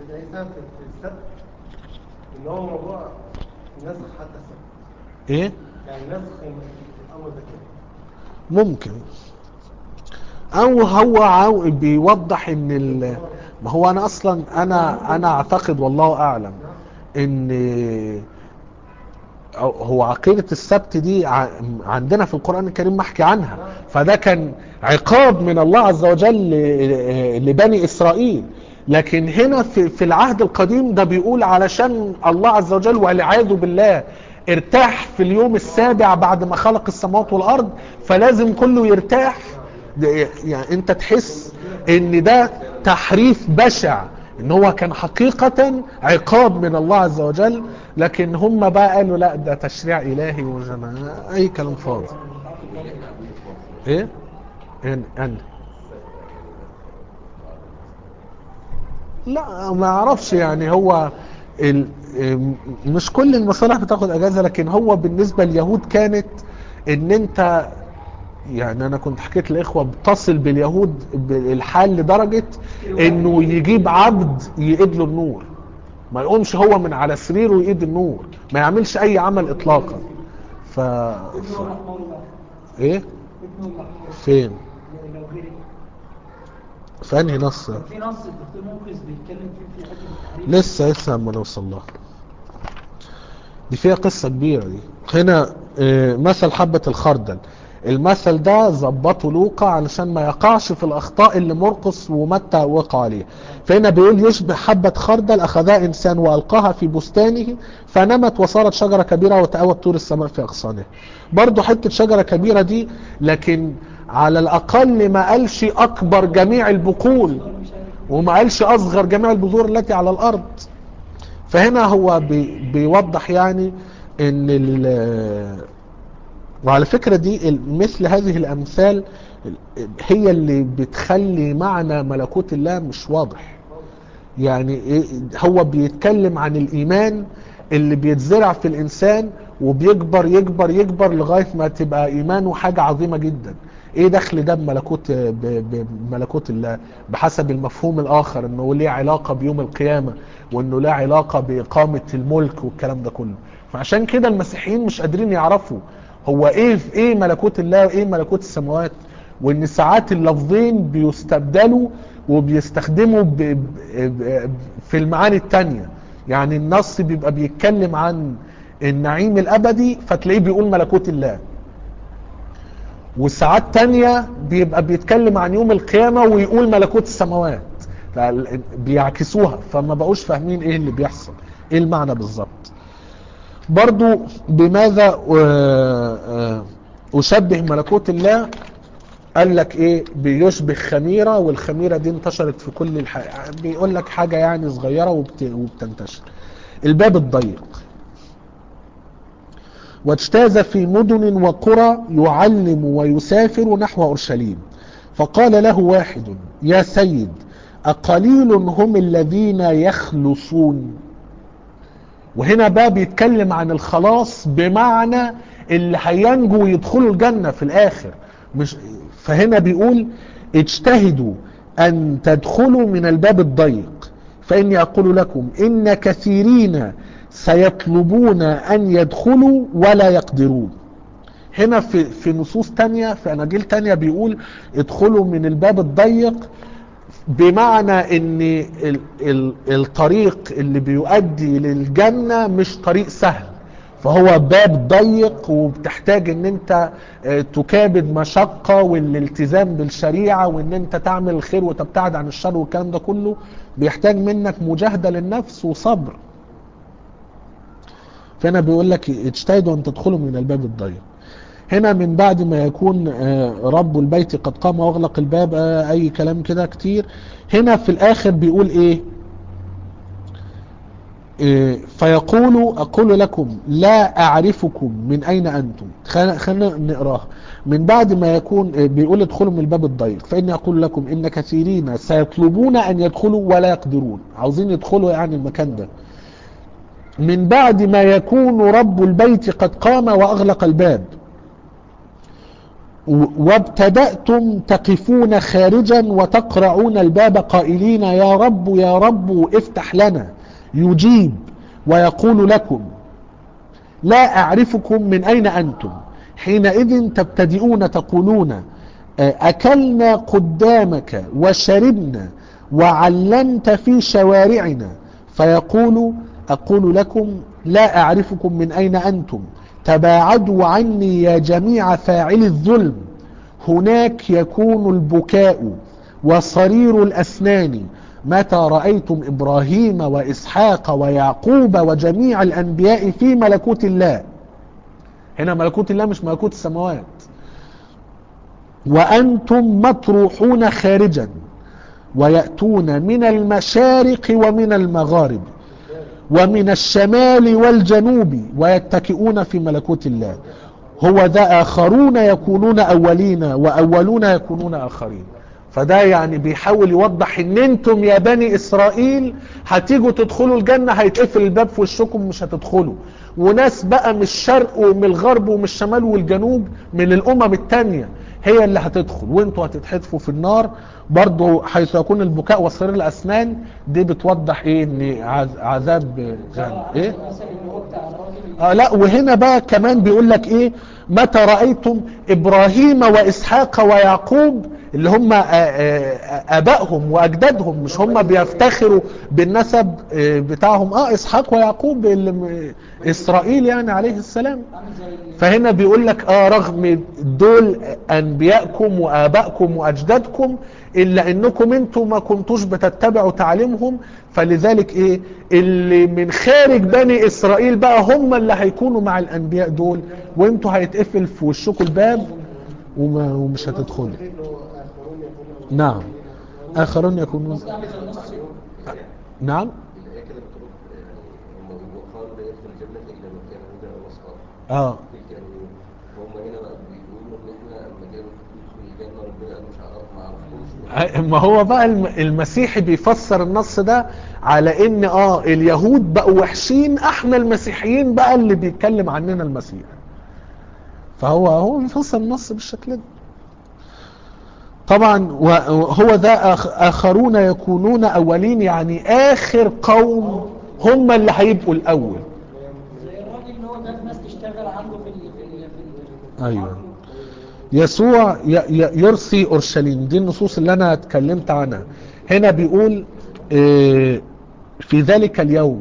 سيدنا عيسى في في السبت ان هو موضوع نسخ حتى السبت ايه يعني نسخ الامر ده كده ممكن او هو عاو بيوضح ان ال... ما هو انا اصلا انا انا اعتقد والله اعلم ان أو- هو عقيدة السبت دي ع- عندنا في القرآن الكريم محكي عنها فده كان عقاب من الله عز وجل ل- لبني إسرائيل لكن هنا في, في العهد القديم ده بيقول علشان الله عز وجل والعياذ بالله ارتاح في اليوم السابع بعد ما خلق السماوات والأرض فلازم كله يرتاح ده يعني انت تحس ان ده تحريف بشع ان هو كان حقيقة عقاب من الله عز وجل لكن هم بقى قالوا لا ده تشريع الهي وجماعة اي كلام فاضي ايه ان ان لا ما اعرفش يعني هو ال... ام- مش كل المصالح بتاخد اجازة لكن هو بالنسبة لليهود كانت ان انت يعني انا كنت حكيت لاخوه بتصل باليهود بالحال لدرجه انه يجيب عبد يقيد له النور ما يقومش هو من على سريره ويقيد النور ما يعملش اي عمل اطلاقا ف, ابن ف... الرحمن الله ايه ابن الرحمن فين لو غيري في انهي نص كان في نص الدكتور منقذ بيتكلم فيه في حته التحريم لسه لسه اما نوصل لها دي فيها قصة كبيرة دي هنا آه، مثل حبة الخردل المثل ده ظبطه لوقا علشان ما يقعش في الأخطاء اللي مرقس ومتى وقع عليها فهنا بيقول يشبه حبة خردل أخذها إنسان وألقاها في بستانه فنمت وصارت شجرة كبيرة وتأوت طور السماء في أغصانها برضو حتة شجرة كبيرة دي لكن على الأقل ما قالش أكبر جميع البقول وما قالش أصغر جميع البذور التي على الأرض فهنا هو بي بيوضح يعني ان ال- وعلى فكرة دي ال- مثل هذه الامثال هي اللي بتخلي معنى ملكوت الله مش واضح يعني إيه- هو بيتكلم عن الايمان اللي بيتزرع في الانسان وبيكبر يكبر يكبر لغاية ما تبقى ايمانه حاجة عظيمة جدا ايه دخل ده بملكوت ب- بملكوت الله بحسب المفهوم الاخر انه ليه علاقة بيوم القيامة وانه له علاقة باقامة الملك والكلام ده كله فعشان كده المسيحيين مش قادرين يعرفوا هو ايه في ايه ملكوت الله وايه ملكوت السماوات وان ساعات اللفظين بيستبدلوا وبيستخدموا ب... ب... ب... في المعاني التانية يعني النص بيبقى بيتكلم عن النعيم الابدي فتلاقيه بيقول ملكوت الله وساعات تانية بيبقى بيتكلم عن يوم القيامة ويقول ملكوت السماوات فال- بيعكسوها فما بقوش فاهمين ايه اللي بيحصل ايه المعنى بالظبط برضو بماذا آه، آه، اشبه ملكوت الله قال لك ايه بيشبه خميرة والخميرة دي انتشرت في كل الح... بيقول لك حاجة يعني صغيرة وبت... وبتنتشر الباب الضيق واجتاز في مدن وقرى يعلم ويسافر نحو أورشليم فقال له واحد يا سيد أقليل هم الذين يخلصون وهنا بقى بيتكلم عن الخلاص بمعنى اللي هينجوا ويدخلوا الجنة في الآخر مش فهنا بيقول اجتهدوا أن تدخلوا من الباب الضيق فإني أقول لكم إن كثيرين سيطلبون أن يدخلوا ولا يقدرون هنا في في نصوص تانية في أناجيل تانية بيقول ادخلوا من الباب الضيق بمعنى ان ال ال الطريق اللي بيؤدي للجنة مش طريق سهل فهو باب ضيق وبتحتاج ان انت آه، تكابد مشقة والالتزام بالشريعة وان انت تعمل الخير وتبتعد عن الشر والكلام ده كله بيحتاج منك مجاهدة للنفس وصبر فهنا بيقول لك اجتهدوا ان تدخلوا من الباب الضيق هنا من بعد ما يكون آه، رب البيت قد قام واغلق الباب آه، اي كلام كده كتير هنا في الاخر بيقول ايه إيه، فيقول أقول لكم لا أعرفكم من أين أنتم خل- خلينا نقراها من بعد ما يكون إيه، بيقول ادخلوا من الباب الضيق فإني أقول لكم إن كثيرين سيطلبون أن يدخلوا ولا يقدرون عاوزين يدخلوا يعني المكان ده من بعد ما يكون رب البيت قد قام وأغلق الباب و- وابتدأتم تقفون خارجا وتقرعون الباب قائلين يا رب يا رب افتح لنا يجيب ويقول لكم لا أعرفكم من أين أنتم حينئذ تبتدئون تقولون آه، أكلنا قدامك وشربنا وعلمت في شوارعنا فيقول أقول لكم لا أعرفكم من أين أنتم تباعدوا عني يا جميع فاعل الظلم هناك يكون البكاء وصرير الأسنان متى رأيتم إبراهيم وإسحاق ويعقوب وجميع الأنبياء في ملكوت الله هنا ملكوت الله مش ملكوت السماوات وأنتم مطروحون خارجا ويأتون من المشارق ومن المغارب ومن الشمال والجنوب ويتكئون في ملكوت الله هو ذا آخرون يكونون أولين وأولون يكونون آخرين فده يعني بيحاول يوضح ان انتم يا بني اسرائيل هتيجوا تدخلوا الجنة هيتقفل الباب في وشكم مش هتدخلوا وناس بقى من الشرق ومن الغرب ومن الشمال والجنوب من الامم التانية هي اللي هتدخل وانتوا هتتحدفوا في النار برضو حيث يكون البكاء وصرير الاسنان دي بتوضح ايه ان عذ- عذاب يعني ايه المثل اللي هو بتاع الراجل آه لا وهنا بقى كمان بيقول لك ايه متى رأيتم ابراهيم واسحاق ويعقوب اللي هم آه، آه، ابائهم واجدادهم مش هم بيفتخروا بالنسب آه، بتاعهم اه اسحاق ويعقوب اللي م- اسرائيل يعني عليه السلام عامل زي فهنا بيقول لك اه رغم دول انبيائكم وابائكم واجدادكم الا انكم انتم ما كنتوش بتتبعوا تعليمهم فلذلك ايه اللي من خارج بني اسرائيل بقى هم اللي هيكونوا مع الانبياء دول وانتوا هيتقفل في وشكم الباب وما ومش هتدخلوا نعم اخرون يكونون نعم الآية كده بتقول آه، هم بيقولوا قالوا لا يدخل الجنة إلا من كان هودا أو نصارى اه تلك الأيام هم هنا بقى بيقولوا إن إحنا لما جينا ندخل الجنة ربنا قال مش عارف ما عرفوش ما هو بقى الم- المسيحي بيفسر النص ده على ان اه اليهود بقوا وحشين احنا المسيحيين بقى اللي بيتكلم عننا المسيح فهو هو بيفسر النص بالشكل ده طبعا وهو ذا آخ- اخرون يكونون اولين يعني اخر قوم هم اللي هيبقوا الاول زي الراجل اللي هو جاب ناس تشتغل عنده في ال في ال في ال ايوه يسوع ي- ي- يرثي اورشليم دي النصوص اللي انا اتكلمت عنها هنا بيقول آه، في ذلك اليوم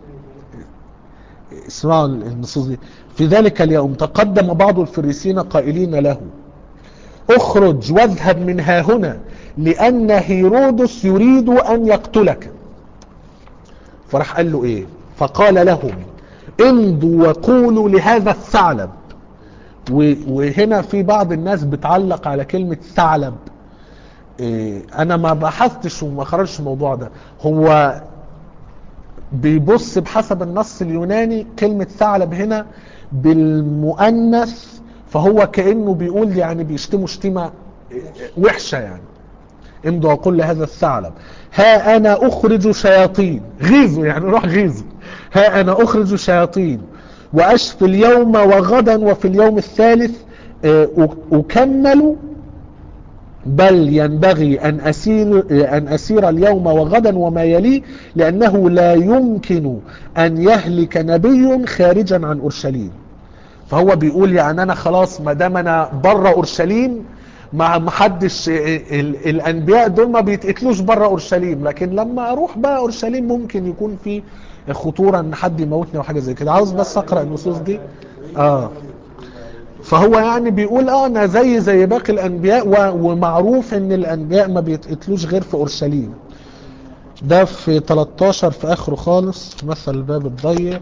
اسمعوا النصوص دي في ذلك اليوم تقدم بعض الفريسين قائلين له اخرج واذهب من ها هنا لان هيرودس يريد ان يقتلك فراح قال له ايه فقال لهم امضوا وقولوا لهذا الثعلب و- وهنا في بعض الناس بتعلق على كلمة ثعلب إيه، انا ما بحثتش وما خرجش الموضوع ده هو بيبص بحسب النص اليوناني كلمة ثعلب هنا بالمؤنث فهو كأنه بيقول يعني بيشتموا شتيمة إيه، وحشة يعني امضوا وقل لهذا الثعلب ها انا اخرج شياطين غيظوا يعني روح غيظوا ها انا اخرج شياطين واشفي اليوم وغدا وفي اليوم الثالث آه، أك- اكمل بل ينبغي أن أسير, أن أسير اليوم وغدا وما يليه لأنه لا يمكن أن يهلك نبي خارجا عن أورشليم فهو بيقول يعني أنا خلاص ما دام أنا بره أورشليم ما محدش ال- الأنبياء دول ما بيتقتلوش بره أورشليم لكن لما أروح بقى أورشليم ممكن يكون في خطورة أن حد يموتني أو حاجة زي كده عاوز بس أقرأ النصوص دي آه فهو يعني بيقول اه انا زي زي باقي الانبياء و- ومعروف ان الانبياء ما بيتقتلوش غير في اورشليم ده في 13 في اخره خالص مثل الباب الضيق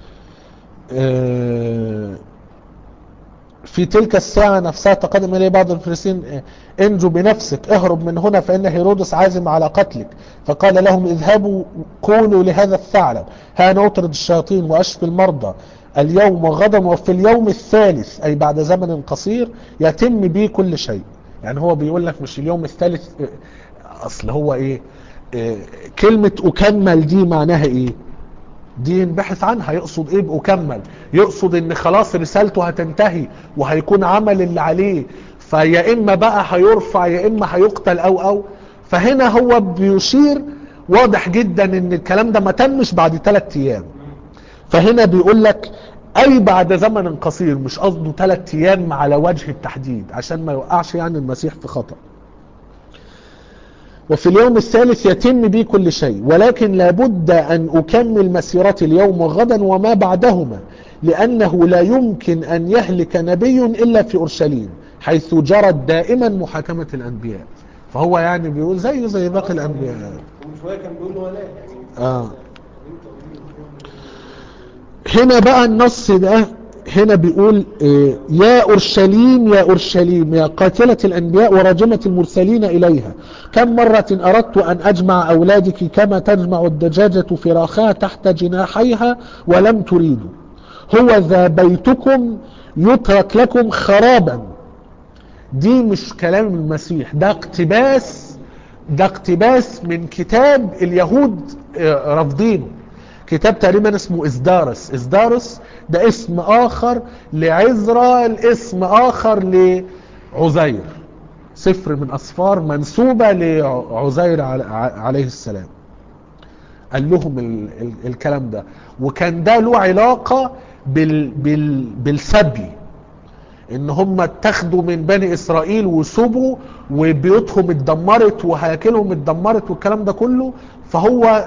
آه، في تلك الساعة نفسها تقدم إليه بعض الفريسين آه، انجو بنفسك اهرب من هنا فإن هيرودس عازم على قتلك فقال لهم اذهبوا قولوا لهذا الثعلب ها أنا أطرد الشياطين وأشفي المرضى اليوم وغدا وفي اليوم الثالث أي بعد زمن قصير يتم بي كل شيء يعني هو بيقول لك مش اليوم الثالث آه، أصل هو إيه آه، كلمة أكمل دي معناها إيه دي ينبحث عنها يقصد ايه بأكمل يقصد ان خلاص رسالته هتنتهي وهيكون عمل اللي عليه فيا اما بقى هيرفع يا اما هيقتل او او فهنا هو بيشير واضح جدا ان الكلام ده ما تمش بعد ثلاث ايام فهنا بيقول لك اي بعد زمن قصير مش قصده ثلاث ايام على وجه التحديد عشان ما يوقعش يعني المسيح في خطأ وفي اليوم الثالث يتم بي كل شيء ولكن لابد أن أكمل مسيرتي اليوم وغدا وما بعدهما لأنه لا يمكن أن يهلك نبي إلا في أورشليم حيث جرت دائما محاكمة الأنبياء فهو يعني بيقول زيه زي باقي الأنبياء ومن شويه كان بيقول له ولا يعني آه. هنا بقى النص ده هنا بيقول إيه، يا أورشليم يا أورشليم يا قاتلة الأنبياء وراجمة المرسلين إليها كم مرة أردت أن أجمع أولادك كما تجمع الدجاجة فراخها تحت جناحيها ولم تريدوا هو ذا بيتكم يترك لكم خرابا دي مش كلام المسيح ده اقتباس ده اقتباس من كتاب اليهود آه، رافضينه كتاب تقريبا اسمه إزدارس إزدارس ده اسم آخر لعزرا الاسم آخر لعزير سفر من أسفار منسوبة لعزير عل- عليه السلام قال لهم ال ال الكلام ده وكان ده له علاقة بال بال بالسبي ان هم اتخذوا من بني اسرائيل وسبوا وبيوتهم اتدمرت وهياكلهم اتدمرت والكلام ده كله فهو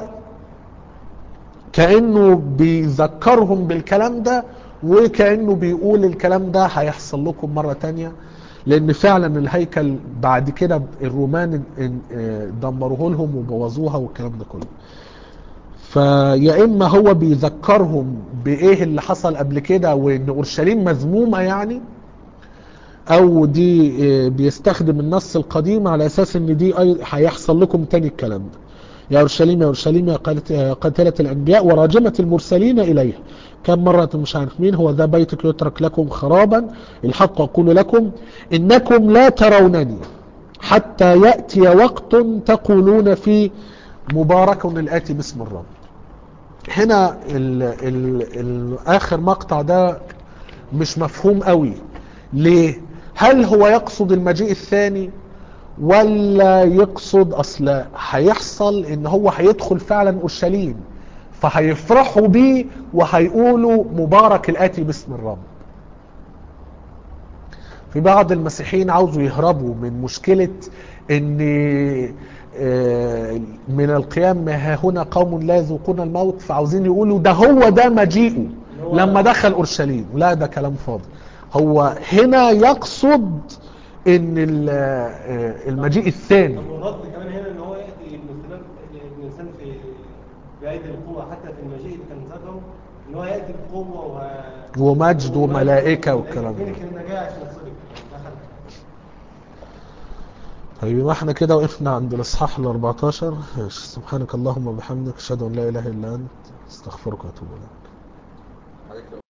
كأنه بيذكرهم بالكلام ده وكأنه بيقول الكلام ده هيحصل لكم مرة تانية لأن فعلا الهيكل بعد كده الرومان ان- اه دمروه لهم وبوظوها والكلام ده كله فيا إما هو بيذكرهم بإيه اللي حصل قبل كده وإن أورشليم مذمومة يعني أو دي اه بيستخدم النص القديم على أساس إن دي أي- هيحصل لكم تاني الكلام ده يا أورشليم يا أورشليم يا قالت- يا قاتلة الأنبياء وراجمة المرسلين إليها كم مرة مش عارف مين هو ذا بيتك يترك لكم خرابا الحق أقول لكم إنكم لا ترونني حتى يأتي وقت تقولون فيه مبارك الآتي باسم الرب هنا ال ال ال آخر مقطع ده مش مفهوم قوي ليه هل هو يقصد المجيء الثاني ولا يقصد اصل هيحصل ان هو هيدخل فعلا اورشليم فهيفرحوا بيه وهيقولوا مبارك الاتي باسم الرب في بعض المسيحيين عاوزوا يهربوا من مشكلة ان آه، من القيام ما ها هنا قوم لا يذوقون الموت فعاوزين يقولوا ده هو ده مجيئه لما دخل اورشليم لا ده كلام فاضي هو هنا يقصد ان ال- آه، المجيء الثاني طب والرد كمان هنا ان هو ياتي الانسان الانسان في بعيد القوه حتى في المجيء اللي كان ذكره ان هو ياتي بقوه و ومجد وملائكة والكلام ده فين كان جاي عشان يصلي دخل طيب يبقى احنا كده وقفنا عند الاصحاح ال 14 سبحانك اللهم وبحمدك اشهد ان لا اله الا انت استغفرك واتوب اليك عليك